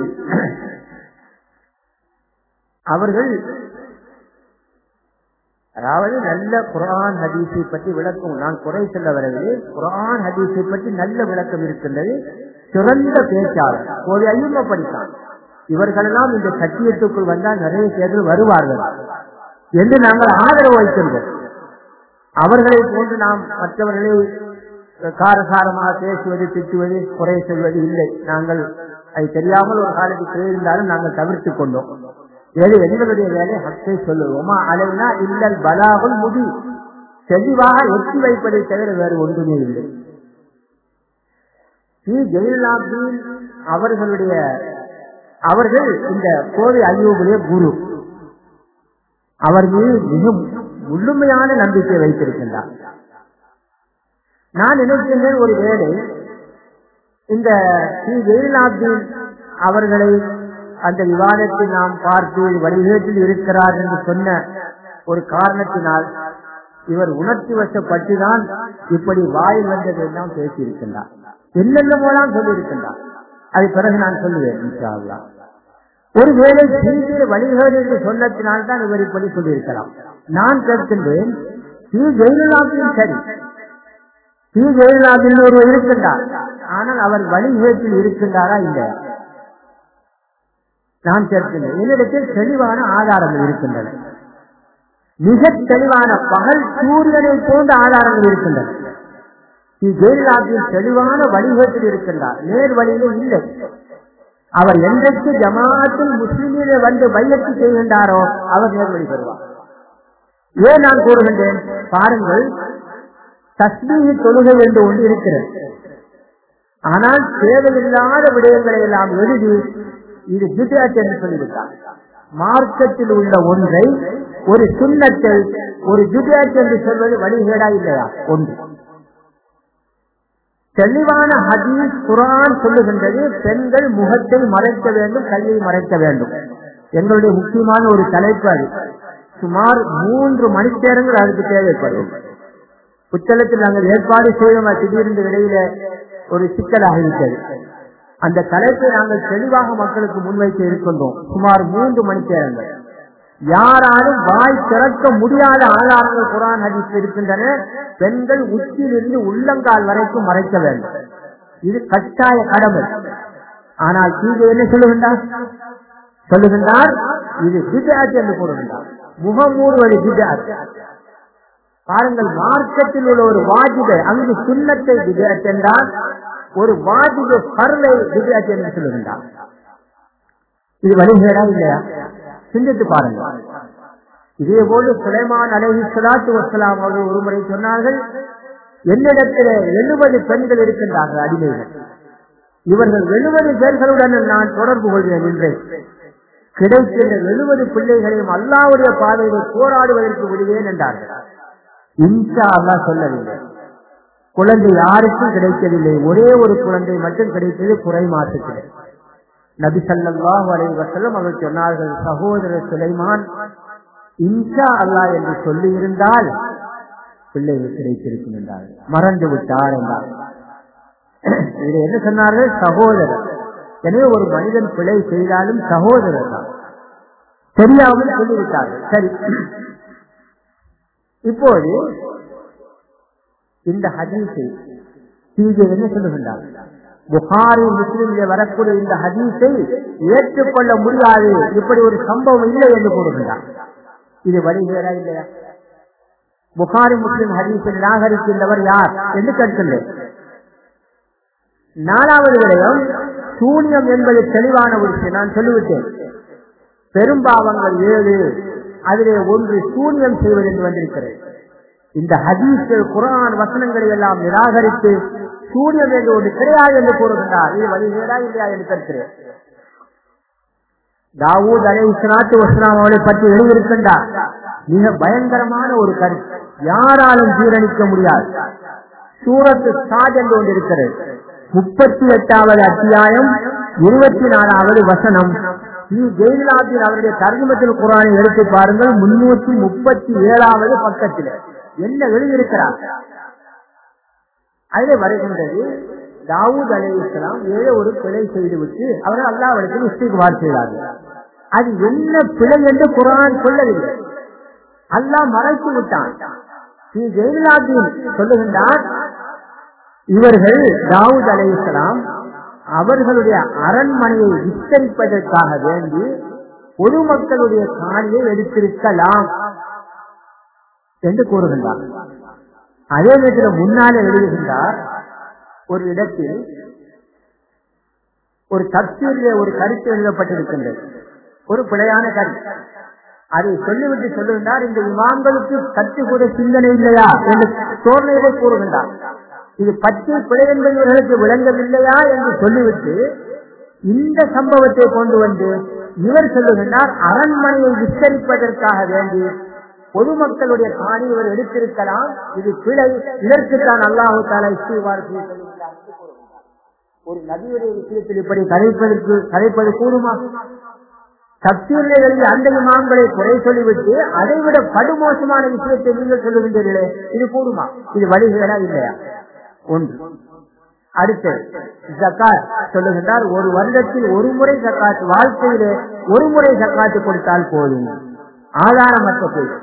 அவர்கள் அதாவது நல்ல குரான் ஹதீஸை பற்றி விளக்கம் நான் குறை சொல்ல வரவில்லை குரான் ஹதீஸை பற்றி நல்ல விளக்கம் இருக்கின்றது சிறந்த பேச்சாளர் ஒரு ஐயம படித்தான் இவர்களெல்லாம் இந்த சத்தியத்துக்குள் வந்தால் நிறைய பேர்கள் வருவார்கள் என்று நாங்கள் ஆதரவு வைக்கின்றோம் அவர்களை போன்று நாம் மற்றவர்களை காரசாரமாக பேசுவது திட்டுவது குறை சொல்வது இல்லை நாங்கள் அது தெரியாமல் ஒரு காலத்துக்கு இருந்தாலும் நாங்கள் தவிர்த்துக் கொண்டோம் ஏழு எங்களுடைய வேலை ஹக்கை சொல்லுவோமா அலைனா இல்லல் பலாகுல் முடி தெளிவாக எட்டி வைப்பதை தவிர வேறு ஒன்றுமே இல்லை ஸ்ரீ ஜெயலலிதாபின் அவர்களுடைய அவர்கள் இந்த கோவை அய்யூபுடைய குரு அவர் மீது மிக முழுமையான நம்பிக்கை வைத்திருக்கின்றார் நான் நினைக்கின்றேன் ஒரு வேளை இந்த ஸ்ரீ ஜெயலலிதாபின் அவர்களை அந்த விவாதத்தை நாம் பார்த்து வழிகேட்டில் இருக்கிறார் என்று சொன்ன ஒரு காரணத்தினால் இவர் உணர்ச்சி வசப்பட்டுதான் இப்படி வாயில் வந்தது எல்லாம் பேசியிருக்கின்றார் என்னென்னமோலாம் சொல்லியிருக்கின்றார் அது பிறகு நான் சொல்லுவேன் இன்ஷா அல்லாஹ். ஒருவேளை சீக்கிர வழிகேடு என்று சொன்னத்தினால்தான் இவர் இப்படி சொல்லியிருக்கலாம் நான் கேட்கின்றேன் ஸ்ரீ ஜெயலலிதாவின் சரி ஸ்ரீ ஜெயலலிதாவில் ஒருவர் இருக்கின்றார் ஆனால் அவர் வழிகேட்டில் இருக்கின்றாரா இல்லையா நான் சேர்க்கின்றேன் என்னிடத்தில் தெளிவான ஆதாரங்கள் இருக்கின்றன மிக தெளிவான பகல் சூரியனை போன்ற ஆதாரங்கள் இருக்கின்றன ஜெயலலிதாவின் தெளிவான வழிகேட்டில் இருக்கின்றார் நேர் வழியிலும் இல்லை அவர் என்றைக்கு ஜமாத்தில் முஸ்லிமிலே வந்து பையத்து செய்கின்றாரோ அவர் நேர்வழி பெறுவார் ஏன் நான் கூறுகின்றேன் பாருங்கள் தஸ்மீகி தொழுகை என்று ஒன்று இருக்கிறது ஆனால் தேவையில்லாத விடயங்களை எல்லாம் எழுதி இது பிதாத் என்று சொல்லிவிட்டார் மார்க்கத்தில் உள்ள ஒன்றை ஒரு சுண்ணத்தை ஒரு ஜுதாத் என்று சொல்வது வழிகேடா இல்லையா ஒன்று தெளிவான ஹதீஸ் குரான் சொல்லுகின்றது பெண்கள் முகத்தை மறைக்க வேண்டும் கையை மறைக்க வேண்டும் எங்களுடைய முக்கியமான ஒரு தலைப்பு அது சுமார் மூன்று மணி நேரங்கள் அதுக்கு தேவைப்படும் புத்தகத்தில் நாங்கள் ஏற்பாடு செய்தோம் திடீர்னு இடையில ஒரு சிக்கலாக இருக்கிறது அந்த தலைப்பை நாங்கள் தெளிவாக மக்களுக்கு முன்வைக்க இருக்கின்றோம் சுமார் மூன்று மணி நேரங்கள் யாராலும் வாய் திறக்க முடியாத ஆதாரங்கள் குரான் ஹதீஸ் இருக்கின்றன பெண்கள் உச்சியிலிருந்து உள்ளங்கால் வரைக்கும் மறைக்க வேண்டும் இது கட்டாய கடமை ஆனால் கீழே என்ன சொல்லுகின்றார் சொல்லுகின்றார் இது பிஜாத் என்று கூறுகின்றார் முகமூடுவது பிஜாத் பாருங்கள் மார்க்கத்தில் உள்ள ஒரு வாஜிபை அங்கு சுண்ணத்தை பிஜாத் என்றால் ஒரு வாஜிப பருளை பிஜாத் என்று சொல்லுகின்றார் இது வழிகேடா இல்லையா சிந்தித்து பாருங்க இதே போல சுலைமான் அலஹி சலாத்து வசலாம் அவர்கள் ஒருமுறை சொன்னார்கள் என்னிடத்தில் எழுபது பெண்கள் இருக்கின்றார்கள் அடிமைகள் இவர்கள் எழுபது பேர்களுடன் நான் தொடர்பு கொள்கிறேன் இன்றைக்கு கிடைக்கின்ற எழுபது பிள்ளைகளையும் அல்லாவுடைய பாதையிலே போராடுவதற்கு விடுவேன் என்றார்கள் இன்ஷா அல்லா சொல்லவில்லை குழந்தை யாருக்கும் கிடைக்கவில்லை ஒரே ஒரு குழந்தை மட்டும் கிடைத்தது குறை மாற்றத்திலே நபி சல்லாஹ் அலைவசல்லம் அவர் சொன்னார்கள் சகோதரர் சுலைமான் இன்ஷா அல்லா என்று சொல்லி இருந்தால் பிள்ளைகள் கிடைத்திருக்கும் என்றார்கள் மறந்து விட்டார் என்றார் இதை என்ன சொன்னார்கள் சகோதரர் எனவே ஒரு மனிதன் பிழை செய்தாலும் சகோதரர் தான் தெரியாமல் சொல்லிவிட்டார்கள் சரி இப்போது இந்த ஹதீஸை தீஜை என்ன சொல்லுகின்றார் புகாரி முஸ்லிமிலே வரக்கூடிய இந்த ஹதீஸை ஏற்றுக்கொள்ள முடியாது இப்படி ஒரு சம்பவம் இல்லை என்று கூறுகின்றார் இது வழிகேடா இல்லையா புகாரி முஸ்லிம் ஹதீஸில் நாகரிக்கின்றவர் யார் என்று கேட்கின்றேன் நாலாவது விடயம் சூன்யம் என்பது தெளிவான ஒரு விஷயம் நான் சொல்லிவிட்டேன் பெரும்பாவங்கள் ஏழு அதிலே ஒன்று சூன்யம் செய்வது என்று வந்திருக்கிறது இந்த ஹதீஸ்கள் குரான் வசனங்களை எல்லாம் நிராகரித்து சூன்யம் என்று ஒன்று கிடையாது என்று கூறுகின்றார் இது வழிகேடா இல்லையா என்று கேட்கிறேன் தாவூத் அலை இஸ்லாத்து வஸ்லாம் அவளை பற்றி எழுதியிருக்கின்றார் மிக பயங்கரமான ஒரு கருத்து யாராலும் ஜீரணிக்க முடியாது சூரத்து சாத் என்று ஒன்று இருக்கிறது முப்பத்தி எட்டாவது அத்தியாயம் இருபத்தி நாலாவது வசனம் ஸ்ரீ ஜெயலலிதாவின் அவருடைய தர்மத்தில் குரானை எடுத்து பாருங்கள் முன்னூற்றி முப்பத்தி ஏழாவது பக்கத்தில் என்ன எழுதியிருக்கிறார் அதில் வருகின்றது தாவூத் அலி இஸ்லாம் ஏதோ ஒரு பிழை செய்துவிட்டு அவர்கள் அல்லாவிடத்தில் இஸ்திகுமார் செய்தார்கள் அது என்ன பிழை என்று குரான் சொல்லவில்லை அல்லாஹ் மறைத்து விட்டான் ஸ்ரீ ஜெயலலிதாவின் சொல்லுகின்றார் இவர்கள் தாவூத் அலி இஸ்லாம் அவர்களுடைய அரண்மனையை விஸ்தரிப்பதற்காக வேண்டி பொதுமக்களுடைய காணியை எடுத்திருக்கலாம் என்று கூறுகின்றார் அதே நேரத்தில் முன்னாலே எழுதுகின்றார் ஒரு இடத்தில் ஒரு தப்சீரிலே ஒரு கருத்து எழுதப்பட்டிருக்கின்றது ஒரு பிழையான கருத்து அதை சொல்லிவிட்டு சொல்லுகின்றார் இந்த இமாம்களுக்கு சற்று கூட சிந்தனை இல்லையா என்று சோர்ணையிலே கூறுகின்றார் இது பச்சை பிழை என்பது இவர்களுக்கு விளங்கவில்லையா என்று சொல்லிவிட்டு இந்த சம்பவத்தை கொண்டு வந்து இவர் சொல்லுகின்றார் அரண்மனையை விஸ்தரிப்பதற்காக வேண்டி பொதுமக்களுடைய காணி இவர் எடுத்திருக்கலாம் இது பிழை இதற்குத்தான் அல்லாஹு தாலா இஸ்திவார் ஒரு நபியுடைய விஷயத்தில் இப்படி கதைப்பதற்கு கதைப்பது கூடுமா தப்சீரிலே எழுதி அந்த இமாம்களை குறை சொல்லிவிட்டு அதை விட படுமோசமான விஷயத்தை நீங்கள் சொல்லுகின்றீர்களே இது கூடுமா இது வழிகளா இல்லையா ஒன்று அடுத்து ஜக்காத் சொல்லுகின்றார் ஒரு வருடத்தில் ஒரு முறை ஜக்காத் வாழ்க்கையிலே ஒரு முறை ஜக்காத்து கொடுத்தால் போதும் ஆதாரமற்ற பேர்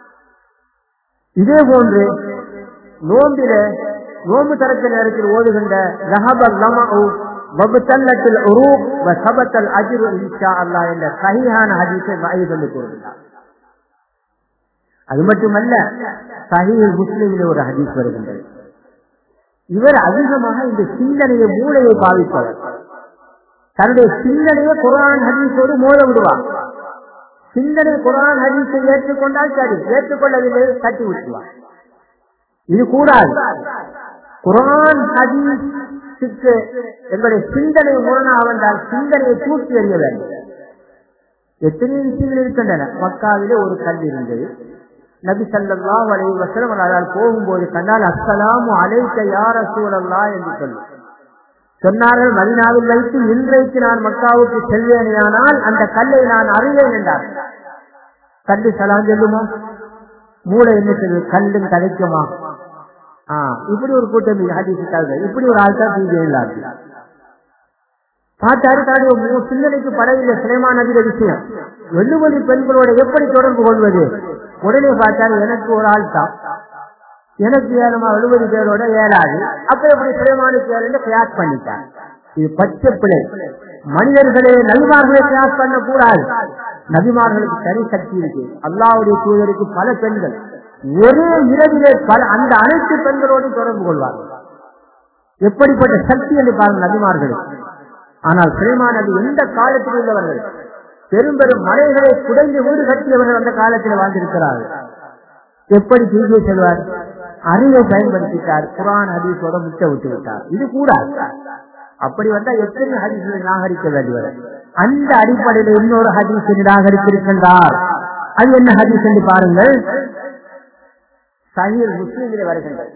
இதே போன்று நோம்பில நோம்பு தரத்த நேரத்தில் ஓதுகின்ற ரஹபல் லமஉ வபுத்தல்லத்தில் உரூப் வ சபத்தல் அஜ்ரு இன்ஷா அல்லாஹ் என்ற சஹீஹான ஹதீஸை வாயு சொல்லி கூறுகிறார் அது மட்டுமல்ல சஹீஹ் முஸ்லிமிலே ஒரு ஹதீஸ் வருகின்றது இவர் அதிகமாக இந்த சிந்தனையை மூளையை பாவிப்பவர் தன்னுடைய சிந்தனையை குரான் ஹதீஸோடு மோத விடுவார் சிந்தனை குரான் ஹதீஸை ஏற்றுக்கொண்டால் சரி ஏற்றுக்கொள்ளவில்லை தட்டி விட்டுவார் இது கூடாது குரான் ஹதீஸுக்கு எங்களுடைய சிந்தனை முரணாக வந்தால் சிந்தனையை தூக்கி எறிய வேண்டும் எத்தனை விஷயங்கள் இருக்கின்றன மக்காவிலே ஒரு கல் இருந்தது நபி சல்லாஹ் அலைஹி வஸல்லம் அதால் போகும்போது கண்டால் அஸ்ஸலாமு அலைக்க யா ரசூலல்லாஹ் என்று சொல்லி சொன்னார்கள் மதினாவில் வைத்து இன்றைக்கு நான் மக்காவுக்கு செல்வேனேயானால் அந்த கல்லை நான் அறிவேன் என்றார் கண்டு சலாம் சொல்லுமா மூளை என்ன செய்யுது கல்லும் கதைக்குமா ஆஹ் இப்படி ஒரு கூட்டம் ஹதீசுக்காக இப்படி ஒரு ஆள் தான் தீங்க இல்லாது பார்த்தாரு தன்னுடைய சிந்தனைக்கு படவில்லை சுலைமான் நதிர விஷயம் எழுபது பெண்களோட எப்படி தொடர்பு கொள்வது உடனே பார்த்தாரு எனக்கு ஒரு ஆள் தான் எனக்கு ஏழமா எழுபது பேரோட ஏழாது அப்ப எப்படி சுலைமானுக்கு ஏழு கிளாஸ் பண்ணிட்டார் இது பச்சை பிழை மனிதர்களே நபிமார்களை கிளாஸ் பண்ண கூடாது நபிமார்களுக்கு தனி சக்தி இருக்கு அல்லாவுடைய தூதருக்கு பல பெண்கள் ஒரே இரவிலே பல அந்த அனைத்து பெண்களோடு தொடர்பு கொள்வார்கள் எப்படிப்பட்ட சக்தி என்று பாருங்கள் நபிமார்களுக்கு ஆனால் சுலைமான் நபி எந்த காலத்தில் உள்ளவர்கள் பெரும் பெரும் மலைகளை குடைந்து வீடு கட்டியவர்கள் அந்த காலத்தில் வாழ்ந்திருக்கிறார்கள் எப்படி தீர்வு செல்வார் அறிவை பயன்படுத்திட்டார் குரான் ஹதீஸோட முட்டை விட்டு விட்டார் இது கூட அப்படி வந்தா எத்தனை ஹதீஸ்களை நாகரிக்க வேண்டியவர் அந்த அடிப்படையில் இன்னொரு ஹதீஸை நிராகரித்திருக்கின்றார் அது என்ன ஹதீஸ் என்று பாருங்கள் சஹீர் முஸ்லீமிலே வருகின்றது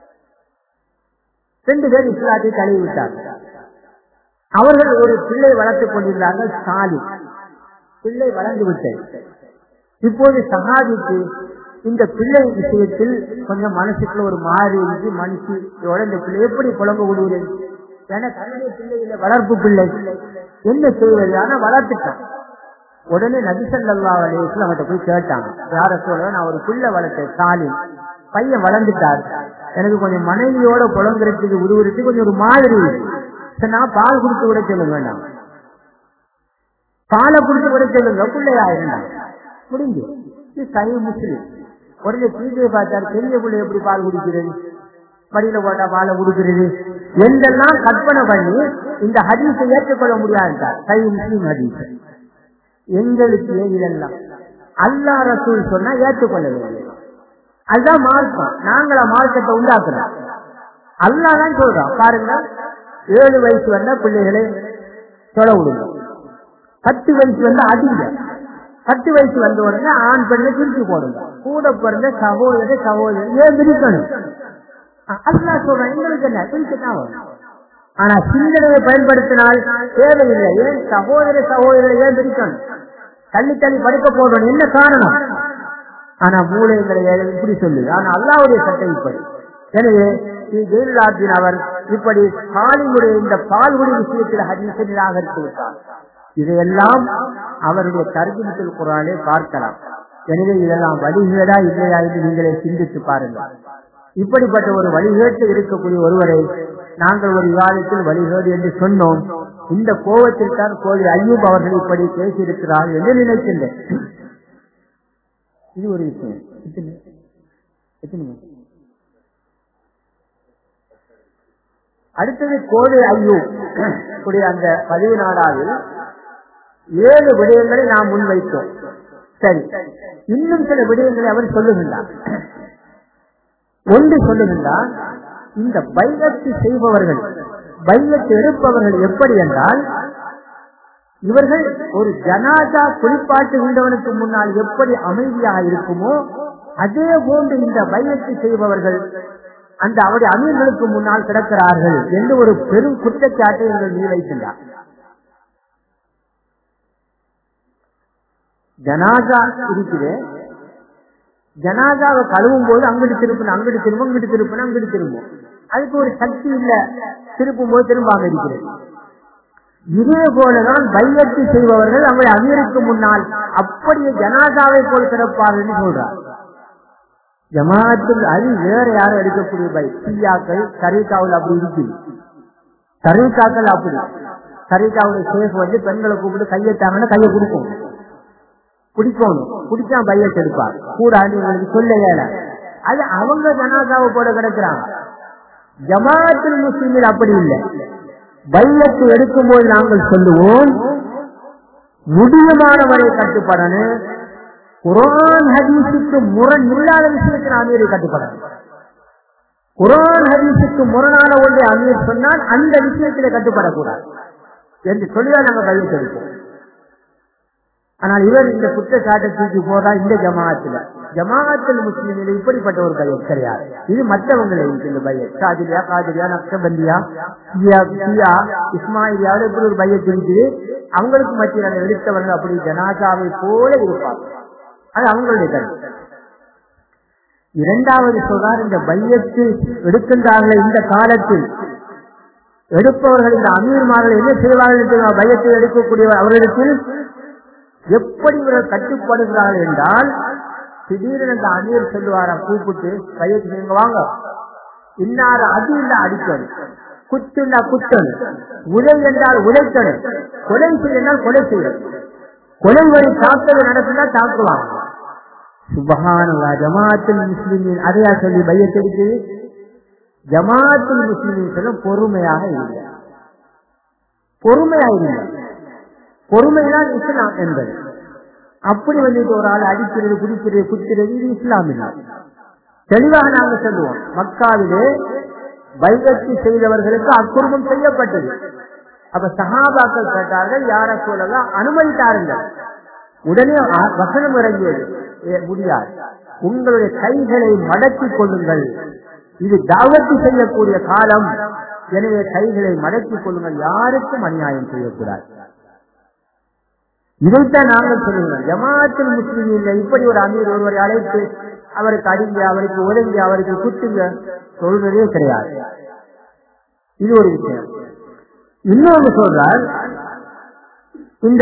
ரெண்டு பேர் இஸ்லாத்தை தழுவி விட்டார்கள் அவர்கள் ஒரு பிள்ளை வளர்த்துக் கொண்டிருந்தார்கள் சாலி பிள்ளை வளர்ந்து விட்டது இப்போது சஹாபிக்கு இந்த பிள்ளை விஷயத்தில் கொஞ்சம் மனசுக்குள்ள ஒரு மாறி இருந்து மனுஷியோட இந்த பிள்ளை எப்படி புலம்ப விடுவது என தன்னுடைய பிள்ளை இல்லை வளர்ப்பு பிள்ளை என்ன செய்வது ஆனா வளர்த்துட்டான் உடனே நபிசல்லா அலையத்துல அவர்கிட்ட போய் கேட்டாங்க யார சொல்ல நான் ஒரு பிள்ளை வளர்த்தேன் சாலி பையன் வளர்ந்துட்டார் எனக்கு கொஞ்சம் மனைவியோட புலங்குறதுக்கு உருவுறதுக்கு கொஞ்சம் ஒரு மாதிரி இருக்கு. சரி, நான் பால் குடித்து விட சொல்லுங்க வேண்டாம் பாலை குடித்து விட சொல்லுங்க பிள்ளையா இருந்தாங்க முடிஞ்சு இது சை முஸ்லிம் உடனே பிஜே பார்த்தார் பெரிய பிள்ளை எப்படி பால் குடிக்கிறது படியில போட்டா பாலை குடிக்கிறது என்றெல்லாம் கற்பனை பண்ணி இந்த ஹதீஸை ஏற்றுக்கொள்ள முடியாதுட்டார் சை முஸ்லிம் ஹதீஸ் எங்களுக்கு ஏன் இதெல்லாம் அல்லா ரசூல் சொன்னா ஏற்றுக்கொள்ள வேண்டும் அதுதான் மார்க்கம் நாங்கள மார்க்கத்தை உண்டாக்குறோம் அல்லா தான் சொல்றோம் பாருங்க ஏழு வயசு வந்த பிள்ளைகளை தொலை விடுங்க பத்து வயசு வந்து அடிங்க பத்து வயசு வந்த உடனே ஆண் பெண்ணை பிரிச்சு போடுங்க கூட பிறந்த சகோதர சகோதரி ஏன் பிரிக்கணும் அ- அல்லா சொல்றேன் எங்களுக்கு என்ன பிரிச்சுதான் வரும் ஆனா சிந்தனையை பயன்படுத்தினால் தேவையில்லை ஏன் சகோதர சகோதரரை ஏன் பிரிக்கணும் தள்ளி தள்ளி படுக்க போடணும் என்ன காரணம் ஆனா மூளைகளை இப்படி சொல்லுது ஆனா அல்லாவுடைய சட்டம் இப்படி எனவே ஸ்ரீ ஜெயலலாத்தின் அவர் இப்படி பாலினுடைய இந்த பால்குடி விஷயத்தில் ஹதீஸை நிராகரித்து விட்டார் இதையெல்லாம் அவருடைய தர்ஜிமத்தில் குரானே பார்க்கலாம் எனவே இதெல்லாம் வழிகேடா இல்லையா என்று நீங்களே சிந்தித்து பாருங்கள் இப்படிப்பட்ட ஒரு வழிகேட்டு இருக்கக்கூடிய ஒருவரை நாங்கள் ஒரு விவாதத்தில் வழிகேடு என்று சொன்னோம் இந்த கோபத்தில் தான் கோழி ஐயூப் அவர்கள் இப்படி பேசியிருக்கிறார் என்று நினைக்கின்றேன் இது ஒரு விஷயம் எத்தனை எத்தனை நிமிஷம்? அடுத்தது கோழி ஐயூ உடைய அந்த பதிவு நாடாவில் ஏழு விடயங்களை நாம் முன்வைத்தோம் சரி இன்னும் சில விடயங்களை அவர் சொல்லுகின்றார் ஒன்று சொல்லுகின்றார் இந்த பைலத்து செய்பவர்கள் பைலத்து எடுப்பவர்கள் எப்படி என்றால் இவர்கள் ஒரு ஜனாதா குளிப்பாட்டுகின்றவனுக்கு முன்னால் எப்படி அமைதியாக இருக்குமோ அதே போன்று இந்த பைலத்து செய்பவர்கள் அந்த அவருடைய அமீர்களுக்கு முன்னால் கிடக்கிறார்கள் என்று ஒரு பெரும் குற்றச்சாட்டை இவர்கள் முன்வைக்கின்றார் ஜனாதா இருக்குது ஜனாதாவை கழுவும் போது அங்கிட்டு திருப்பணும் அங்கிட்டு திரும்ப அங்கிட்டு திருப்பணும் அங்கிட்டு திரும்பும் அதுக்கு ஒரு சக்தி இல்ல திருப்பும் போது திரும்பாம இருக்கிறது இதே போலதான் பையத்து செய்பவர்கள் அவங்களை அமீருக்கு முன்னால் அப்படியே ஜனாதாவை போல் சிறப்பார்கள் சொல்றார் ஜமாத்தில் அது வேற யாரும் எடுக்கக்கூடிய பை சியாக்கள் தரீக்காவில் அப்படி இருக்குது தரீக்காக்கள் அப்படி தரீக்காவுடைய சேஃப் வந்து பெண்களை கூப்பிட்டு கையெத்தாங்கன்னா கையை கொடுக்கும் பிடிக்கணும் பிடிச்சா பையத்தை எடுப்பார் கூடாது உங்களுக்கு சொல்ல இயல அது அவங்க ஜனாதாவை போல கிடக்குறாங்க ஜமாத்தில் முஸ்லிமில் அப்படி இல்லை பையத்தை எடுக்கும்போது நாங்கள் சொல்லுவோம் முடியுமானவரை கட்டுப்படணும் குரான் ஹதீஸுக்கு முரண் இல்லாத விஷயத்தில் அமீரை கட்டுப்படணும் குரான் ஹதீஸுக்கு முரணான ஒன்றை அமீர் சொன்னால் அந்த விஷயத்திலே கட்டுப்படக்கூடாது என்று சொல்லிதான் நாங்கள் பையத்தை எடுப்போம் ஆனால் இவர் இந்த குற்றச்சாட்டை தூக்கி போறா இந்த ஜமாத்துல ஜமாத்தில் முஸ்லிமில் இப்படிப்பட்ட ஒரு பையன் கிடையாது இது மற்றவங்களை இந்த பையன் காதிரியா காதிரியா நக்ஷபந்தியா சியா சியா இஸ்மாயிலியாவில் இப்படி ஒரு பையன் இருக்குது அவங்களுக்கு மத்தியில் எடுத்தவர்கள் அப்படி ஜனாதாவை போல இருப்பாங்க அது அவங்களுடைய கருத்து இரண்டாவது சொல்றார் இந்த பையத்து எடுக்கின்றார்கள் இந்த காலத்தில் எடுப்பவர்கள் இந்த அமீர்மார்கள் என்ன செய்வார்கள் என்று பையத்தை எடுக்கக்கூடிய அவர்களுக்கு எப்படி இவர்கள் கட்டுப்படுகிறார்கள் என்றால் திடீரென அந்த அமீர் சொல்லுவாராம் கூப்பிட்டு பையத்து நீங்க வாங்க இன்னார அது இல்ல அடிக்கணும் குத்துண்டா குத்தணும் உழை என்றால் உழைக்கணும் கொலை செய்யணும் கொலை செய்யணும் கொலை வழி தாக்குதல் நடத்தினா தாக்குவாங்க சுபஹானல்லா ஜமாத்துல் முஸ்லிமின் அதையா சொல்லி பையத்தெடுத்து ஜமாத்துல் முஸ்லிமின் சொல்ல பொறுமையாக இல்லை பொறுமையாக இல்லை பொறுமைதான் இஸ்லாம் என்பது அப்படி வந்துட்டு ஒரு ஆள் அடிக்கிறது குடிக்கிறது குத்துறது இது இஸ்லாம் இல்லை தெளிவாக நாங்கள் சொல்லுவோம் மக்காவிலே பைகத்து செய்தவர்களுக்கு அக்குர்மம் செய்யப்பட்டது அப்ப சஹாபாக்கள் கேட்டார்கள் யார சொல்லலாம் அனுமதித்தாருங்கள் உடனே ஆ- வசனம் இறங்கியது ஏ, முடியாது உங்களுடைய கைகளை மடக்கிக் கொள்ளுங்கள் இது தாவத்து செய்யக்கூடிய காலம் எனவே கைகளை மடக்கிக் கொள்ளுங்கள் யாருக்கும் அநியாயம் செய்யக்கூடாது இதைத்தான் நாங்கள் சொல்லுங்கள் ஜமாத்தில் முஸ்லிமில் இப்படி ஒரு அமீர் ஒருவரை அழைத்து அவருக்கு அடிங்க அவருக்கு உதவி அவருக்கு குத்துங்க சொல்றதே கிடையாது இது ஒரு விஷயம் இன்னொன்று சொல்றார் இந்த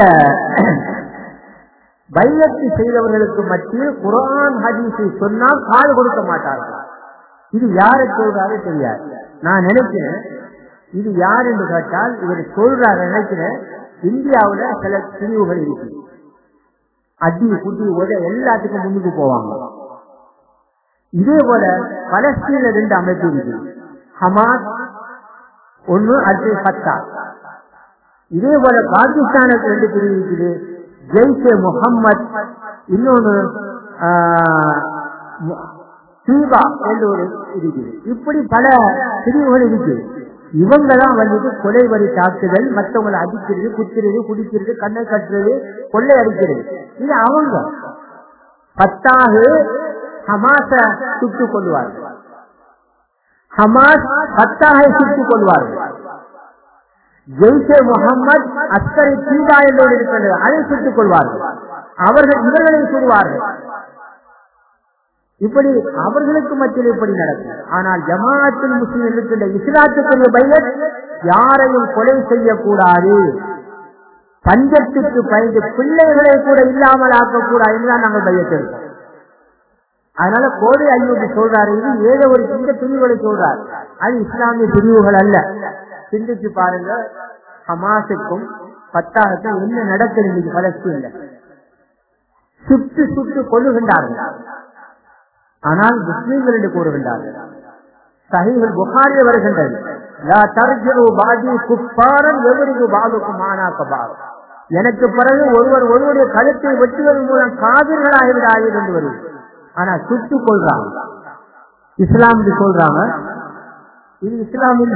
பையத்து செய்தவர்களுக்கு மத்தியில் குரான் ஹதீஸை சொன்னால் கால் கொடுக்க மாட்டார்கள் இது யாரு சொல்றாரு தெரியாது நான் நினைக்கிறேன் இது யார் என்று கேட்டால் இவர் சொல்றாரு நினைக்கிறேன் இந்தியாவுல சில பிரிவுகள் இருக்கு அடி குட்டி உத எல்லாத்துக்கும் முன்னுக்கு போவாங்க இதே போல பலஸ்தீன ரெண்டு அமைப்பு இருக்கு ஹமாஸ் ஒன்னு அது ஃபத்தா இதே போல பாகிஸ்தானுக்கு ரெண்டு பிரிவு இருக்குது ஜெய்ஷே முகம்மது இன்னொன்னு ஆஹ், மு- சீபா என்று ஒரு இருக்குது இப்படி பல பிரிவுகள் இருக்கு இவங்க தான் வந்துட்டு கொலை வரி தாக்குதல் மற்றவங்களை அடிக்கிறது குத்துறது குடிக்கிறது கண்ணை கட்டுறது கொள்ளை அடிக்கிறது இது அவங்க பத்தாக ஹமாச சுட்டுக் கொள்வார்கள் ஹமாஸ் பத்தாக சுட்டுக் கொள்வார்கள் ஜெய்ஷே முகம்மது அஸ்கரி தீபா என்று இருக்கிறது அதை சுட்டுக் கொள்வார்கள் அவர்கள் இவர்களை சுடுவார்கள் இப்படி அவர்களுக்கு மத்தியில் இப்படி நடக்கும் ஆனால் ஜமாஅத்தில் முஸ்லிம் இருக்கின்ற இஸ்லாத்துக்குரிய பையன் யாரையும் கொலை செய்யக்கூடாது பஞ்சத்துக்கு பயந்து பிள்ளைகளை கூட இல்லாமல் ஆக்கக்கூடாது என்றுதான் நாங்கள் பையத்திருக்கோம் அதனால கோதை ஐயூபி சொல்றாரு இது ஏதோ ஒரு இந்த பிரிவுகளை சொல்றாரு அது இஸ்லாமிய பிரிவுகள் அல்ல சிந்திச்சு பாருங்க ஹமாஸுக்கும் பத்தாவுக்கும் என்ன நடக்குது இன்னைக்கு பலஸ்தீன்ல சுட்டு சுட்டு கொள்ளுகின்றார்கள் ஆனால் முஸ்லீம்கள் என்று கூறுகின்றார்கள் சஹீஹுல் புகாரில் வருகின்றது லா தர்ஜிஉ பாதி குஃபாரன் எவரிகு பாதுக்கும் மானாக்க பாவம் எனக்கு பிறகு ஒருவர் ஒருவருடைய கழுத்தை வெட்டுவதன் மூலம் காவிர்களாகி விடாதீர்கள் என்று வருது ஆனா சுட்டுக் கொள்றாங்க இஸ்லாம் என்று சொல்றாங்க இது இஸ்லாம் இல்ல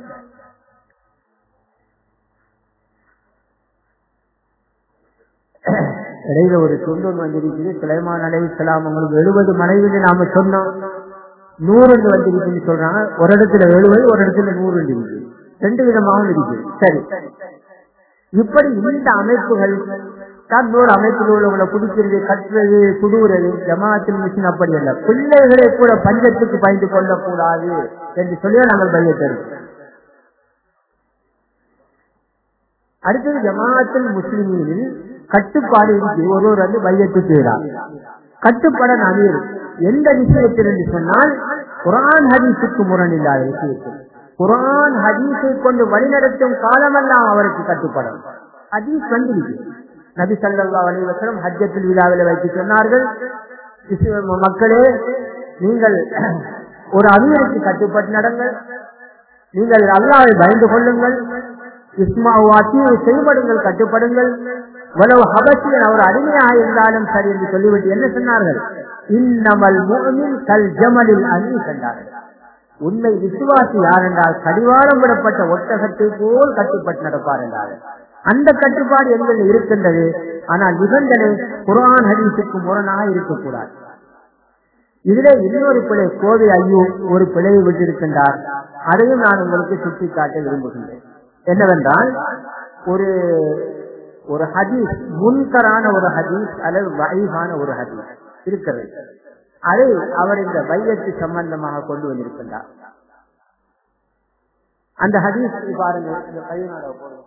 இடையில ஒரு துண்டு வந்திருக்குது சுலைமான் அலை இஸ்லாம் உங்களுக்கு எழுபது மனைவின்னு நாம சொன்னோம் நூறு வந்திருக்குன்னு சொல்றாங்க ஒரு இடத்துல எழுபது ஒரு இடத்துல நூறு இருக்கு ரெண்டு விதமாகவும் இருக்கு சரி இப்படி இந்த அமைப்புகள் தன்னோட அமைப்பில் உள்ளவங்களை குடிக்கிறது கட்டுறது சுடுகிறது ஜமாத்தில் மிஷின் அப்படி அல்ல பிள்ளைகளை கூட பஞ்சத்துக்கு பயந்து கொள்ளக்கூடாது என்று சொல்லி நாங்கள் பையத்தரும் அடுத்தது ஜமாத்தில் முஸ்லிமில் கட்டுப்பாடு இருக்கு ஒருவர் வந்து பையத்து செய்கிறார் கட்டுப்பட அமீர் எந்த விஷயத்தில் என்று சொன்னால் குரான் ஹதீஸுக்கு முரண் இல்லாத விஷயத்தில் குரான் ஹதீஸை கொண்டு வழிநடத்தும் காலமெல்லாம் அவருக்கு கட்டுப்படும் ஹதீஸ் வந்திருக்கு நபி சல்லா அலைவசம் ஹஜ்ஜத்தில் விழாவில் வைத்து சொன்னார்கள் இஸ்லாமிய மக்களே நீங்கள் ஒரு அமீருக்கு கட்டுப்பட்டு நடங்கள் நீங்கள் அல்லாவை பயந்து கொள்ளுங்கள் இஸ்மாவாத்தியை செய்படுங்கள் கட்டுப்படுங்கள் உலவு ஹபசியன் அவர் அடிமையாக இருந்தாலும் சரி என்று சொல்லிவிட்டு என்ன சொன்னார்கள் இன்னமல் முகமின் கல் ஜமலில் அணி கண்டார்கள் உண்மை விசுவாசி யார் என்றால் கடிவாளம் விடப்பட்ட ஒட்டகத்தை போல் கட்டுப்பட்டு நடப்பார் என்றார்கள் அந்த கட்டுப்பாடு எங்கள் இருக்கின்றது ஆனால் நிபந்தனை குரான் ஹதீஸுக்கு முரணாக இருக்கக்கூடாது இதிலே இன்னொரு பிழை கோவை ஐயோ ஒரு பிழையை விட்டிருக்கின்றார் அதையும் நான் உங்களுக்கு சுட்டிக்காட்ட விரும்புகின்றேன் என்னவென்றால் ஒரு ஒரு ஹதீஸ் முன்கரான ஒரு ஹதீஸ் அல்லது வைகான ஒரு ஹதீஸ் இருக்கிறது அதை அவர் இந்த வையத்து சம்பந்தமாக கொண்டு வந்திருக்கின்றார் அந்த ஹதீஸ் பாருங்க இந்த கையினால போடுங்க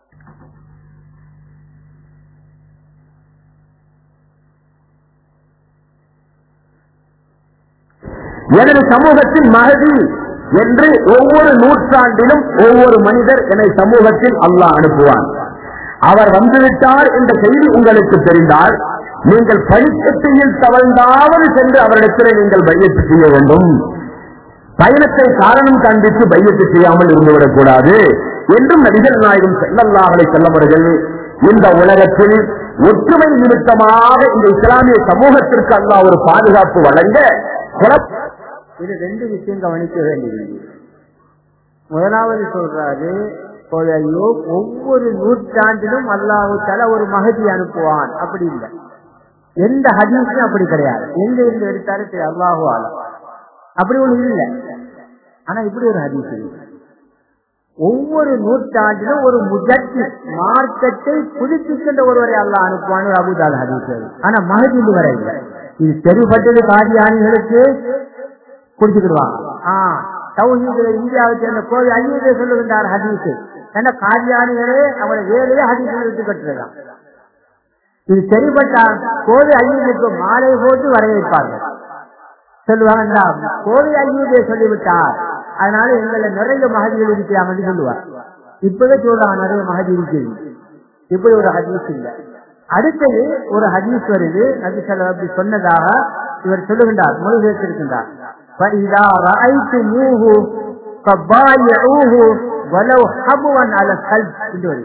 எனது சமூகத்தில் மகதி என்று ஒவ்வொரு நூற்றாண்டிலும் ஒவ்வொரு மனிதர் என சமூகத்தில் அல்லாஹ் அனுப்புவான் அவர் வந்துவிட்டார் என்ற செய்தி உங்களுக்கு தெரிந்தால் நீங்கள் பனிக்கட்டியில் தவழ்ந்தாவது சென்று அவரிடத்தில் நீங்கள் பையத்து செய்ய வேண்டும் பயணத்தை காரணம் காண்பித்து பையத்து செய்யாமல் இருந்துவிடக் கூடாது என்றும் நபிகள் நாயகம் செல்லல்லாஹலை செல்லவர்கள் இந்த உலகத்தில் ஒற்றுமை நிமித்தமாக இந்த இஸ்லாமிய சமூகத்திற்கு அல்லாஹ் ஒரு பாதுகாப்பு வழங்க குழப்ப இது ரெண்டு விஷயம் கவனிக்க வேண்டியது முதலாவது சொல்றாரு ஐயோ ஒவ்வொரு நூற்றாண்டிலும் அல்லாஹு தலா ஒரு மகதி அனுப்புவான் அப்படி இல்லை எந்த ஹதீஸும் அப்படி கிடையாது எங்க இருந்து எடுத்தாலும் சரி அல்லாஹு ஆலம் அப்படி ஒண்ணு இல்லை ஆனா இப்படி ஒரு ஹதீஸ் இருக்கு ஒவ்வொரு நூற்றாண்டிலும் ஒரு முஜத்தி மார்க்கத்தை புதுப்பிக்கின்ற ஒருவரை அல்லாஹ் அனுப்புவான்னு அபுதால் ஹதீஸ் அது. ஆனா மகதி வர இல்லை இது தெரிவுபட்டது காதியானிகளுக்கு குடிச்சுக்கிடுவாங்க ஆஹ் தௌஹீதுல இந்தியாவை சேர்ந்த கோவி ஐயதை சொல்லுகின்றார் ஹதீஸ் ஏன்னா காதியானிகளே அவங்களை வேலையே ஹதீஸ் எடுத்து கட்டுறதான் இது சரிப்பட்டா கோவி ஐயனுக்கு மாலை போட்டு வரவேற்பார்கள் சொல்லுவாங்க கோவி ஐயதை சொல்லிவிட்டார் அதனால எங்களை நிறைய மகதிகள் இருக்கிறாங்கன்னு சொல்லுவார் இப்பவே சொல்றாங்க நிறைய மகதி இருக்குது இப்படி ஒரு ஹதீஸ் இல்லை அடுத்தது ஒரு ஹதீஸ் வருது நபி சொல்ல அப்படி சொன்னதாக இவர் சொல்லுகின்றார் மொழிபெயர்த்திருக்கின்றார் فَإِذَا رَأَيْتُمُوهُ فَبَايِعُوهُ وَلَوْ حَبْوًا عَلَى الْقَلْبِ என்று வருது.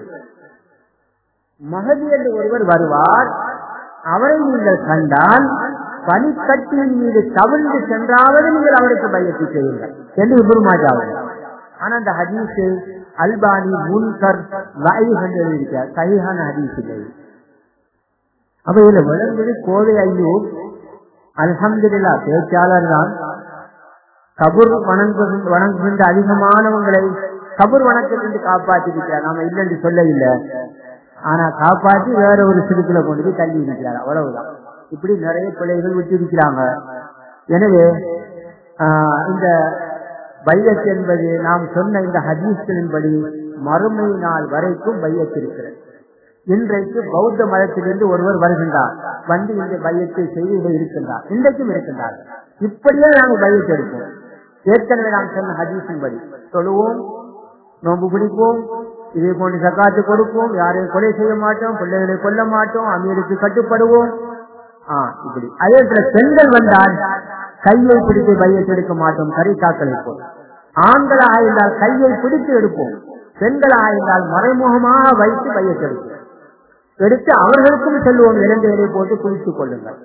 மகதி என்று ஒருவர் வருவார் அவரை நீங்கள் கண்டால் பனிக்கட்டியின் மீது தவிழ்ந்து சென்றாவது நீங்கள் அவருக்கு பயத்தை செய்யுங்கள் என்று இபுருமாஜாவது ஆனா அந்த ஹதீஸ் அல்பானி முன்கர் லைஹ் இருக்கிறார் சைஹான ஹதீஸ் இல்லை அப்ப இதுல விளங்குது கோவை ஐயூப் அல்ஹம்துலில்லா பேச்சாளர் தான் கபூர் வணங்கு வணங்குகின்ற அதிகமானவங்களை கபூர் வணக்கத்திலிருந்து காப்பாற்றிருக்கிறார் நாம இல்லை என்று சொல்ல இல்லை ஆனா காப்பாற்றி வேற ஒரு சிறுக்குல கொண்டு போய் தள்ளி இருக்கிறார் அவ்வளவுதான் இப்படி நிறைய பிள்ளைகள் விட்டு இருக்கிறாங்க எனவே ஆஹ், இந்த பையத் என்பது நாம் சொன்ன இந்த ஹதீஸ்களின்படி மறுமை நாள் வரைக்கும் பையத் இருக்கிறது இன்றைக்கு பௌத்த மதத்திலிருந்து ஒருவர் வருகின்றார் வந்து இந்த பையத்தை செய்து இருக்கின்றார் இன்றைக்கும் இருக்கின்றார் இப்படியே நாங்கள் பையத்தை எடுப்போம் ஏற்கனவே நாம் சொன்ன ஹதீஸின்படி சொல்லுவோம் நோன்பு பிடிப்போம் இதே போன்று சக்காத்து கொடுப்போம் யாரையும் கொலை செய்ய மாட்டோம் பிள்ளைகளை கொல்ல மாட்டோம் அமீருக்கு கட்டுப்படுவோம் ஆ இப்படி அதே போல பெண்கள் வந்தால் கையை பிடித்து பையத்தை எடுக்க மாட்டோம் கரிகாக்கள் இருப்போம் ஆண்களாக இருந்தால் கையை பிடித்து எடுப்போம் பெண்களாக இருந்தால் மறைமுகமாக வைத்து பையத்தை எடுப்போம் எடுத்து அவர்களுக்கும் செல்வோம் இலங்கையிலே போட்டு குளித்துக் கொள்ளுங்கள்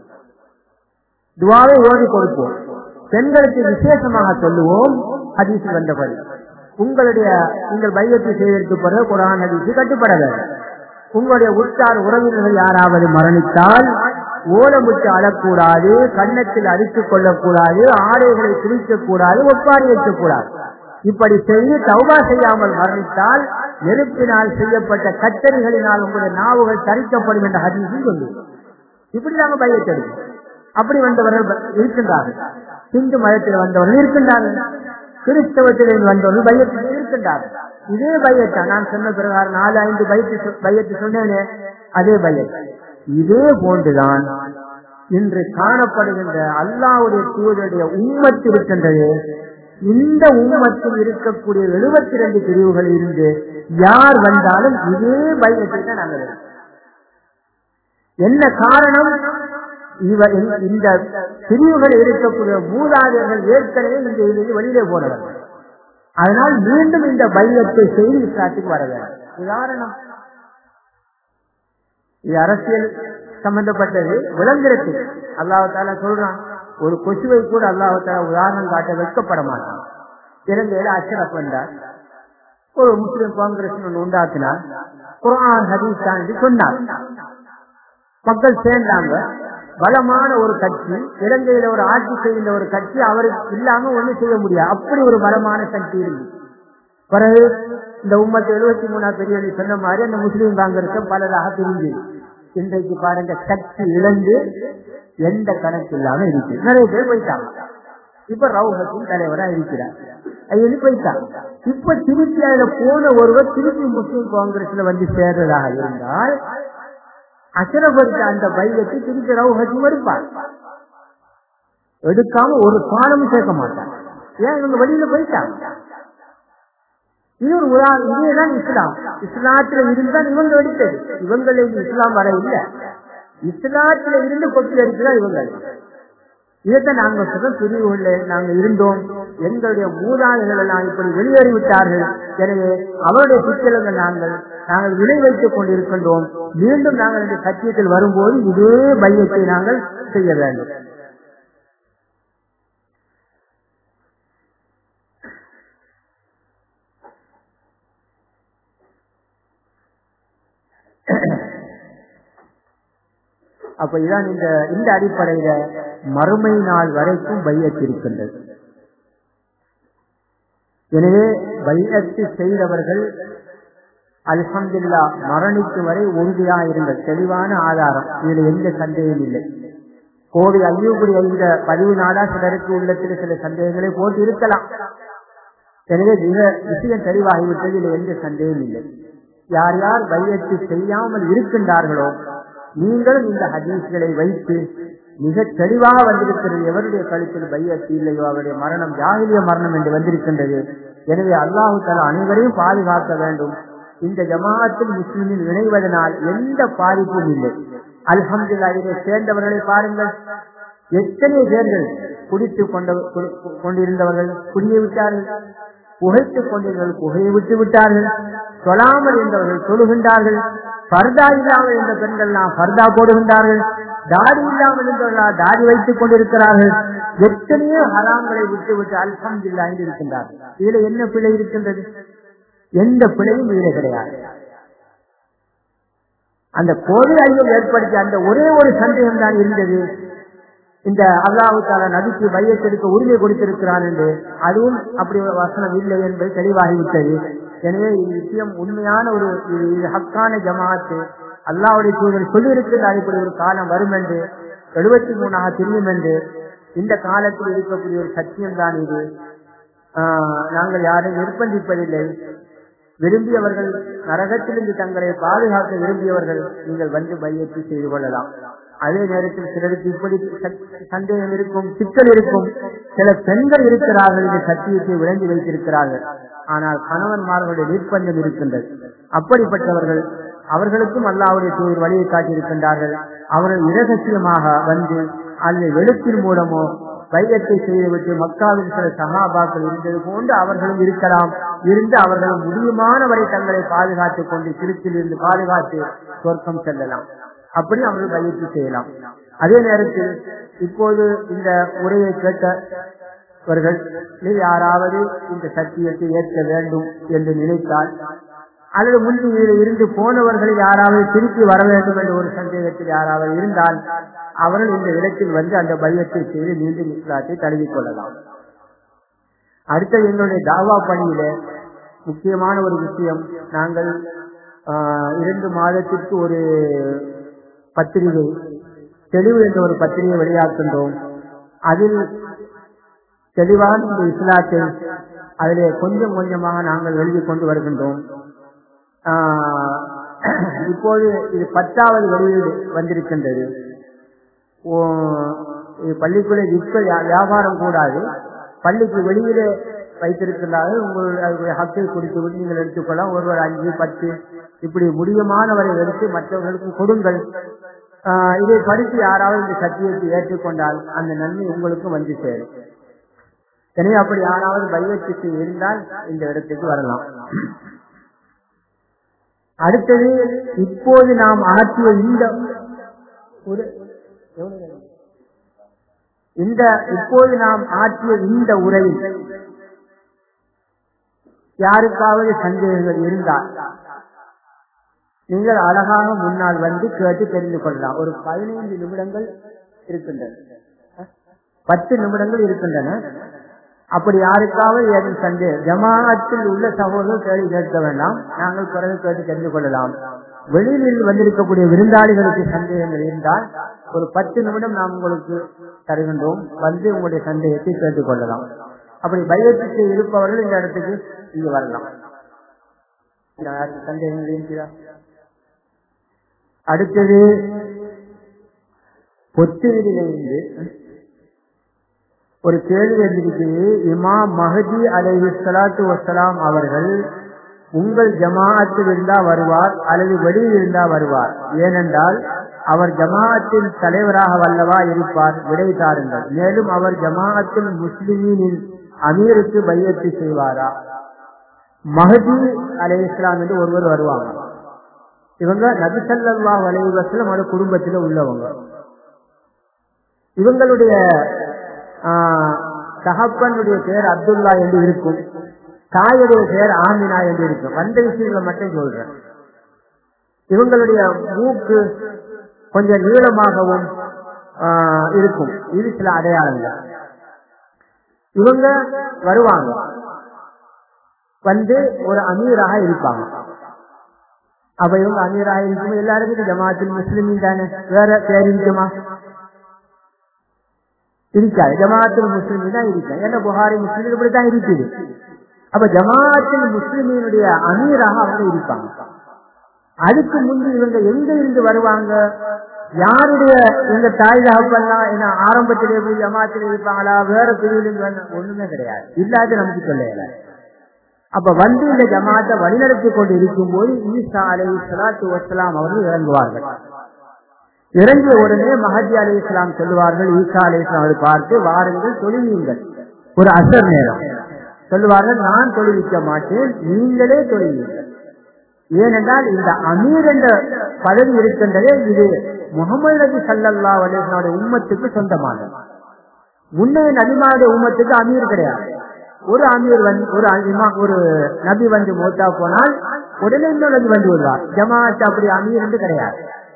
துவாவை ஓதி கொடுப்போம் பெண்களுக்கு விசேஷமாக சொல்லுவோம் ஹதீஸ் வந்தபடி உங்களுடைய நீங்கள் பையத்தை செய்வதற்கு பிறகு குரான் ஹதீஸ் கட்டுப்பட வேண்டும் உங்களுடைய உற்றார் உறவினர்கள் யாராவது மரணித்தால் ஓலமுட்டு அழக்கூடாது கன்னத்தில் அடித்துக் கொள்ளக்கூடாது ஆடைகளை குளிக்கக் கூடாது ஒப்பாரி வைக்கக்கூடாது இப்படி செய்து தௌபா செய்யாமல் மரணித்தால் நெருப்பினால் செய்யப்பட்ட கத்தரிகளினால் உங்களுடைய நாவுகள் தரிக்கப்படும் என்ற ஹதீஸும் சொல்லு இப்படி நாங்க பையத்தெடுக்கோம் அப்படி வந்தவர்கள் ப- இருக்கின்றார்கள் இந்து மதத்தில் வந்தவர்கள் இருக்கின்றார்கள் கிறிஸ்தவத்தில் வந்தவர்கள் பையத்தில் இருக்கின்றார்கள் இதே பையத்தான் நான் சொன்ன பிரகாரம் நாலு ஐந்து பையத்து பையத்து சொன்னேனே அதே பையத் இதே போன்றுதான் இன்று காணப்படுகின்ற அல்லாவுடைய தூதருடைய உம்மத்து இருக்கின்றது இந்த உம்மத்தில் இருக்கக்கூடிய எழுபத்தி ரெண்டு பிரிவுகளில் இருந்து யார் வந்தாலும் இதே பையத்தை தான் நாங்கள் எடுப்போம். என்ன காரணம் இவ இந்த- இந்த பிரிவுகள் இருக்கக்கூடிய மூதாதையர்கள் ஏற்கனவே இந்த இதிலிருந்து வெளியிலே போனவர்கள் அதனால் மீண்டும் இந்த பையத்தை செய்து இஸ்லாத்துக்கு வர வேண்டும் உதாரணம் இது அரசியல் சம்பந்தப்பட்டது விளங்குறது அல்லாஹால சொல்றான் ஒரு கொசுவை கூட அல்லாஹால உதாரணம் காட்ட வைக்கப்பட மாட்டான் இலங்கையில அச்சரப் வந்தார் ஒரு முஸ்லிம் காங்கிரஸ் ஒன்று உண்டாக்கினார் குர்ஆன் ஹதீஸ் தான் என்று சொன்னார் மக்கள் சேர்ந்தாங்க பலமான ஒரு கட்சி இலங்கையில ஒரு ஆட்சி செய்கின்ற ஒரு கட்சி அவருக்கு இல்லாம ஒண்ணும் செய்ய முடியாது அப்படி ஒரு பலமான சக்தி இருக்கு பிறகு இந்த உம்மத்து எழுபத்தி மூணாம் பெரிய சொன்ன மாதிரி அந்த முஸ்லீம் காங்கிரஸ் பலராக பிரிஞ்சு இன்றைக்கு பாருங்க சக்தி இழந்து எந்த கணக்கு இல்லாம இருக்கு நிறைய பேர் போயிட்டாங்க இப்ப ரவுகத்தின் தலைவரா இருக்கிறார் அது போயிட்டாங்க இப்ப திருப்பி அதுல போன ஒருவர் திருப்பி முஸ்லீம் காங்கிரஸ்ல வந்து சேர்றதாக இருந்தால் அசரப்படுத்த அந்த பைலத்தை திருப்பி ரவுகத்தும் எடுப்பார் எடுக்காம ஒரு காலமும் சேர்க்க மாட்டாங்க ஏன் இவங்க வெளியில போயிட்டாங்க இது ஒரு உதாரணம் இதேதான் இஸ்லாம் இஸ்லாத்துல இருந்தால் இவங்க எடுத்தது இவங்களுக்கு இஸ்லாம் வர இல்ல இஸ்லாத்துல இருந்து கொப்பில் எடுத்துதான் இவங்க இதைத்தான் நாங்க சொல்ற பிரிவுகள்ல நாங்க இருந்தோம் எங்களுடைய மூதாதைகள் எல்லாம் இப்படி வெளியேறி விட்டார்கள் எனவே அவருடைய சிக்கல்கள் நாங்கள் நாங்கள் விளை வைத்துக் கொண்டிருக்கின்றோம் மீண்டும் நாங்கள் இந்த சத்தியத்தில் வரும்போது இதே பையத்தை நாங்கள் செய்ய வேண்டும் அப்ப இதான் இந்த இந்த அடிப்படையில மறுமை நாள் வரைக்கும் பையத்திருக்கின்றது எனவே பையத்து செய்தவர்கள் அல்ஹம்துல்லா மரணிக்கும் வரை உறுதியாக இருந்த தெளிவான ஆதாரம் இதுல எந்த சந்தேகம் இல்லை கோடி ஐயோபுரி இந்த பதிவு நாடா சிலருக்கு உள்ளத்தில் சில சந்தேகங்களை போட்டு இருக்கலாம் எனவே மிக விஷயம் தெளிவாகிவிட்டது இதுல எந்த சந்தேகம் இல்லை யார் யார் பையத்து செய்யாமல் இருக்கின்றார்களோ நீங்களும் இந்த ஹதீஸ்களை வைத்து மிக தெளிவாக வந்திருக்கிறது எவருடைய கழுத்தில் பையத்து இல்லையோ அவருடைய மரணம் ஜாகிலிய மரணம் என்று வந்திருக்கின்றது எனவே அல்லாஹு தலா அனைவரையும் பாதுகாக்க வேண்டும் இந்த ஜமாஅத்தில் முஸ்லிமில் இணைவதனால் எந்த பாதிப்பும் இல்லை அல்ஹம்துல்லா இதை சேர்ந்தவர்களை பாருங்கள் எத்தனை பேர்கள் குடித்துக் கொண்ட கொண்டிருந்தவர்கள் குடியை விட்டார்கள் புகைத்துக் கொண்டிருந்தவர்கள் புகையை விட்டு விட்டார்கள் சொல்லாமல் இருந்தவர்கள் தொழுகின்றார்கள் பர்தா இல்லாமல் இருந்த பெண்கள் பர்தா போடுகின்றார்கள் தாடி இல்லாமல் இருந்தவர்களா தாடி வைத்துக் கொண்டிருக்கிறார்கள் எத்தனையோ ஹராம்களை விட்டு விட்டு அல்ஹம்துல்லா இருக்கின்றார்கள் இதுல என்ன பிழை இருக்கின்றது எந்த பிழையும் இதுல கிடையாது அந்த கோவில் ஐயம் ஏற்படுத்திய அந்த ஒரே ஒரு சந்தேகம் தான் இருந்தது இந்த அல்லாவுக்கால நபிக்கு மையத்திற்கு உரிமை கொடுத்திருக்கிறான் என்று அதுவும் அப்படி ஒரு வசனம் இல்லை என்பது தெளிவாகிவிட்டது எனவே இது விஷயம் உண்மையான ஒரு இது ஹக்கான ஜமாத்து அல்லாவுடைய தூதர் சொல்லியிருக்கிறார் இப்படி ஒரு காலம் வரும் என்று எழுபத்தி மூணாக தெரியும் என்று இந்த காலத்தில் இருக்கக்கூடிய ஒரு சத்தியம் தான் இது நாங்கள் யாரையும் நிர்பந்திப்பதில்லை விரும்பியவர்கள் நரகத்திலிருந்து தங்களை பாதுகாக்க விரும்பியவர்கள் நீங்கள் வந்து மையத்தை செய்து கொள்ளலாம் அதே நேரத்தில் சிலருக்கு இப்படி சந்தேகம் இருக்கும் சிக்கல் இருக்கும் சில பெண்கள் இருக்கிறார்கள் இந்த சத்தியத்தை விளங்கி வைத்திருக்கிறார்கள் ஆனால் கணவன்மார்களுடைய நிர்பந்தம் இருக்கின்றது அப்படிப்பட்டவர்கள் அவர்களுக்கும் அல்லாவுடைய தூர் வழியை காட்டியிருக்கின்றார்கள் அவர்கள் இரகசியமாக வந்து அல்லது வெளுப்பின் மூலமோ வைகத்தை செய்துவிட்டு மக்காவில் சில சகாபாக்கள் இருந்தது போன்று அவர்களும் இருக்கலாம் இருந்து அவர்கள் முடியுமான வரை தங்களை பாதுகாத்துக் கொண்டு திருச்சியில் இருந்து பாதுகாத்து சொர்க்கம் செல்லலாம் அப்படி அவர்கள் பயிற்சி செய்யலாம் அதே நேரத்தில் இப்போது இந்த உரையை கேட்டவர்கள் யாராவது இந்த சத்தியத்தை ஏற்க வேண்டும் என்று நினைத்தால் அல்லது முன்னிலையில் இருந்து போனவர்கள் யாராவது திருப்பி வர வேண்டும் என்ற ஒரு சந்தேகத்தில் யாராவது இருந்தால் அவர்கள் இந்த இடத்தில் வந்து அந்த பையத்தை செய்து மீண்டும் இஸ்லாத்தை தழுவிக் கொள்ளலாம் அடுத்த எங்களுடைய தாவா பணியில முக்கியமான ஒரு விஷயம் நாங்கள் இரண்டு மாதத்திற்கு ஒரு பத்திரிகை தெளிவு என்ற ஒரு பத்திரிகை வெளியாக்கின்றோம் அதில் தெளிவான இந்த இஸ்லாத்தை அதிலே கொஞ்சம் கொஞ்சமாக நாங்கள் எழுதி கொண்டு வருகின்றோம் இப்போது இது பத்தாவது வெளியீடு வந்திருக்கின்றது பள்ளிக்குள்ளே விற்க வியாபாரம் கூடாது பள்ளிக்கு வெளியிலே வைத்திருக்கிறார்கள் உங்களுடைய ஹக்கை குறித்து விட்டு நீங்கள் எடுத்துக்கொள்ளலாம் ஒருவர் அஞ்சு பத்து இப்படி முடியுமானவரை எடுத்து மற்றவர்களுக்கு கொடுங்கள் இதை படித்து யாராவது இந்த சத்தியத்தை ஏற்றுக்கொண்டால் அந்த நன்மை உங்களுக்கும் வந்து சேரும் எனவே அப்படி யாராவது பைவத்துக்கு இருந்தால் இந்த இடத்துக்கு வரலாம் அடுத்தது இப்போது நாம் ஆற்றிய இந்த ஒரு இந்த இப்போது நாம் ஆற்றிய இந்த உரையில் யாருக்காவது சந்தேகங்கள் இருந்தால் நீங்கள் அழகாக முன்னால் வந்து கேட்டு தெரிந்து கொள்ளலாம் ஒரு பதினைந்து நிமிடங்கள் இருக்கின்றன பத்து நிமிடங்கள் இருக்கின்றன அப்படி யாருக்காவது ஏதும் சந்தேகம் ஜமாத்தில் உள்ள சகோதரர்கள் கேள்வி கேட்க வேண்டாம் நாங்கள் பிறகு கேட்டு தெரிந்து கொள்ளலாம் வெளியில் வந்திருக்கக்கூடிய விருந்தாளிகளுக்கு சந்தேகங்கள் இருந்தால் ஒரு பத்து நிமிடம் நாம் உங்களுக்கு தருகின்றோம் வந்து உங்களுடைய சந்தேகத்தை கேட்டுக் கொள்ளலாம் அப்படி பயத்துக்கு இருப்பவர்கள் இந்த இடத்துக்கு இங்கு வரலாம் சந்தேகங்கள் இருக்கிறா அடுத்தது பொத்திரிலிருந்து ஒரு கேள்வி வந்திருக்கிறது இமாம் மஹதி அலைஹி சலாத்து வசலாம் அவர்கள் உங்கள் ஜமாஅத்தில் இருந்தா வருவார் அல்லது வெளியில் இருந்தா வருவார் ஏனென்றால் அவர் ஜமாஅத்தின் தலைவராக வல்லவா இருப்பார் விடை தாருங்கள் மேலும் அவர் ஜமாஅத்தில் முஸ்லிமின் அமீருக்கு பையத்து செய்வாரா மஹதி அலை இஸ்லாம் என்று ஒருவர் வருவாங்க இவங்க நபிசல்லா அலைவசலம் அவரோட குடும்பத்தில் உள்ளவங்க இவங்களுடைய சஹப்பனுடைய பேர் அப்துல்லா என்று இருக்கும் தாயுடைய பேர் ஆமினா என்று இருக்கும் வந்த விஷயங்களை மட்டும் சொல்றேன் இவங்களுடைய மூக்கு கொஞ்சம் நீளமாகவும் ஆஹ், இருக்கும் இது சில அடையாளங்கள் இவங்க வருவாங்க வந்து ஒரு அமீராக இருப்பாங்க அப்ப இவங்க அமீராக இருக்கும் எல்லாருக்கும் ஜமாத்தில் முஸ்லிமின் தானே வேற பேர் இருக்குமா இருக்காது ஜமாத்தில் முஸ்லிமின் தான் இருக்கு ஏன்னா புகாரி முஸ்லிம் இப்படித்தான் இருக்குது அப்ப ஜமாத்தில் முஸ்லிமினுடைய அமீராக அவங்க இருப்பாங்க அதுக்கு முன்பு இவங்க எங்க இருந்து வருவாங்க யாருடைய இந்த தாய் தகப்பெல்லாம் என்ன ஆரம்பத்திலே போய் ஜமாத்தில் இருப்பாங்களா வேற பிரிவிலிருந்து வந்து ஒண்ணுமே கிடையாது இல்லாத நமக்கு சொல்லல அப்ப வந்து இந்த ஜமாத்தை வழிநடத்தி கொண்டு இருக்கும் போது ஈசா அலை சலாத்து வசலாம் அவர்கள் இறங்குவார்கள் இறங்கிய உடனே மஹதி அலி இஸ்லாம் சொல்லுவார்கள் ஈசா அலி இஸ்லாம் அவரை பார்த்து வாருங்கள் தொழுவீங்கள் ஒரு அசர் நேரம் சொல்லுவார்கள் நான் தொழுவிக்க மாட்டேன் நீங்களே தொழுவீங்கள் ஏனென்றால் இந்த அமீர் என்ற பதவி இருக்கின்றதே இது முகமது நபி சல்லல்லா அலிஸ்லாவுடைய உம்மத்துக்கு சொந்தமானது உண்மையின் நபிமாவுடைய உம்மத்துக்கு அமீர் கிடையாது ஒரு அமீர் வந்து ஒரு இமா ஒரு நபி வந்து மூத்தா போனால் உடனே இன்னொரு நபி வந்து விடுவார் ஜமாத் அப்படி அமீர் என்று கிடையாது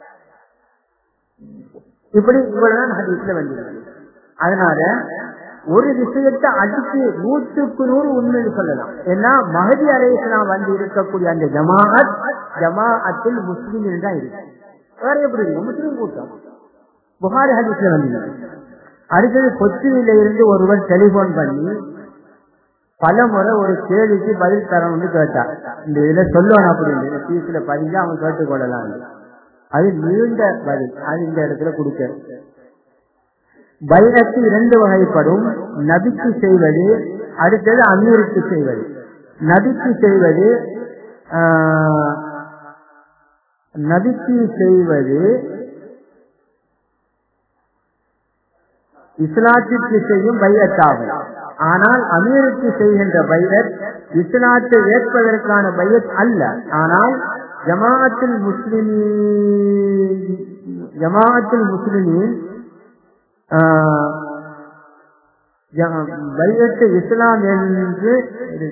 இப்படி இவ்வளவுதான் ஹதீஸ்ல வந்து அதனால ஒரு விஷயத்தை அடிச்சு நூற்றுக்கு நூறு உண்மைன்னு சொல்லலாம் ஏன்னா மகதி அலையலாம் வந்து இருக்கக்கூடிய அந்த ஜமாஅத் ஜமாஅத்தில் முஸ்லீம் தான் இருக்கு வேற எப்படி இருக்கு முஸ்லீம் கூட்டம் புகாரி ஹதீஸ்ல வந்து அடுத்தது கொச்சியில இருந்து ஒருவர் டெலிபோன் பண்ணி பல முறை ஒரு கேள்விக்கு பதில் தரணும்னு கேட்டார் இந்த இதுல சொல்லணும் அப்படின்னு பீஸ்ல பதிஞ்சு அவன் கேட்டுக்கொள்ளலாம் அது நீண்ட பதில் அது இந்த இடத்துல கொடுக்க பைரத்து இரண்டு வகைப்படும் நபிக்கு செய்வது அடுத்தது அமீருக்கு செய்வது நபிக்கு செய்வது ஆஹ், நபிக்கு செய்வது இஸ்லாத்திற்கு செய்யும் பைரத்தாகும் ஆனால் அமீருக்கு செய்கின்ற பைரத் இஸ்லாத்தை ஏற்பதற்கான பைரத் அல்ல ஆனால் ஜமாஅத்தில் முஸ்லிமீன் ஜமாஅத்தில் முஸ்லிமீன் பைரத்து இஸ்லாம் என்று இது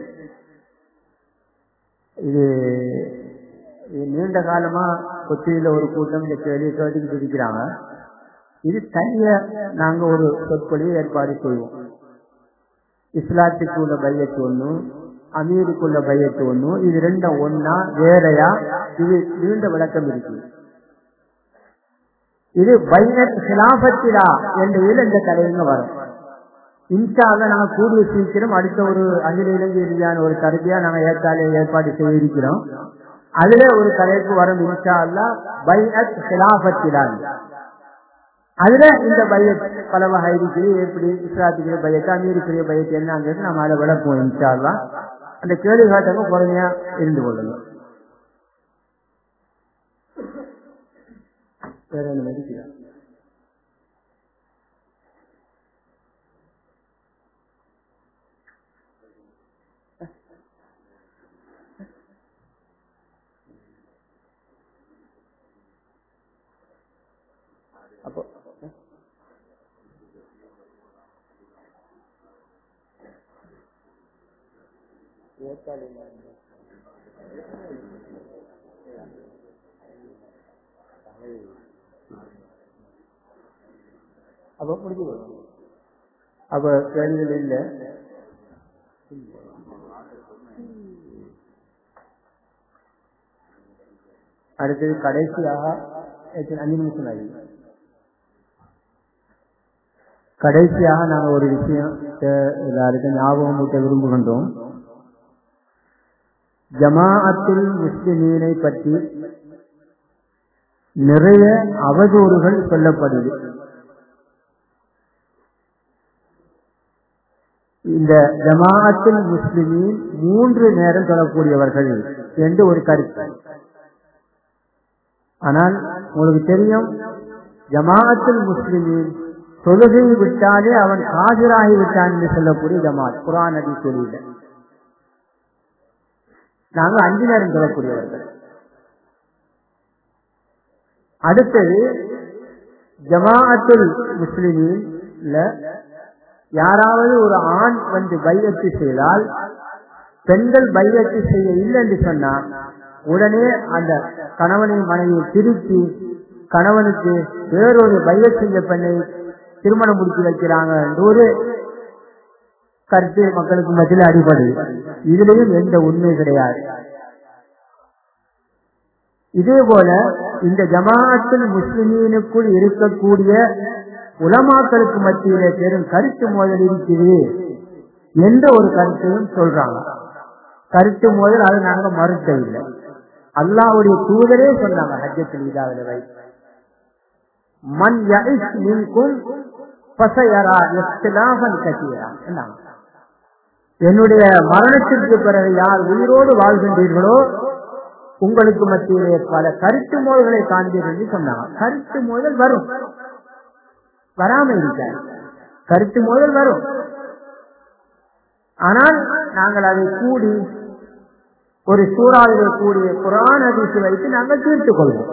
இது இது நீண்ட காலமா கொச்சியில ஒரு கூட்டம் இந்த கேள்வி கேட்டுக்கிட்டு இருக்கிறாங்க இது தனியா நாங்க ஒரு சொற்பொழிவு ஏற்பாடு செய்வோம் இஸ்லாத்துக்கு உள்ள பையத்து ஒண்ணு அமீருக்குள்ள பையத்து ஒண்ணு இது ரெண்டும் ஒன்னா வேறையா இது நீண்ட விளக்கம் இருக்கு இது பைனத் ஹிலாபத்திலா என்ற இதில் இந்த தலைவங்க வரும் இன்ஷால்ல நாங்க கூடிய சீக்கிரம் அடுத்த ஒரு அகில இலங்கை ரீதியான ஒரு கருதியா நாங்க ஏற்கால ஏற்பாடு செய்ய இருக்கிறோம் அதுல ஒரு தலைப்பு வரும் இன்ஷா அல்லா பைனத் ஹிலாபத்திலா அதுல இந்த பையத் பல வகை இருக்குது எப்படி இஸ்லாத்துக்குரிய பையத்து அமீருக்குரிய பையத்து என்னங்கிறது நம்ம அதை விளக்குவோம் இன்ஷா அல்லா அந்த கேள்வி காட்டங்க பொறுமையா இருந்து கொள்ளணும் வேற என்ன மதிக்கிறா அப்போ அப்ப முடிஞ்சு போகும் அப்ப கேள்விகள் இல்ல அடுத்தது கடைசியாக எத்தனை- அஞ்சு நிமிஷம் ஆகி கடைசியாக நாங்க ஒரு விஷயம் அஹ், எல்லாருக்கும் ஞாபகம் ஊட்ட விரும்புகின்றோம் ஜமாஅத்துல் முஸ்லிமீனை பற்றி நிறைய அவதூறுகள் சொல்லப்படுது இந்த ஜமாஅத்துல் முஸ்லிமீன் மூன்று நேரம் சொல்லக்கூடியவர்கள் என்று ஒரு கருத்து ஆனால் உங்களுக்கு தெரியும் ஜமாஅத்துல் முஸ்லிமீன் தொழுகை விட்டாலே அவன் காதிராகி விட்டான் என்று சொல்லக்கூடிய ஜமாத் குரான் நபி சொல்லிட நாங்கள் அஞ்சு நேரம் சொல்லக்கூடியவர்கள் அடுத்தது ஜமாஅத்துல் முஸ்லிமீன்ல யாராவது ஒரு ஆண் வந்து பையத்து செய்தால் பெண்கள் பையத்து செய்ய இல்லை என்று சொன்னா உடனே அந்த கணவனையும் மனைவியை பிரித்து கணவனுக்கு வேறொரு பைய செஞ்ச பெண்ணை திருமணம் முடிச்சு வைக்கிறாங்க ஒரு கருத்து மக்களுக்கு மத்தியில் அடிபடுது இதுலயும் எந்த உண்மை கிடையாது இதே போல இந்த ஜமாஅத்தில் முஸ்லிமீனுக்குள் இருக்கக்கூடிய உலமாக்களுக்கு மத்தியில பெரும் கருத்து மோதல் இருக்குது என்ற ஒரு கருத்தையும் சொல்றாங்க கருத்து மோதல் அதை நாங்க மறுக்கவில்லை அல்லாவுடைய தூதரே சொன்னாங்க ஹஜ்ஜத்தில் இதாவில் வை மண் யஇஸ் மின்கும் ஃபசயரா இஃப்திலாஃபன் கசீரா என்றாங்க. என்னுடைய மரணத்திற்கு பிறகு யார் உயிரோடு வாழ்கின்றீர்களோ உங்களுக்கு மத்தியிலே பல கருத்து மோதல்களை காண்பீர்கள் என்று சொன்னாங்க கருத்து மோதல் வரும் வராம இருக்க கருத்து மோதல் வரும் ஆனால் நாங்கள் அதை கூடி ஒரு சூறாவிலே கூடிய குரான் அதிர்ச்சி வைத்து நாங்கள் தீர்த்துக் கொள்வோம்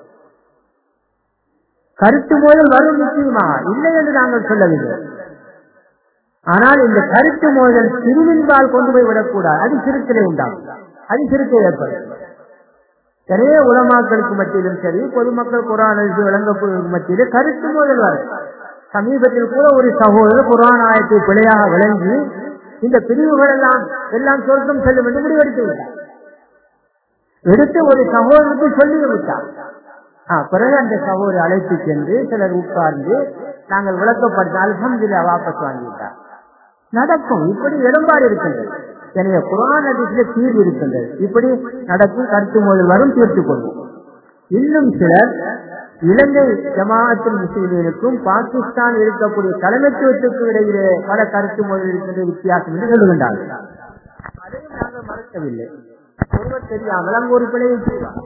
கருத்து மோதல் வரும் நிச்சயமா இல்லை என்று நாங்கள் சொல்லவில்லை ஆனால் இந்த கருத்து மோதல் திருவின்பால் கொண்டு போய் விடக்கூடாது அது சிறுக்கிலே உண்டாகும் அது சிறுக்கை ஏற்படும் நிறைய உலமாக்களுக்கு மத்தியிலும் சரி பொதுமக்கள் குரான் எழுதி விளங்கப்படுவதற்கு மத்தியிலே கருத்து மோதல் வரும் சமீபத்தில் கூட ஒரு சகோதரர் குரான் ஆயத்தை பிழையாக விளங்கி இந்த பிரிவுகள் எல்லாம் எல்லாம் சொர்க்கம் செல்லும் என்று முடிவெடுத்து விட்டார் எடுத்து ஒரு சகோதரருக்கு சொல்லி விட்டார் ஆ, பிறகு அந்த சகோதரி அழைத்து சென்று சிலர் உட்கார்ந்து நாங்கள் விளக்கப்படுத்த அல்ஹம்துல்லா வாபஸ் வாங்கிவிட்டார் நடக்கும் இப்படி இடம்பாடு இருக்கின்றது எனவே குரான் அதிசய தீர்வு இருக்கின்றது இப்படி நடக்கும் கருத்து மோதல் வரும் தீர்த்துக் கொள்வோம் இன்னும் சிலர் இலங்கை ஜமாஅத்தில் முஸ்லிம்களுக்கும் பாகிஸ்தான் இருக்கக்கூடிய தலைமைத்துவத்துக்கும் இடையிலே பல கருத்து மோதல் இருக்கின்ற வித்தியாசம் என்று சொல்லுகின்றார்கள் அதையும் நாங்கள் மறுக்கவில்லை ஒருவர் தெரியாமல் அங்கு ஒரு பிழையை செய்வார்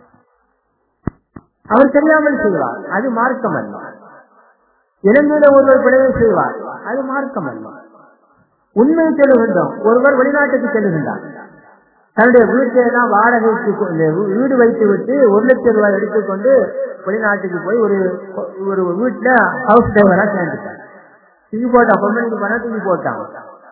அவர் தெரியாமல் செய்வார் அது மார்க்கம் அல்ல இலங்கையில ஒருவர் பிழையை செய்வார் அது மார்க்கம் அல்ல உண்மை செல்லுகின்றோம் ஒருவர் வெளிநாட்டுக்கு செல்லுகின்றார் தன்னுடைய வீட்டை எல்லாம் வாடகைக்கு கொ- இந்த வீ- வீடு வைத்து விட்டு ஒரு லட்சம் ரூபாய் எடுத்துக்கொண்டு வெளிநாட்டுக்கு போய் ஒரு ஒரு வீட்டுல ஹவுஸ் டிரைவரா சேர்ந்துட்டார் தூக்கி போட்டா பொம்பளைக்கு பணம் தூக்கி போட்டாங்க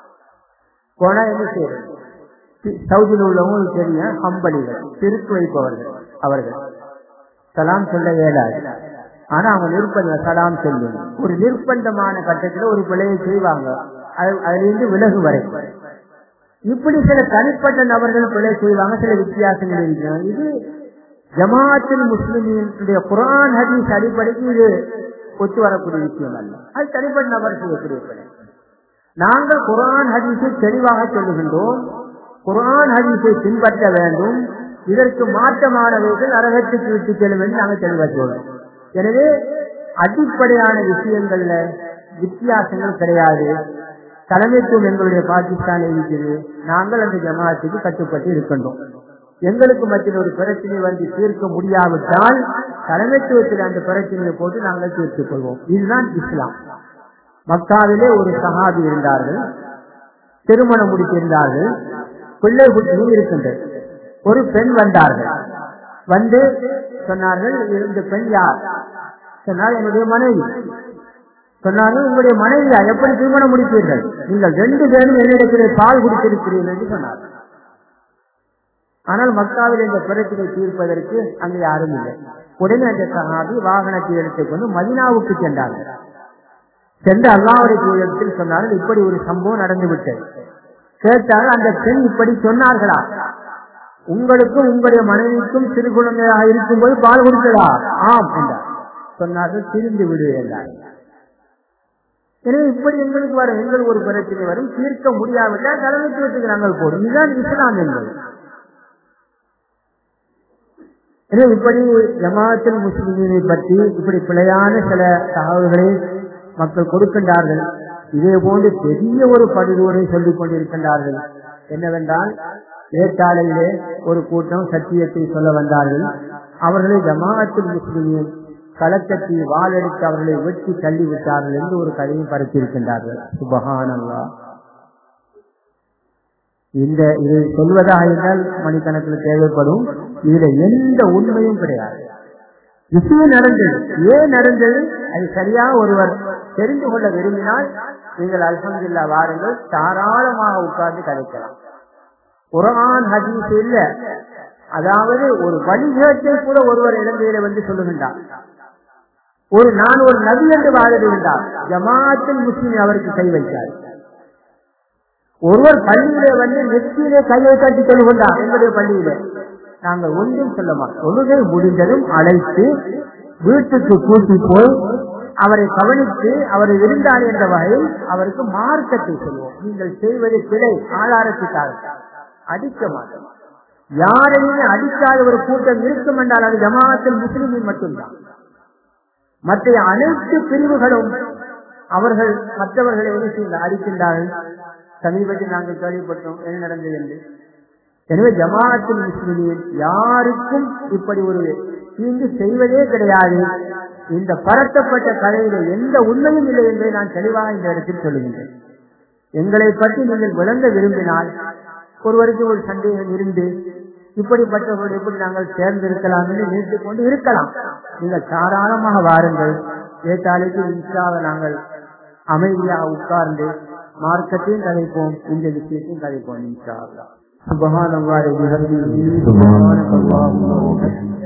போனா என்ன செய்யறது சி- சவுதியில் உள்ளவங்களுக்கு தெரியும் கம்பளிகள் திருத்து வைப்பவர்கள் அவர்கள் சலாம் சொல்ல இயலாது ஆனா அவங்க நிர்பந்த சலாம் சொல்லுங்க ஒரு நிர்பந்தமான கட்டத்துல ஒரு பிழையை செய்வாங்க அது- அதிலிருந்து விலகு வரை இப்படி சில தனிப்பட்ட நபர்கள் பிழை செய்வாங்க சில வித்தியாசங்கள் இருக்கிறது இது ஜமாத்தில் முஸ்லிமினுடைய குரான் ஹதீஸ் அடிப்படைக்கு இது ஒத்து வரக்கூடிய விஷயம் அல்ல அது தனிப்பட்ட நபர் செய்யக்கூடிய பிழை நாங்கள் குரான் ஹதீஸை தெளிவாக சொல்லுகின்றோம் குரான் ஹதீஸை பின்பற்ற வேண்டும் இதற்கு மாற்றமானவைகள் நரகத்துக்கு விட்டு செல்லும் என்று நாங்கள் தெளிவாக சொல்றோம் எனவே அடிப்படையான விஷயங்கள்ல வித்தியாசங்கள் கிடையாது தலைமைத்துவம் எங்களுடைய பாகிஸ்தான் இருக்குது நாங்கள் அந்த ஜமாத்துக்கு கட்டுப்பட்டு இருக்கின்றோம் எங்களுக்கு மத்தியில் ஒரு பிரச்சனை வந்து தீர்க்க முடியாவிட்டால் தலைமைத்துவத்தில் அந்த பிரச்சனையை போட்டு நாங்கள் தீர்த்துக் கொள்வோம் இதுதான் இஸ்லாம் மக்காவிலே ஒரு சஹாபி இருந்தார்கள் திருமணம் முடித்திருந்தார்கள் பிள்ளை குட்டியும் இருக்கின்றது ஒரு பெண் வந்தார்கள் வந்து சொன்னார்கள் இந்த பெண் யார் சொன்னால் என்னுடைய மனைவி சொன்னார்கள் உங்களுடைய மனைவியா எப்படி திருமணம் முடிப்பீர்கள் நீங்கள் ரெண்டு பேரும் என்னிடத்திலே பால் குடித்திருக்கிறீர்கள் என்று சொன்னார்கள் ஆனால் மக்காவில் இந்த பிரச்சனை தீர்ப்பதற்கு அங்கே யாரும் இல்லை உடனே அந்த சஹாபி வாகனத்தை எடுத்துக்கொண்டு மதினாவுக்கு சென்றார்கள் சென்று அல்லாவுடைய தூதத்தில் சொன்னார்கள் இப்படி ஒரு சம்பவம் நடந்து விட்டது கேட்டால் அந்த பெண் இப்படி சொன்னார்களா உங்களுக்கும் உங்களுடைய மனைவிக்கும் சிறு குழந்தையாக இருக்கும்போது பால் கொடுத்ததா ஆம் என்றார் சொன்னார்கள் திரிந்து விடு என்றார் எனவே இப்படி எங்களுக்கு வரும் எங்களுக்கு ஒரு பிரச்சனை வரும் தீர்க்க முடியாவிட்டால் தலைமைத்துவத்துக்கு நாங்கள் போடும் இதுதான் இஸ்லாம் என்பது எனவே இப்படி ஜமாத்தில் முஸ்லிமை பற்றி இப்படி பிழையான சில தகவல்களை மக்கள் கொடுக்கின்றார்கள் இதே போன்று பெரிய ஒரு படுகோரை சொல்லிக் கொண்டிருக்கின்றார்கள் என்னவென்றால் ஏற்காலையிலே ஒரு கூட்டம் சத்தியத்தை சொல்ல வந்தார்கள் அவர்களை ஜமாஅத்தில் முஸ்லிமின் களக்கட்டி வாழெடுத்து அவர்களை வெட்டி தள்ளி விட்டார்கள் என்று ஒரு கதையும் பரப்பியிருக்கின்றார்கள் சுபகானல்லா இந்த இதை சொல்வதாக இருந்தால் மணிக்கணக்கில் தேவைப்படும் இதுல எந்த உண்மையும் கிடையாது விஷயம் நடந்தது ஏன் நடந்தது அது சரியா ஒருவர் தெரிந்து கொள்ள விரும்பினால் நீங்கள் அல்ஹம்துல்லா வாருங்கள் தாராளமாக உட்கார்ந்து கதைக்கலாம் குரான் ஹதீஸ் இல்ல அதாவது ஒரு வழிகேட்டை கூட ஒருவர் இலங்கையில வந்து சொல்லுகின்றார் ஒரு நான் ஒரு நபி என்று வாதிடுகின்றார் ஜமாத்தில் முஸ்லிம் அவருக்கு கை வைத்தார் ஒருவர் பள்ளியிலே வந்து நெற்றியிலே கையை கட்டி சொல்லுகின்றார் எங்களுடைய பள்ளியிலே நாங்கள் ஒன்றும் சொல்ல மாட்டோம் ஒழுகை முடிந்ததும் அழைத்து வீட்டுக்கு கூட்டி போய் அவரை கவனித்து அவரை விருந்தாளி என்ற வகையில் அவருக்கு மார்க்கத்தை சொல்வோம் நீங்கள் செய்வது பிழை ஆதாரத்துக்காக அடிக்க மாட்டோம் யாரையுமே அடிக்காத ஒரு கூட்டம் இருக்கும் என்றால் அது ஜமாத்தில் முஸ்லிமின் மட்டும்தான் மற்ற அனைத்து பிரிவுகளும் அவர்கள் மற்றவர்களை என்ன செய்ய அடிக்கின்றார்கள் சமீபத்தில் நாங்கள் கேள்விப்பட்டோம் என்ன நடந்தது என்று எனவே ஜமாத்தில் முஸ்லிமின் யாருக்கும் இப்படி ஒரு தீங்கு செய்வதே கிடையாது இந்த பரத்தப்பட்ட கதையில எந்த உண்மையும் இல்லை என்பதை நான் தெளிவாக இந்த இடத்தில் சொல்லுகின்றேன் எங்களை பற்றி நீங்கள் விளங்க விரும்பினால் ஒருவருக்கு ஒரு சந்தேகம் இருந்து இப்படிப்பட்டவர்கள் எப்படி நாங்கள் சேர்ந்திருக்கலாம் என்று நினைத்துக் கொண்டு இருக்கலாம் நீங்கள் தாராளமாக வாருங்கள் ஏற்றாலைக்கு இன்ஷாவை நாங்கள் அமைதியாக உட்கார்ந்து மார்க்கத்தையும் கதைப்போம் இந்த விஷயத்தையும் கதைப்போம் இன்ஷா அல்லா சுபஹானல்லாஹி வபிஹம்திஹி சுப்ஹானல்லாஹி வபிஹம்திஹி